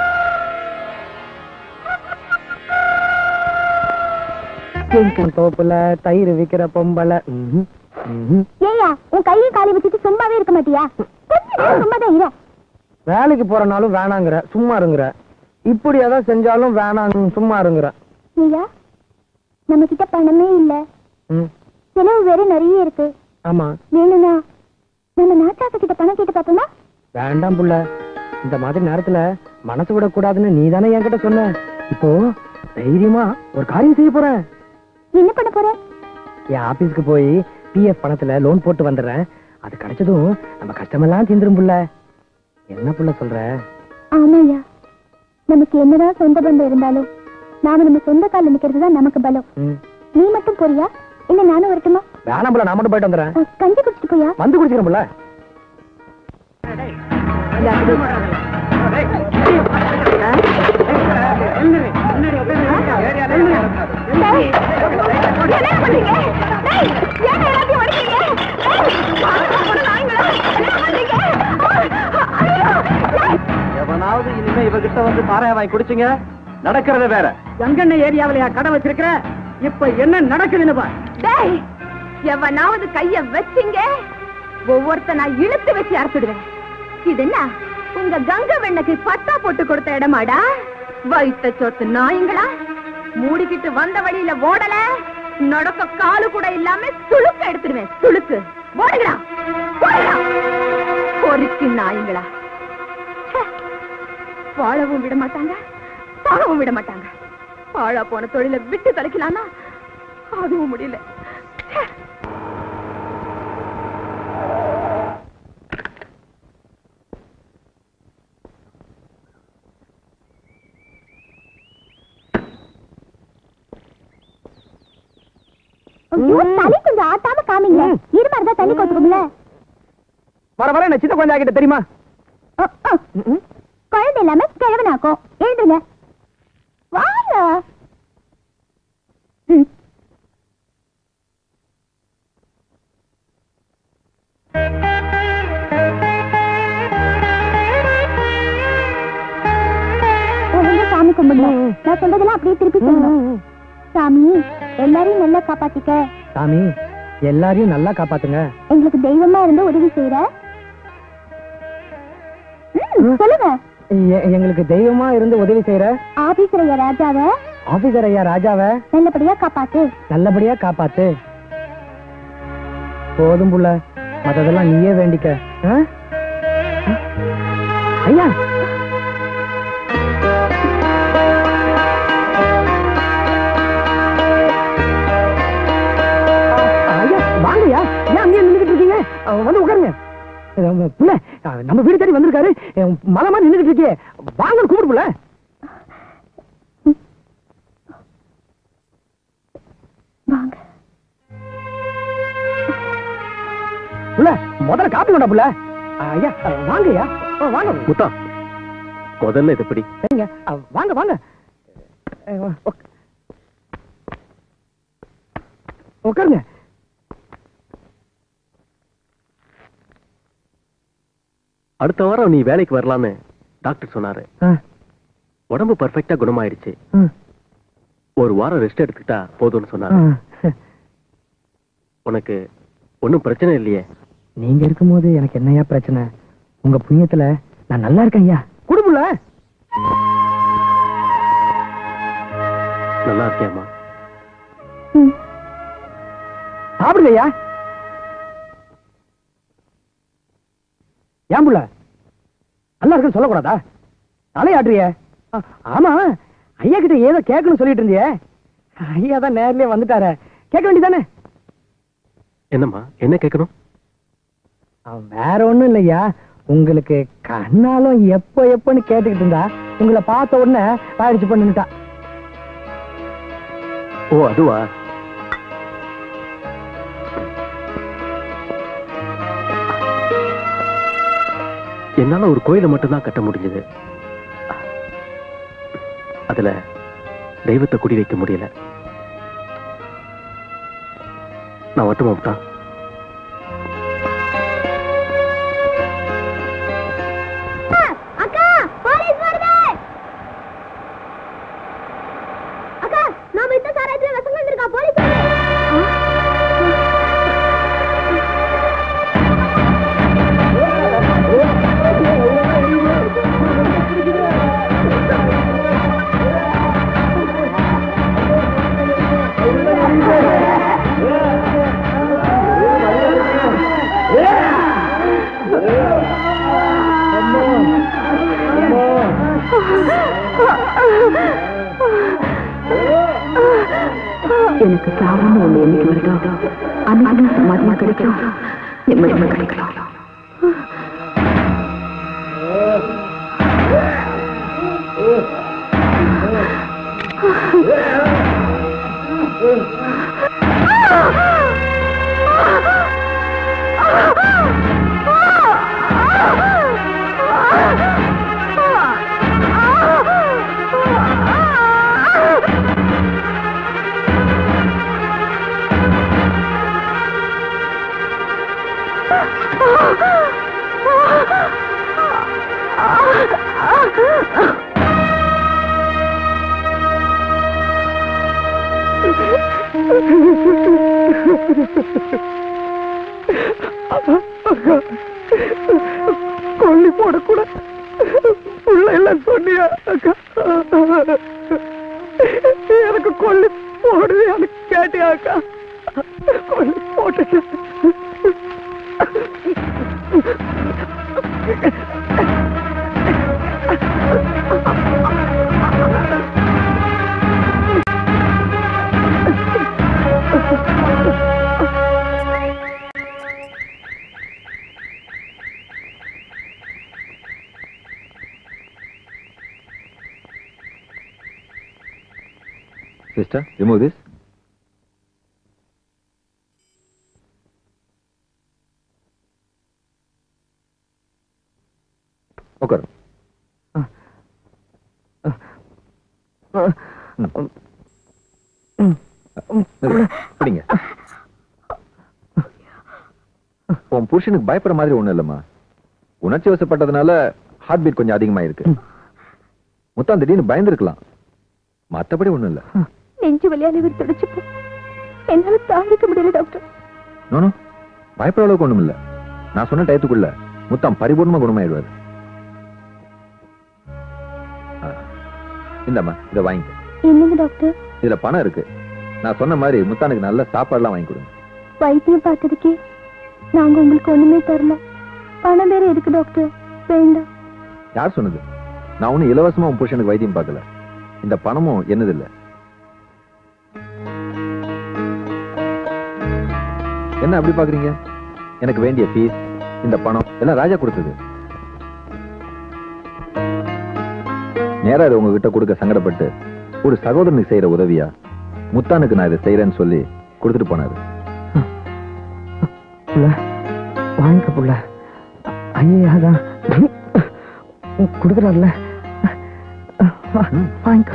கிங்கன் தோப்புல தயிர் விக்கிற பொம்பளை ம்ஹும், ம்ஹும். ஏயா உன் கையும் காலி வச்சுட்டு சும்மாவே இருக்க மாட்டியா கொஞ்ச நேரம் சும்மாதான் இரு வேலைக்கு போறனாலும் வேணாங்கிற சும்மா இருங்குற இப்படி எதை செஞ்சாலும் வேணாம் சும்மா இருங்குற ஐயா நம்ம கிட்ட பணமே இல்ல ம், செலவு வேற நிறைய இருக்கு ஆமா வேணும்னா நம்ம நாட்டாக்க கிட்ட பணம் கேட்டு பார்த்தோமா வேண்டாம் புள்ள இந்த மாதிரி நேரத்துல மனசு விட கூடாதுன்னு நீ தானே என்கிட்ட சொன்ன இப்போ தைரியமா ஒரு காரியம் செய்ய போறேன் என்ன பண்ண போற என் ஆபீஸ்க்கு போய் பிஎஃப் பணத்துல லோன் போட்டு வந்துடுறேன் அது கிடைச்சதும் நம்ம கஷ்டமெல்லாம் தீந்துரும் புள்ள என்ன புள்ள சொல்ற ஆமாய்யா நமக்கு என்னதான் சொந்த பந்தம் இருந்தாலும் நாம நம்ம சொந்த கால நிக்கிறது தான் நமக்கு பலம் ம். நீ மட்டும் போறியா இல்ல நானும் வரட்டுமா வேணாம் புள்ள நான் மட்டும் போயிட்டு வந்துடுறேன் அஹ், கஞ்சி குடிச்சிட்டு போயா வந்து குடிச்சிக்கிறேன் புள்ள டேய், என்ன பண்றீங்க டேய், ஏன் எல்லாத்தையும் உடைக்கிறீங்க? டேய், பாருங்க, போன நாய்ங்களா, என்ன பண்றீங்க? ஐயோ, டேய். எவனாவது இனிமே இவகிட்ட வந்து சாராய வாங்கி குடிச்சிங்க நடக்கிறத வேற கங்கண்ண ஏரியாவிலயா கடை வச்சிருக்கிற இப்ப என்ன நடக்குதுன்னு பார் டேய் எவனாவது கைய வச்சிங்க ஒவ்வொருத்த நான் இழுத்து வச்சு அறுத்துடுவேன் இது என்ன உங்க கங்கை வெண்ணுக்கு பட்டா போட்டு கொடுத்த இடமாடா வைத்த சொத்து நாய்ங்களா மூடிக்கிட்டு வந்த வழியில ஓடல நடக்க காலு கூட இல்லாம சுளுக்கு எடுத்துடுவேன் சுளுக்கு ஓடுகிறா ஓடுகிறா பொறுக்கி நாய்ங்களா ச்சே. வாழவும் விட மாட்டாங்க சாகவும் விட மாட்டாங்க பாழா போன தொழிலை விட்டு தொலைக்கலாம்னா அதுவும் முடியல ச்சே. ஐயோ, தண்ணி கொஞ்சம் ஆட்டாம காமிங்க இருமா இருந்தா தண்ணி கொத்துக்கும்ல வர வர என்ன சின்ன கொஞ்சம் ஆகிட்ட தெரியுமா அஹ், அஹ். குழந்தை இல்லாம கிழவனாக்கும் எழுதுங்க வாங்க ம். ஒழுங்கா சாமி கும்பிடுங்க நான் சொல்றதெல்லாம் அப்படியே திருப்பி சொல்லணும் சாமி எல்லாரையும் நல்லா காப்பாத்திக்க சாமி எல்லாரையும் நல்லா காப்பாத்துங்க எங்களுக்கு தெய்வமா இருந்து உதவி செய்யற ம், சொல்லுங்க எ- எங்களுக்கு தெய்வமா இருந்து உதவி செய்யற ஆபீசர் ஐயா ராஜாவை ஆபீசர் ஐயா ராஜாவை நல்லபடியா காப்பாத்து நல்லபடியா காப்பாத்து போதும் புள்ள மத்ததெல்லாம் நீயே வேண்டிக்க ஆ? ஆ? ஐயா ஐயா வாங்கய்யா ஏன் அங்கேயே நின்றுட்டு இருக்கீங்க அஹ் வந்து உட்காருங்க அஹ் புள்ள அஹ் நம்ம வீடு தேடி வந்திருக்காரு அஹ் மலை மாதிரி நின்றுட்டு இருக்கே வாங்க கூப்பிடு புள்ள வாங்க புள்ள முதல்ல காப்பி வேண்டாம் புள்ள அஹ் ஐயா அஹ் வாங்கய்யா அஹ் வாங்க முத்தா முதல்ல இது பிடி சரிங்க அஹ் வாங்க வாங்க அஹ் உக்- உட்காருங்க அடுத்த வாரம் நீ வேலைக்கு வரலான்னு டாக்டர் சொன்னாரு ஆ. உடம்பு பர்ஃபெக்டா குணமாயிடுச்சு ம். ஒரு வாரம் ரெஸ்ட் எடுத்துக்கிட்டா போதும்னு சொன்னாரு அஹ் உனக்கு ஒன்றும் பிரச்சனை இல்லையே நீங்க இருக்கும்போது எனக்கு என்னையா பிரச்சனை உங்க புண்ணியத்துல நான் நல்லா இருக்கேன் ஐயா குடும்பல நல்லா இருக்கியாமா சாப்பிடுங்க ஐயா ஏன் புள்ள நல்லா இருக்குன்னு சொல்லக்கூடாதா தலையாடுறிய ஆமா ஐயா கிட்ட ஏதோ கேட்கணும்னு சொல்லிட்டு இருந்தியே ஐயா தான் நேர்லயே வந்துட்டாரே கேட்க வேண்டியதானே என்னம்மா என்ன கேட்கணும் வேற ஒண்ணும் இல்லையா உங்களுக்கு கண்ணாலும் எப்ப எப்பன்னு கேட்டுக்கிட்டு இருந்தா உங்களை பார்த்த உடனே பாயிடுச்சு பண்ணிட்டா ஓ அதுவா என்னால ஒரு கோயிலை மட்டும்தான் கட்ட முடிஞ்சது அதுல தெய்வத்தை குடி வைக்க முடியல நான் மட்டுமா விட்டா அக்கா போலீஸ் வருது அக்கா நாம இந்த சாராயத்துல விஷம் வந்திருக்கா போலீஸ் எனக்கு சாவுன்னு ஒண்ணு என்னைக்கு வருதோ அன்னைக்கு சமாதிமா கிடைக்கும் நிம்மதிமா கிடைக்கலாம் கொல்லி போடக்கூட புள்ள எல்லாம் சொன்னியா அக்கா எனக்கு கொல்லி போடுது எனக்கு கேட்டியா அக்கா கொல்லி போட்டுட்டு Sister, remove this. உட்காரு படிங்க உன் புருஷனுக்கு பயப்படுற மாதிரி ஒண்ணும் இல்லம்மா உணர்ச்சி வசப்பட்டதுனால ஹார்ட் பீட் கொஞ்சம் அதிகமா இருக்கு முத்தம் திடீர்னு பயந்துருக்கலாம் மத்தபடி ஒண்ணும் இல்ல நெஞ்சு வழியா நிவர் துடிச்சுப்போம் என்னால தாங்கிக்க முடியல டாக்டர் நோனோ பயப்படுற அளவுக்கு ஒண்ணும் இல்ல நான் சொன்ன டயத்துக்குள்ள முத்தம் பரிபூர்ணமா குணமாயிடுவாரு இந்தம்மா இதை வாங்கிக்க என்னங்க டாக்டர் இதுல பணம் இருக்கு நான் சொன்ன மாதிரி முத்தானுக்கு நல்ல சாப்பாடுலாம் வாங்கி கொடுங்க வைத்தியம் பார்த்ததுக்கே நாங்க உங்களுக்கு ஒண்ணுமே தரல பணம் வேற எதுக்கு டாக்டர் வேண்டாம் யார் சொன்னது நான் ஒன்னும் இலவசமா உன் புருஷனுக்கு வைத்தியம் பார்க்கல இந்த பணமும் என்னது இல்ல என்ன அப்படி பாக்குறீங்க எனக்கு வேண்டிய ஃபீஸ் இந்த பணம் எல்லாம் ராஜா கொடுத்தது நேரா இதை உங்ககிட்ட கொடுக்க சங்கடப்பட்டு ஒரு சகோதரனுக்கு செய்யற உதவியா முத்தானுக்கு நான் இதை செய்யறேன்னு சொல்லி கொடுத்துட்டு போனாரு புள்ள வாங்கிக்க புள்ள ஐயா அதான் கொடுக்குறாருல வாங்கிக்க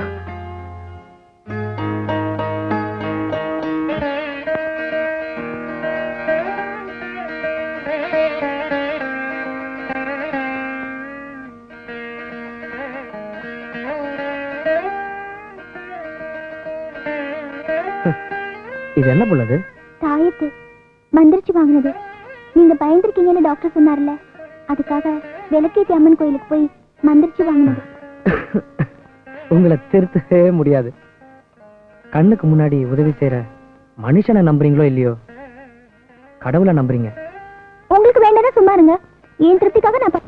இது என்ன புள்ளது தாயத்து மந்திரிச்சு வாங்கினது நீங்க பயந்துருக்கீங்கன்னு டாக்டர் சொன்னார்ல அதுக்காக விளக்கேத்தி அம்மன் கோயிலுக்கு போய் மந்திரிச்சு வாங்கினது உங்களை திருத்தவே முடியாது கண்ணுக்கு முன்னாடி உதவி செய்யற மனுஷனை நம்புறீங்களோ இல்லையோ கடவுளை நம்புறீங்க உங்களுக்கு வேண்டாம் சும்மா இருங்க என் திருப்திக்காக நான் ப-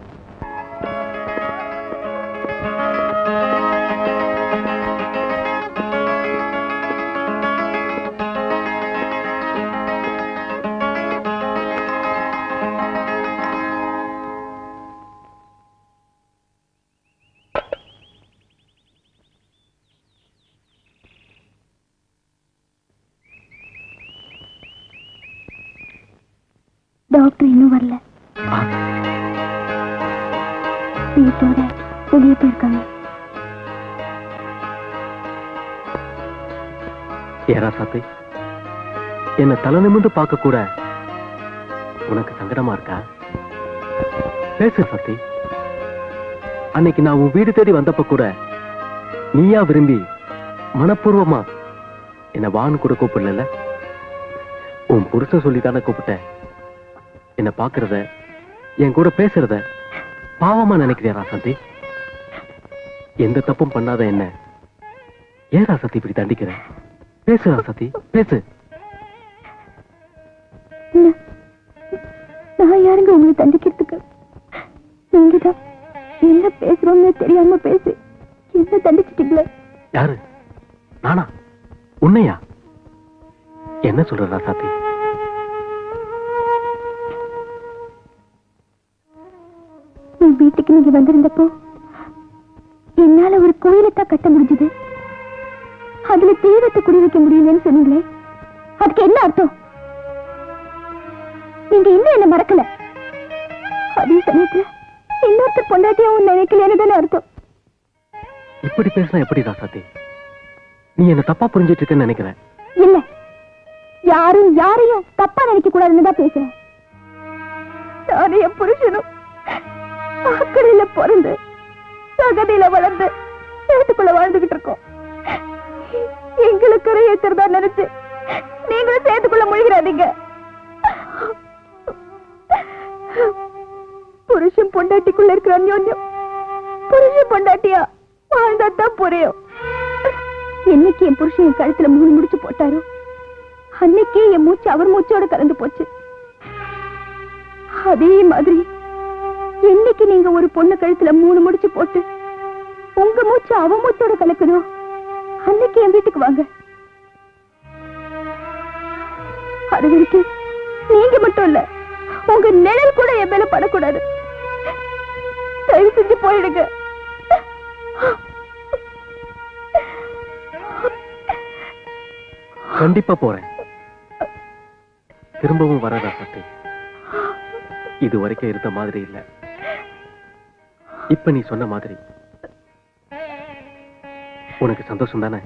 டாக்டர் இன்னும் வரல வீட்டோட வெளியே போயிருக்காங்க ஏரா சாத்தி என்ன தலை நிமிர்ந்து பார்க்க கூட உனக்கு சங்கடமா இருக்கா பேசு சத்தி அன்னைக்கு நான் உன் வீடு தேடி வந்தப்ப கூட நீயா விரும்பி மனப்பூர்வமா என்ன வான்னு கூட கூப்பிடல உன் புருஷன் சொல்லி தானே கூப்பிட்டேன் என்ன பாக்குறத என் கூட பேசுறத பாவமா நினைக்கிறியா ராசாத்தி எந்த தப்பும் பண்ணாத என்ன ஏன் ராசாத்தி இப்படி தண்டிக்கிற பேசு ராசாத்தி பேசு நான் யாருங்க உங்களை தண்டிக்கிறதுக்கு நீங்க தான் என்ன பேசுறோம்னு தெரியாம பேசி என்ன தண்டிச்சிட்டீங்களே யாரு நானா உன்னையா என்ன சொல்ற ராசாத்தி என் வீட்டுக்கு நீங்க வந்திருந்தப்போ என்னால ஒரு கோயிலை தான் கட்ட முடிஞ்சது அதுல தெய்வத்தை குடி வைக்க முடியலன்னு சொன்னீங்களே அதுக்கு என்ன அர்த்தம் நீங்க இன்னும் என்ன மறக்கல அதே சமயத்துல இன்னொருத்தர் பொண்டாட்டியாவும் நினைக்கலன்னு தானே அர்த்தம் இப்படி பேசினா எப்படி ராசாத்தி நீ என்ன தப்பா புரிஞ்சிட்டு இருக்கேன்னு நினைக்கிறேன் இல்ல யாரும் யாரையும் தப்பா நினைக்க கூடாதுன்னு தான் பேசுறேன் நானும் என் புருஷனும் அக்கறையில பிறந்து சகதியில வளர்ந்து வீட்டுக்குள்ள வாழ்ந்துகிட்டு இருக்கோம் எங்களுக்கு ஏத்துறதா நினைச்சு நீங்களும் சேர்த்துக்குள்ள முழுகிறாதீங்க புருஷன் பொண்டாட்டிக்குள்ள இருக்கிற அந்யோன்யம் புருஷன் பொண்டாட்டியா வாழ்ந்தா தான் புரியும் என்னைக்கு என் புருஷன் என் கழுத்துல மூணு முடிச்சு போட்டாரோ அன்னைக்கே என் மூச்சு அவர் மூச்சோட கலந்து போச்சு அதே மாதிரி என்னைக்கு நீங்க ஒரு பொண்ணு கழுத்துல மூணு முடிச்சு போட்டு உங்க மூச்சு அவ மூச்சோட கலக்குதோ அன்னைக்கு என் வீட்டுக்கு வாங்க அது வரைக்கும் நீங்க மட்டும் இல்ல உங்க நிழல் கூட என் மேல படக்கூடாது தயவு செஞ்சு போயிடுங்க கண்டிப்பா போறேன் திரும்பவும் வர ராசாத்தி இது வரைக்கும் இருந்த மாதிரி இல்ல இப்ப நீ சொன்ன மாதிரி உனக்கு சந்தோஷம் தானே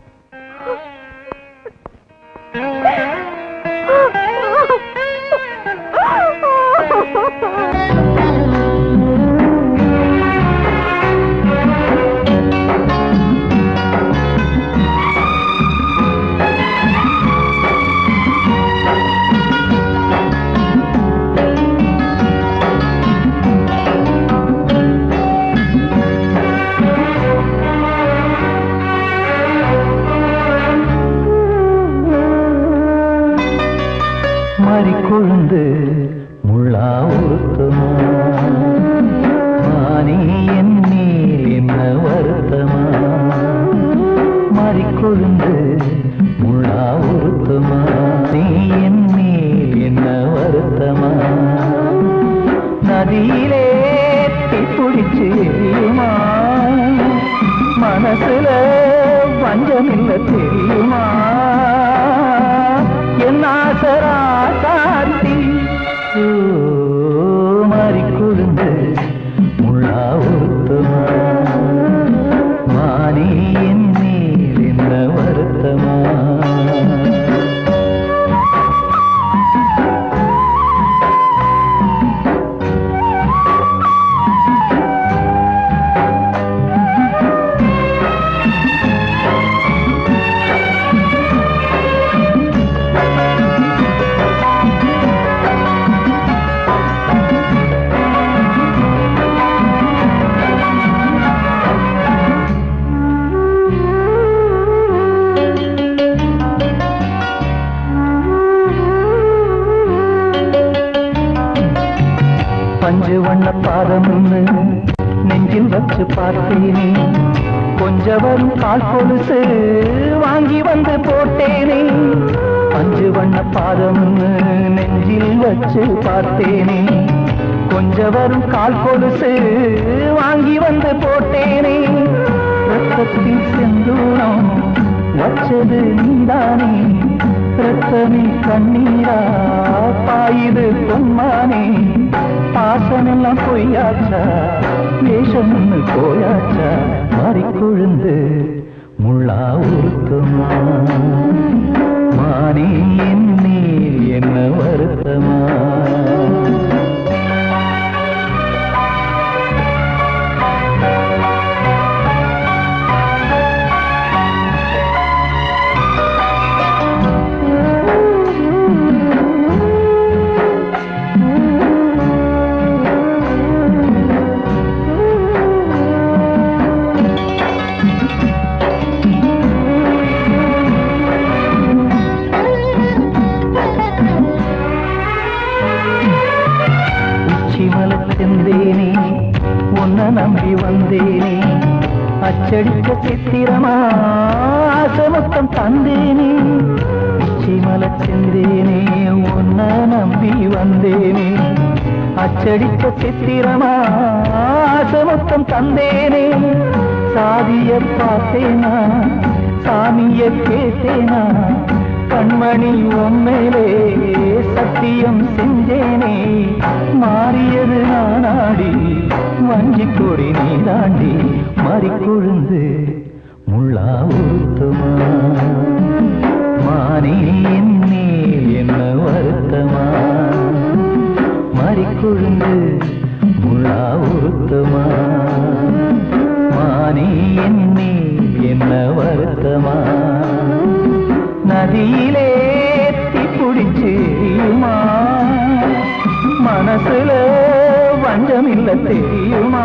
ஆ கொழுந்து முள்ளா ஊத்துமா மானே என் மேல் என்ன வருத்தமா மாறிக்கொழுந்து முள்ளா ஊத்துமா நீ என் மேல் என்ன வருத்தமா நதியிலே தீப்பிடிச்சு எரியுமா மனசுல வஞ்சமில்ல தெரியுமா என் ஆசரா காட்டி மாறி குழுந்து முள்ளா ஊத்துமா மானே என் மேல் என்ன வருத்தமா பஞ்சு வண்ண பாதம்னு நெஞ்சில் வச்சு பார்த்தேனே கொஞ்சம் வரும் கால் கொலுசு வாங்கி வந்து போட்டேனே பஞ்சு வண்ண பாதம்னு நெஞ்சில் வச்சு பார்த்தேனே கொஞ்சம் வரும் கால் கொலுசு வாங்கி வந்து போட்டேனே ரத்தத்தில் செந்தூரம் வச்சது நீதானே ரத்தமே கண்ணீரா பாயுது பொன்மானே பாசமெல்லாம் பொய்யாச்சா வேஷம்னு போயாச்சா மாறி கொழுந்து முள்ளா உருத்துமா மானே என் மேல் என்ன வருத்தமா உச்சிமலை செந்தேனே உன்னை நம்பி வந்தேனே அச்சடிக்க சித்திரமா ஆசமத்தம் தந்தேனே உச்சிமலை செந்தேனே உன்னை நம்பி வந்தேனே அச்சடிக்க சித்திரமா ஆசமத்தம் தந்தேனே சாதிய பார்த்தேனா சாமிய கேட்டேனா கண்மணி உண்மையிலே சத்தியம் செஞ்சேனே மாறியது நானாடி வஞ்சி கொடி நீதாண்டி மாறி கொழுந்து முள்ளா ஊத்துமா மானே என் மேல் என்ன வருத்தமா மாறி கொழுந்து முள்ளா ஊத்துமா மானே என் மேல் என்ன வருத்தமா நதியிலே தீப்பிடிச்சு எரியுமா மனசுல வஞ்சமில்ல தெரியுமா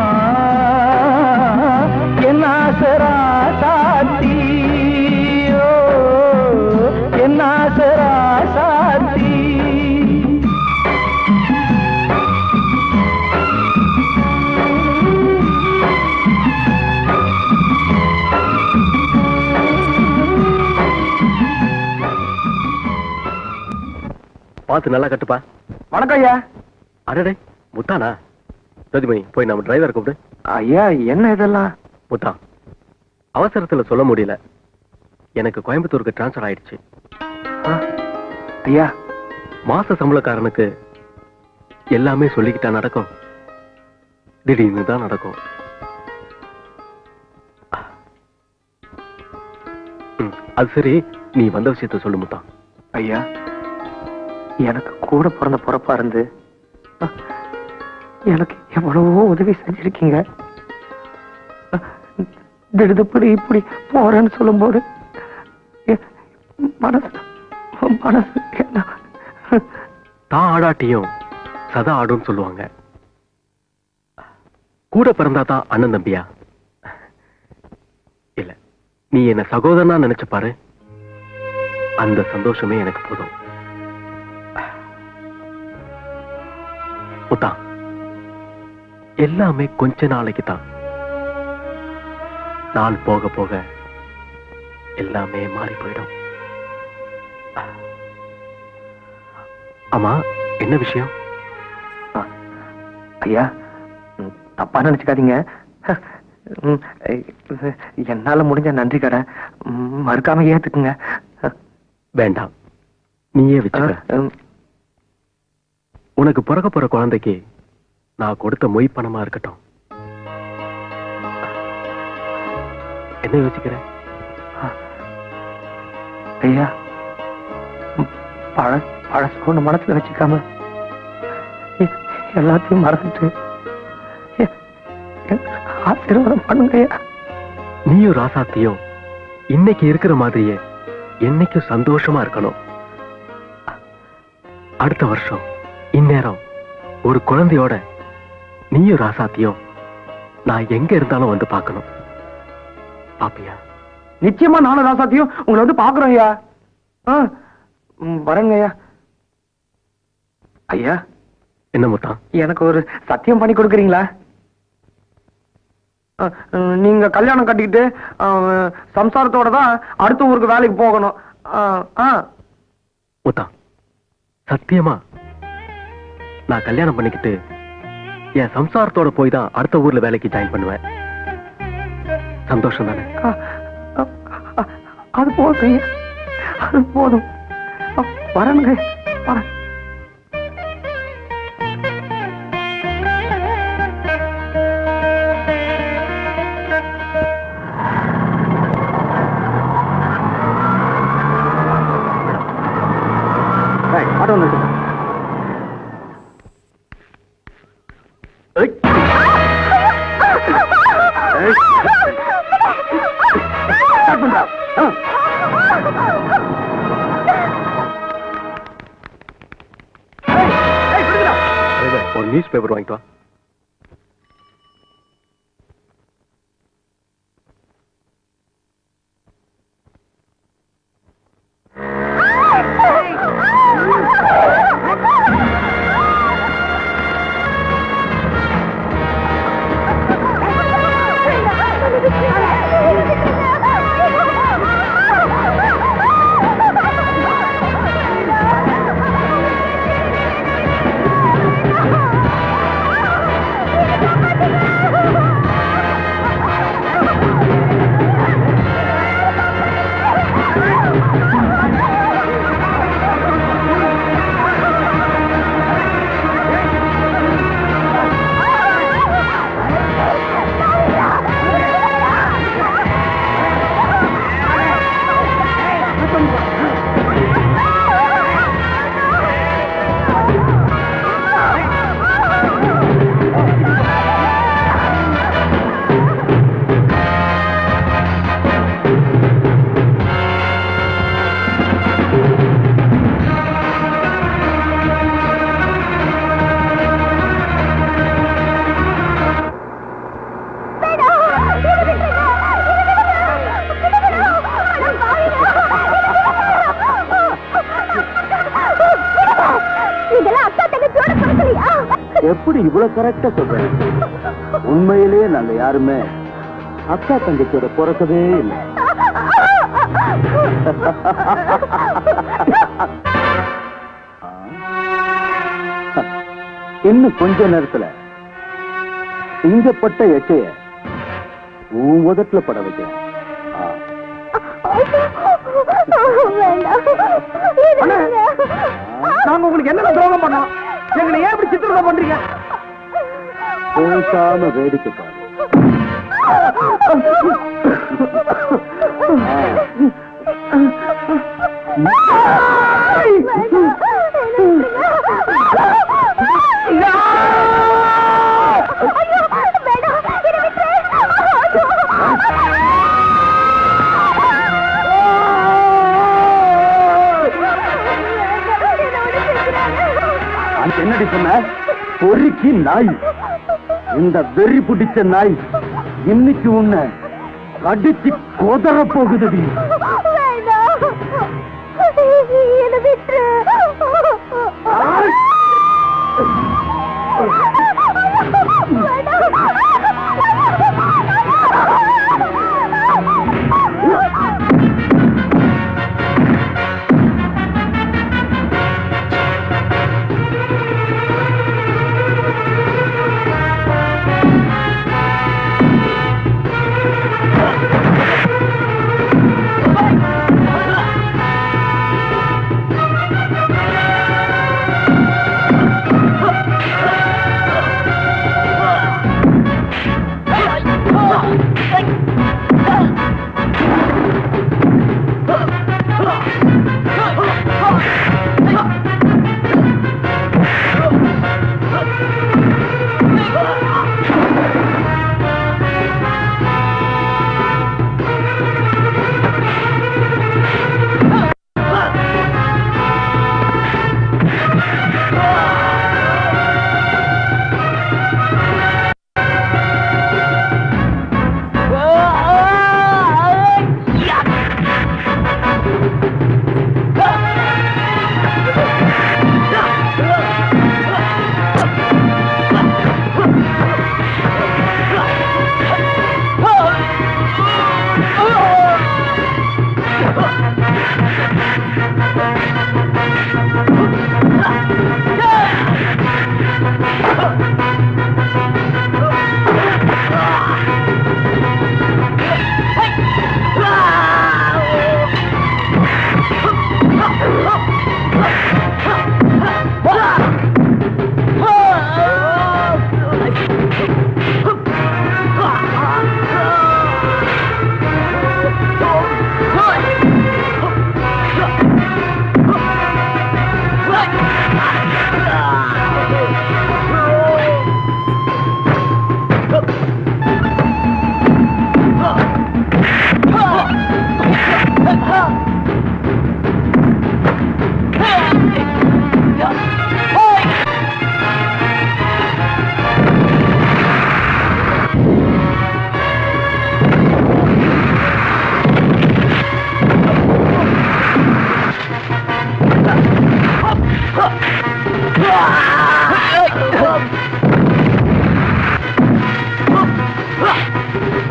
என் ஆசரா சாத்தி ஓ, என் ஆசரா சாத்தி பார்த்து நல்லா கட்டுப்பா வணக்கம் ஐயா அடடே முத்தானா ஜோதிமணி போய் நம்ம டிரைவர் கூப்பிடு ஐயா என்ன இதெல்லாம் முத்தா அவசரத்துல சொல்ல முடியல எனக்கு கோயம்புத்தூருக்கு டிரான்ஸ்ஃபர் ஆயிடுச்சு ஐயா மாச சம்பளக்காரனுக்கு எல்லாமே சொல்லிக்கிட்டா நடக்கும் திடீர்னு தான் நடக்கும் ம், அது சரி நீ வந்த விஷயத்த சொல்லு முத்தா ஐயா எனக்கு கூட பிறந்த பிறப்பா இருந்து அஹ், எனக்கு எவ்வளவோ உதவி செஞ்சிருக்கீங்க அஹ், திடுதுப்படி இப்படி போறேன்னு சொல்லும்போது எ- மனசு மனசு என்ன தான் ஆடாட்டியும் சதா ஆடும்னு சொல்லுவாங்க கூட பிறந்தா தான் அண்ணன் தம்பியா இல்ல நீ என்ன சகோதரனா நினைச்சு பாரு அந்த சந்தோஷமே எனக்கு போதும் முத்தா எல்லாமே கொஞ்ச நாளைக்கு தான் நாள் போக போக எல்லாமே மாறி போயிடும் ஆமா என்ன விஷயம் ஐயா ம், தப்பா நினைச்சுக்காதீங்க ம், இது என்னால முடிஞ்ச நன்றி கடை ம், மறுக்காம ஏத்துக்குங்க வேண்டாம் நீயே வச்சுக்க உனக்கு பிறக்க போற குழந்தைக்கு நான் கொடுத்த மொய் பணமா இருக்கட்டும் என்ன யோசிக்கிற ஐயா ம், பழ பழசு ஒண்ணு மனசுல வச்சுக்காம எ- எல்லாத்தையும் மறந்துட்டு எ- எனக்கு ஆசீர்வாதம் பண்ணுங்க ஐயா நீயும் ராசாத்தியும் இன்னைக்கு இருக்கிற மாதிரியே என்னைக்கும் சந்தோஷமா இருக்கணும் அடுத்த வருஷம் இந்நேரம் ஒரு குழந்தையோட நீயும் ராசாத்தியும் நான் எங்க இருந்தாலும் வந்து பார்க்கணும் பாப்பியா நிச்சயமா நானும் ராசாத்தியும் உங்களை வந்து பாக்குறோம் ஐயா ஆ, ம், வரேங்க ஐயா ஐயா என்ன முத்தான் எனக்கு ஒரு சத்தியம் பண்ணி கொடுக்குறீங்களா ஆ, ம், நீங்க கல்யாணம் கட்டிக்கிட்டு ஆ, சம்சாரத்தோட தான் அடுத்த ஊருக்கு வேலைக்கு போகணும் ஆ, ஆ முத்தான் சத்தியமா நான் கல்யாணம் பண்ணிக்கிட்டு என் சம்சாரத்தோட போய் தான் அடுத்த ஊர்ல வேலைக்கு ஜாயின் பண்ணுவேன் சந்தோஷம் தானே ஆ, ஆ, ஆ, அது போதும் ஐயா அது போதும் ஆ, வரேனுங்க வரேன் ஆட்டோ நிறுத்து ஸ்டார்ட் பண்றா ஆ. ஒரு நியூஸ் பேப்பர் வாங்கிட்டு வா இதெல்லாம் அக்கா தங்கச்சியோட பழக்கலையா எப்படி இவ்வளவு கரெக்டா சொல்றேன் உண்மையிலேயே நாங்க யாருமே அக்கா தங்கச்சியோட பிறக்கவே இல்லை இன்னும் கொஞ்ச நேரத்துல இங்கப்பட்ட எச்சைய உன் உதட்டுல பட வைக்கிறேன் ஆ. நாங்க உங்களுக்கு என்ன துரோகம் பண்ணோம் எங்களை ஏன் இப்படி சித்திரவதை பண்றீங்க பேசாம வேடிக்கை பாரு அது என்னடி சொன்ன பொறுக்கி நாய் இந்த வெறி பிடிச்ச நாய் இன்னைக்கு உன்னை கடிச்சு கொதற போகுதுடி என்ன விட்டு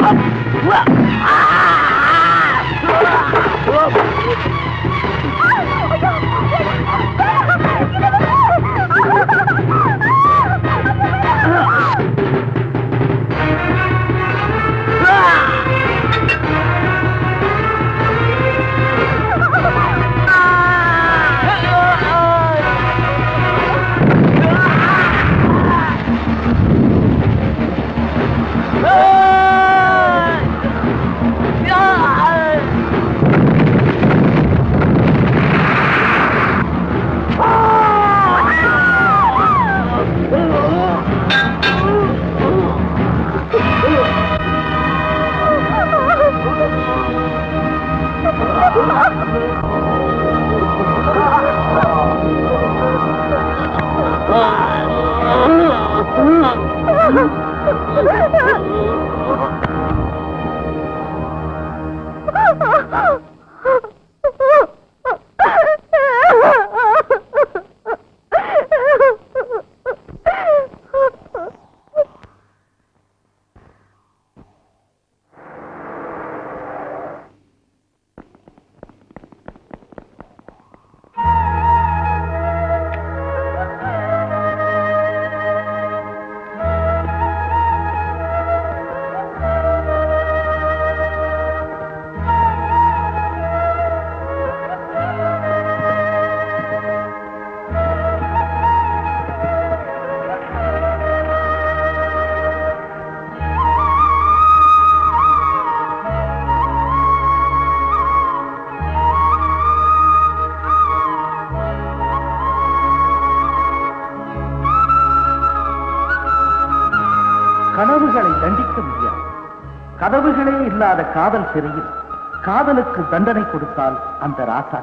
கனவுகளை தண்டிக்க முடியாது கதவுகளே இல்லாத காதல் சிறையில் காதலுக்கு தண்டனை கொடுத்தால் அந்த ராசா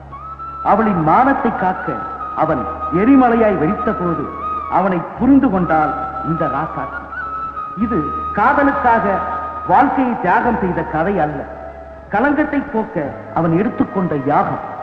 அவளின் மானத்தை காக்க அவன் எரிமலையாய் வெடித்த போது அவனை புரிந்து கொண்டால் இந்த ராசா இது காதலுக்காக வாழ்க்கையை தியாகம் செய்த கதை அல்ல களங்கத்தை போக்க அவன் எடுத்துக்கொண்ட யாகம்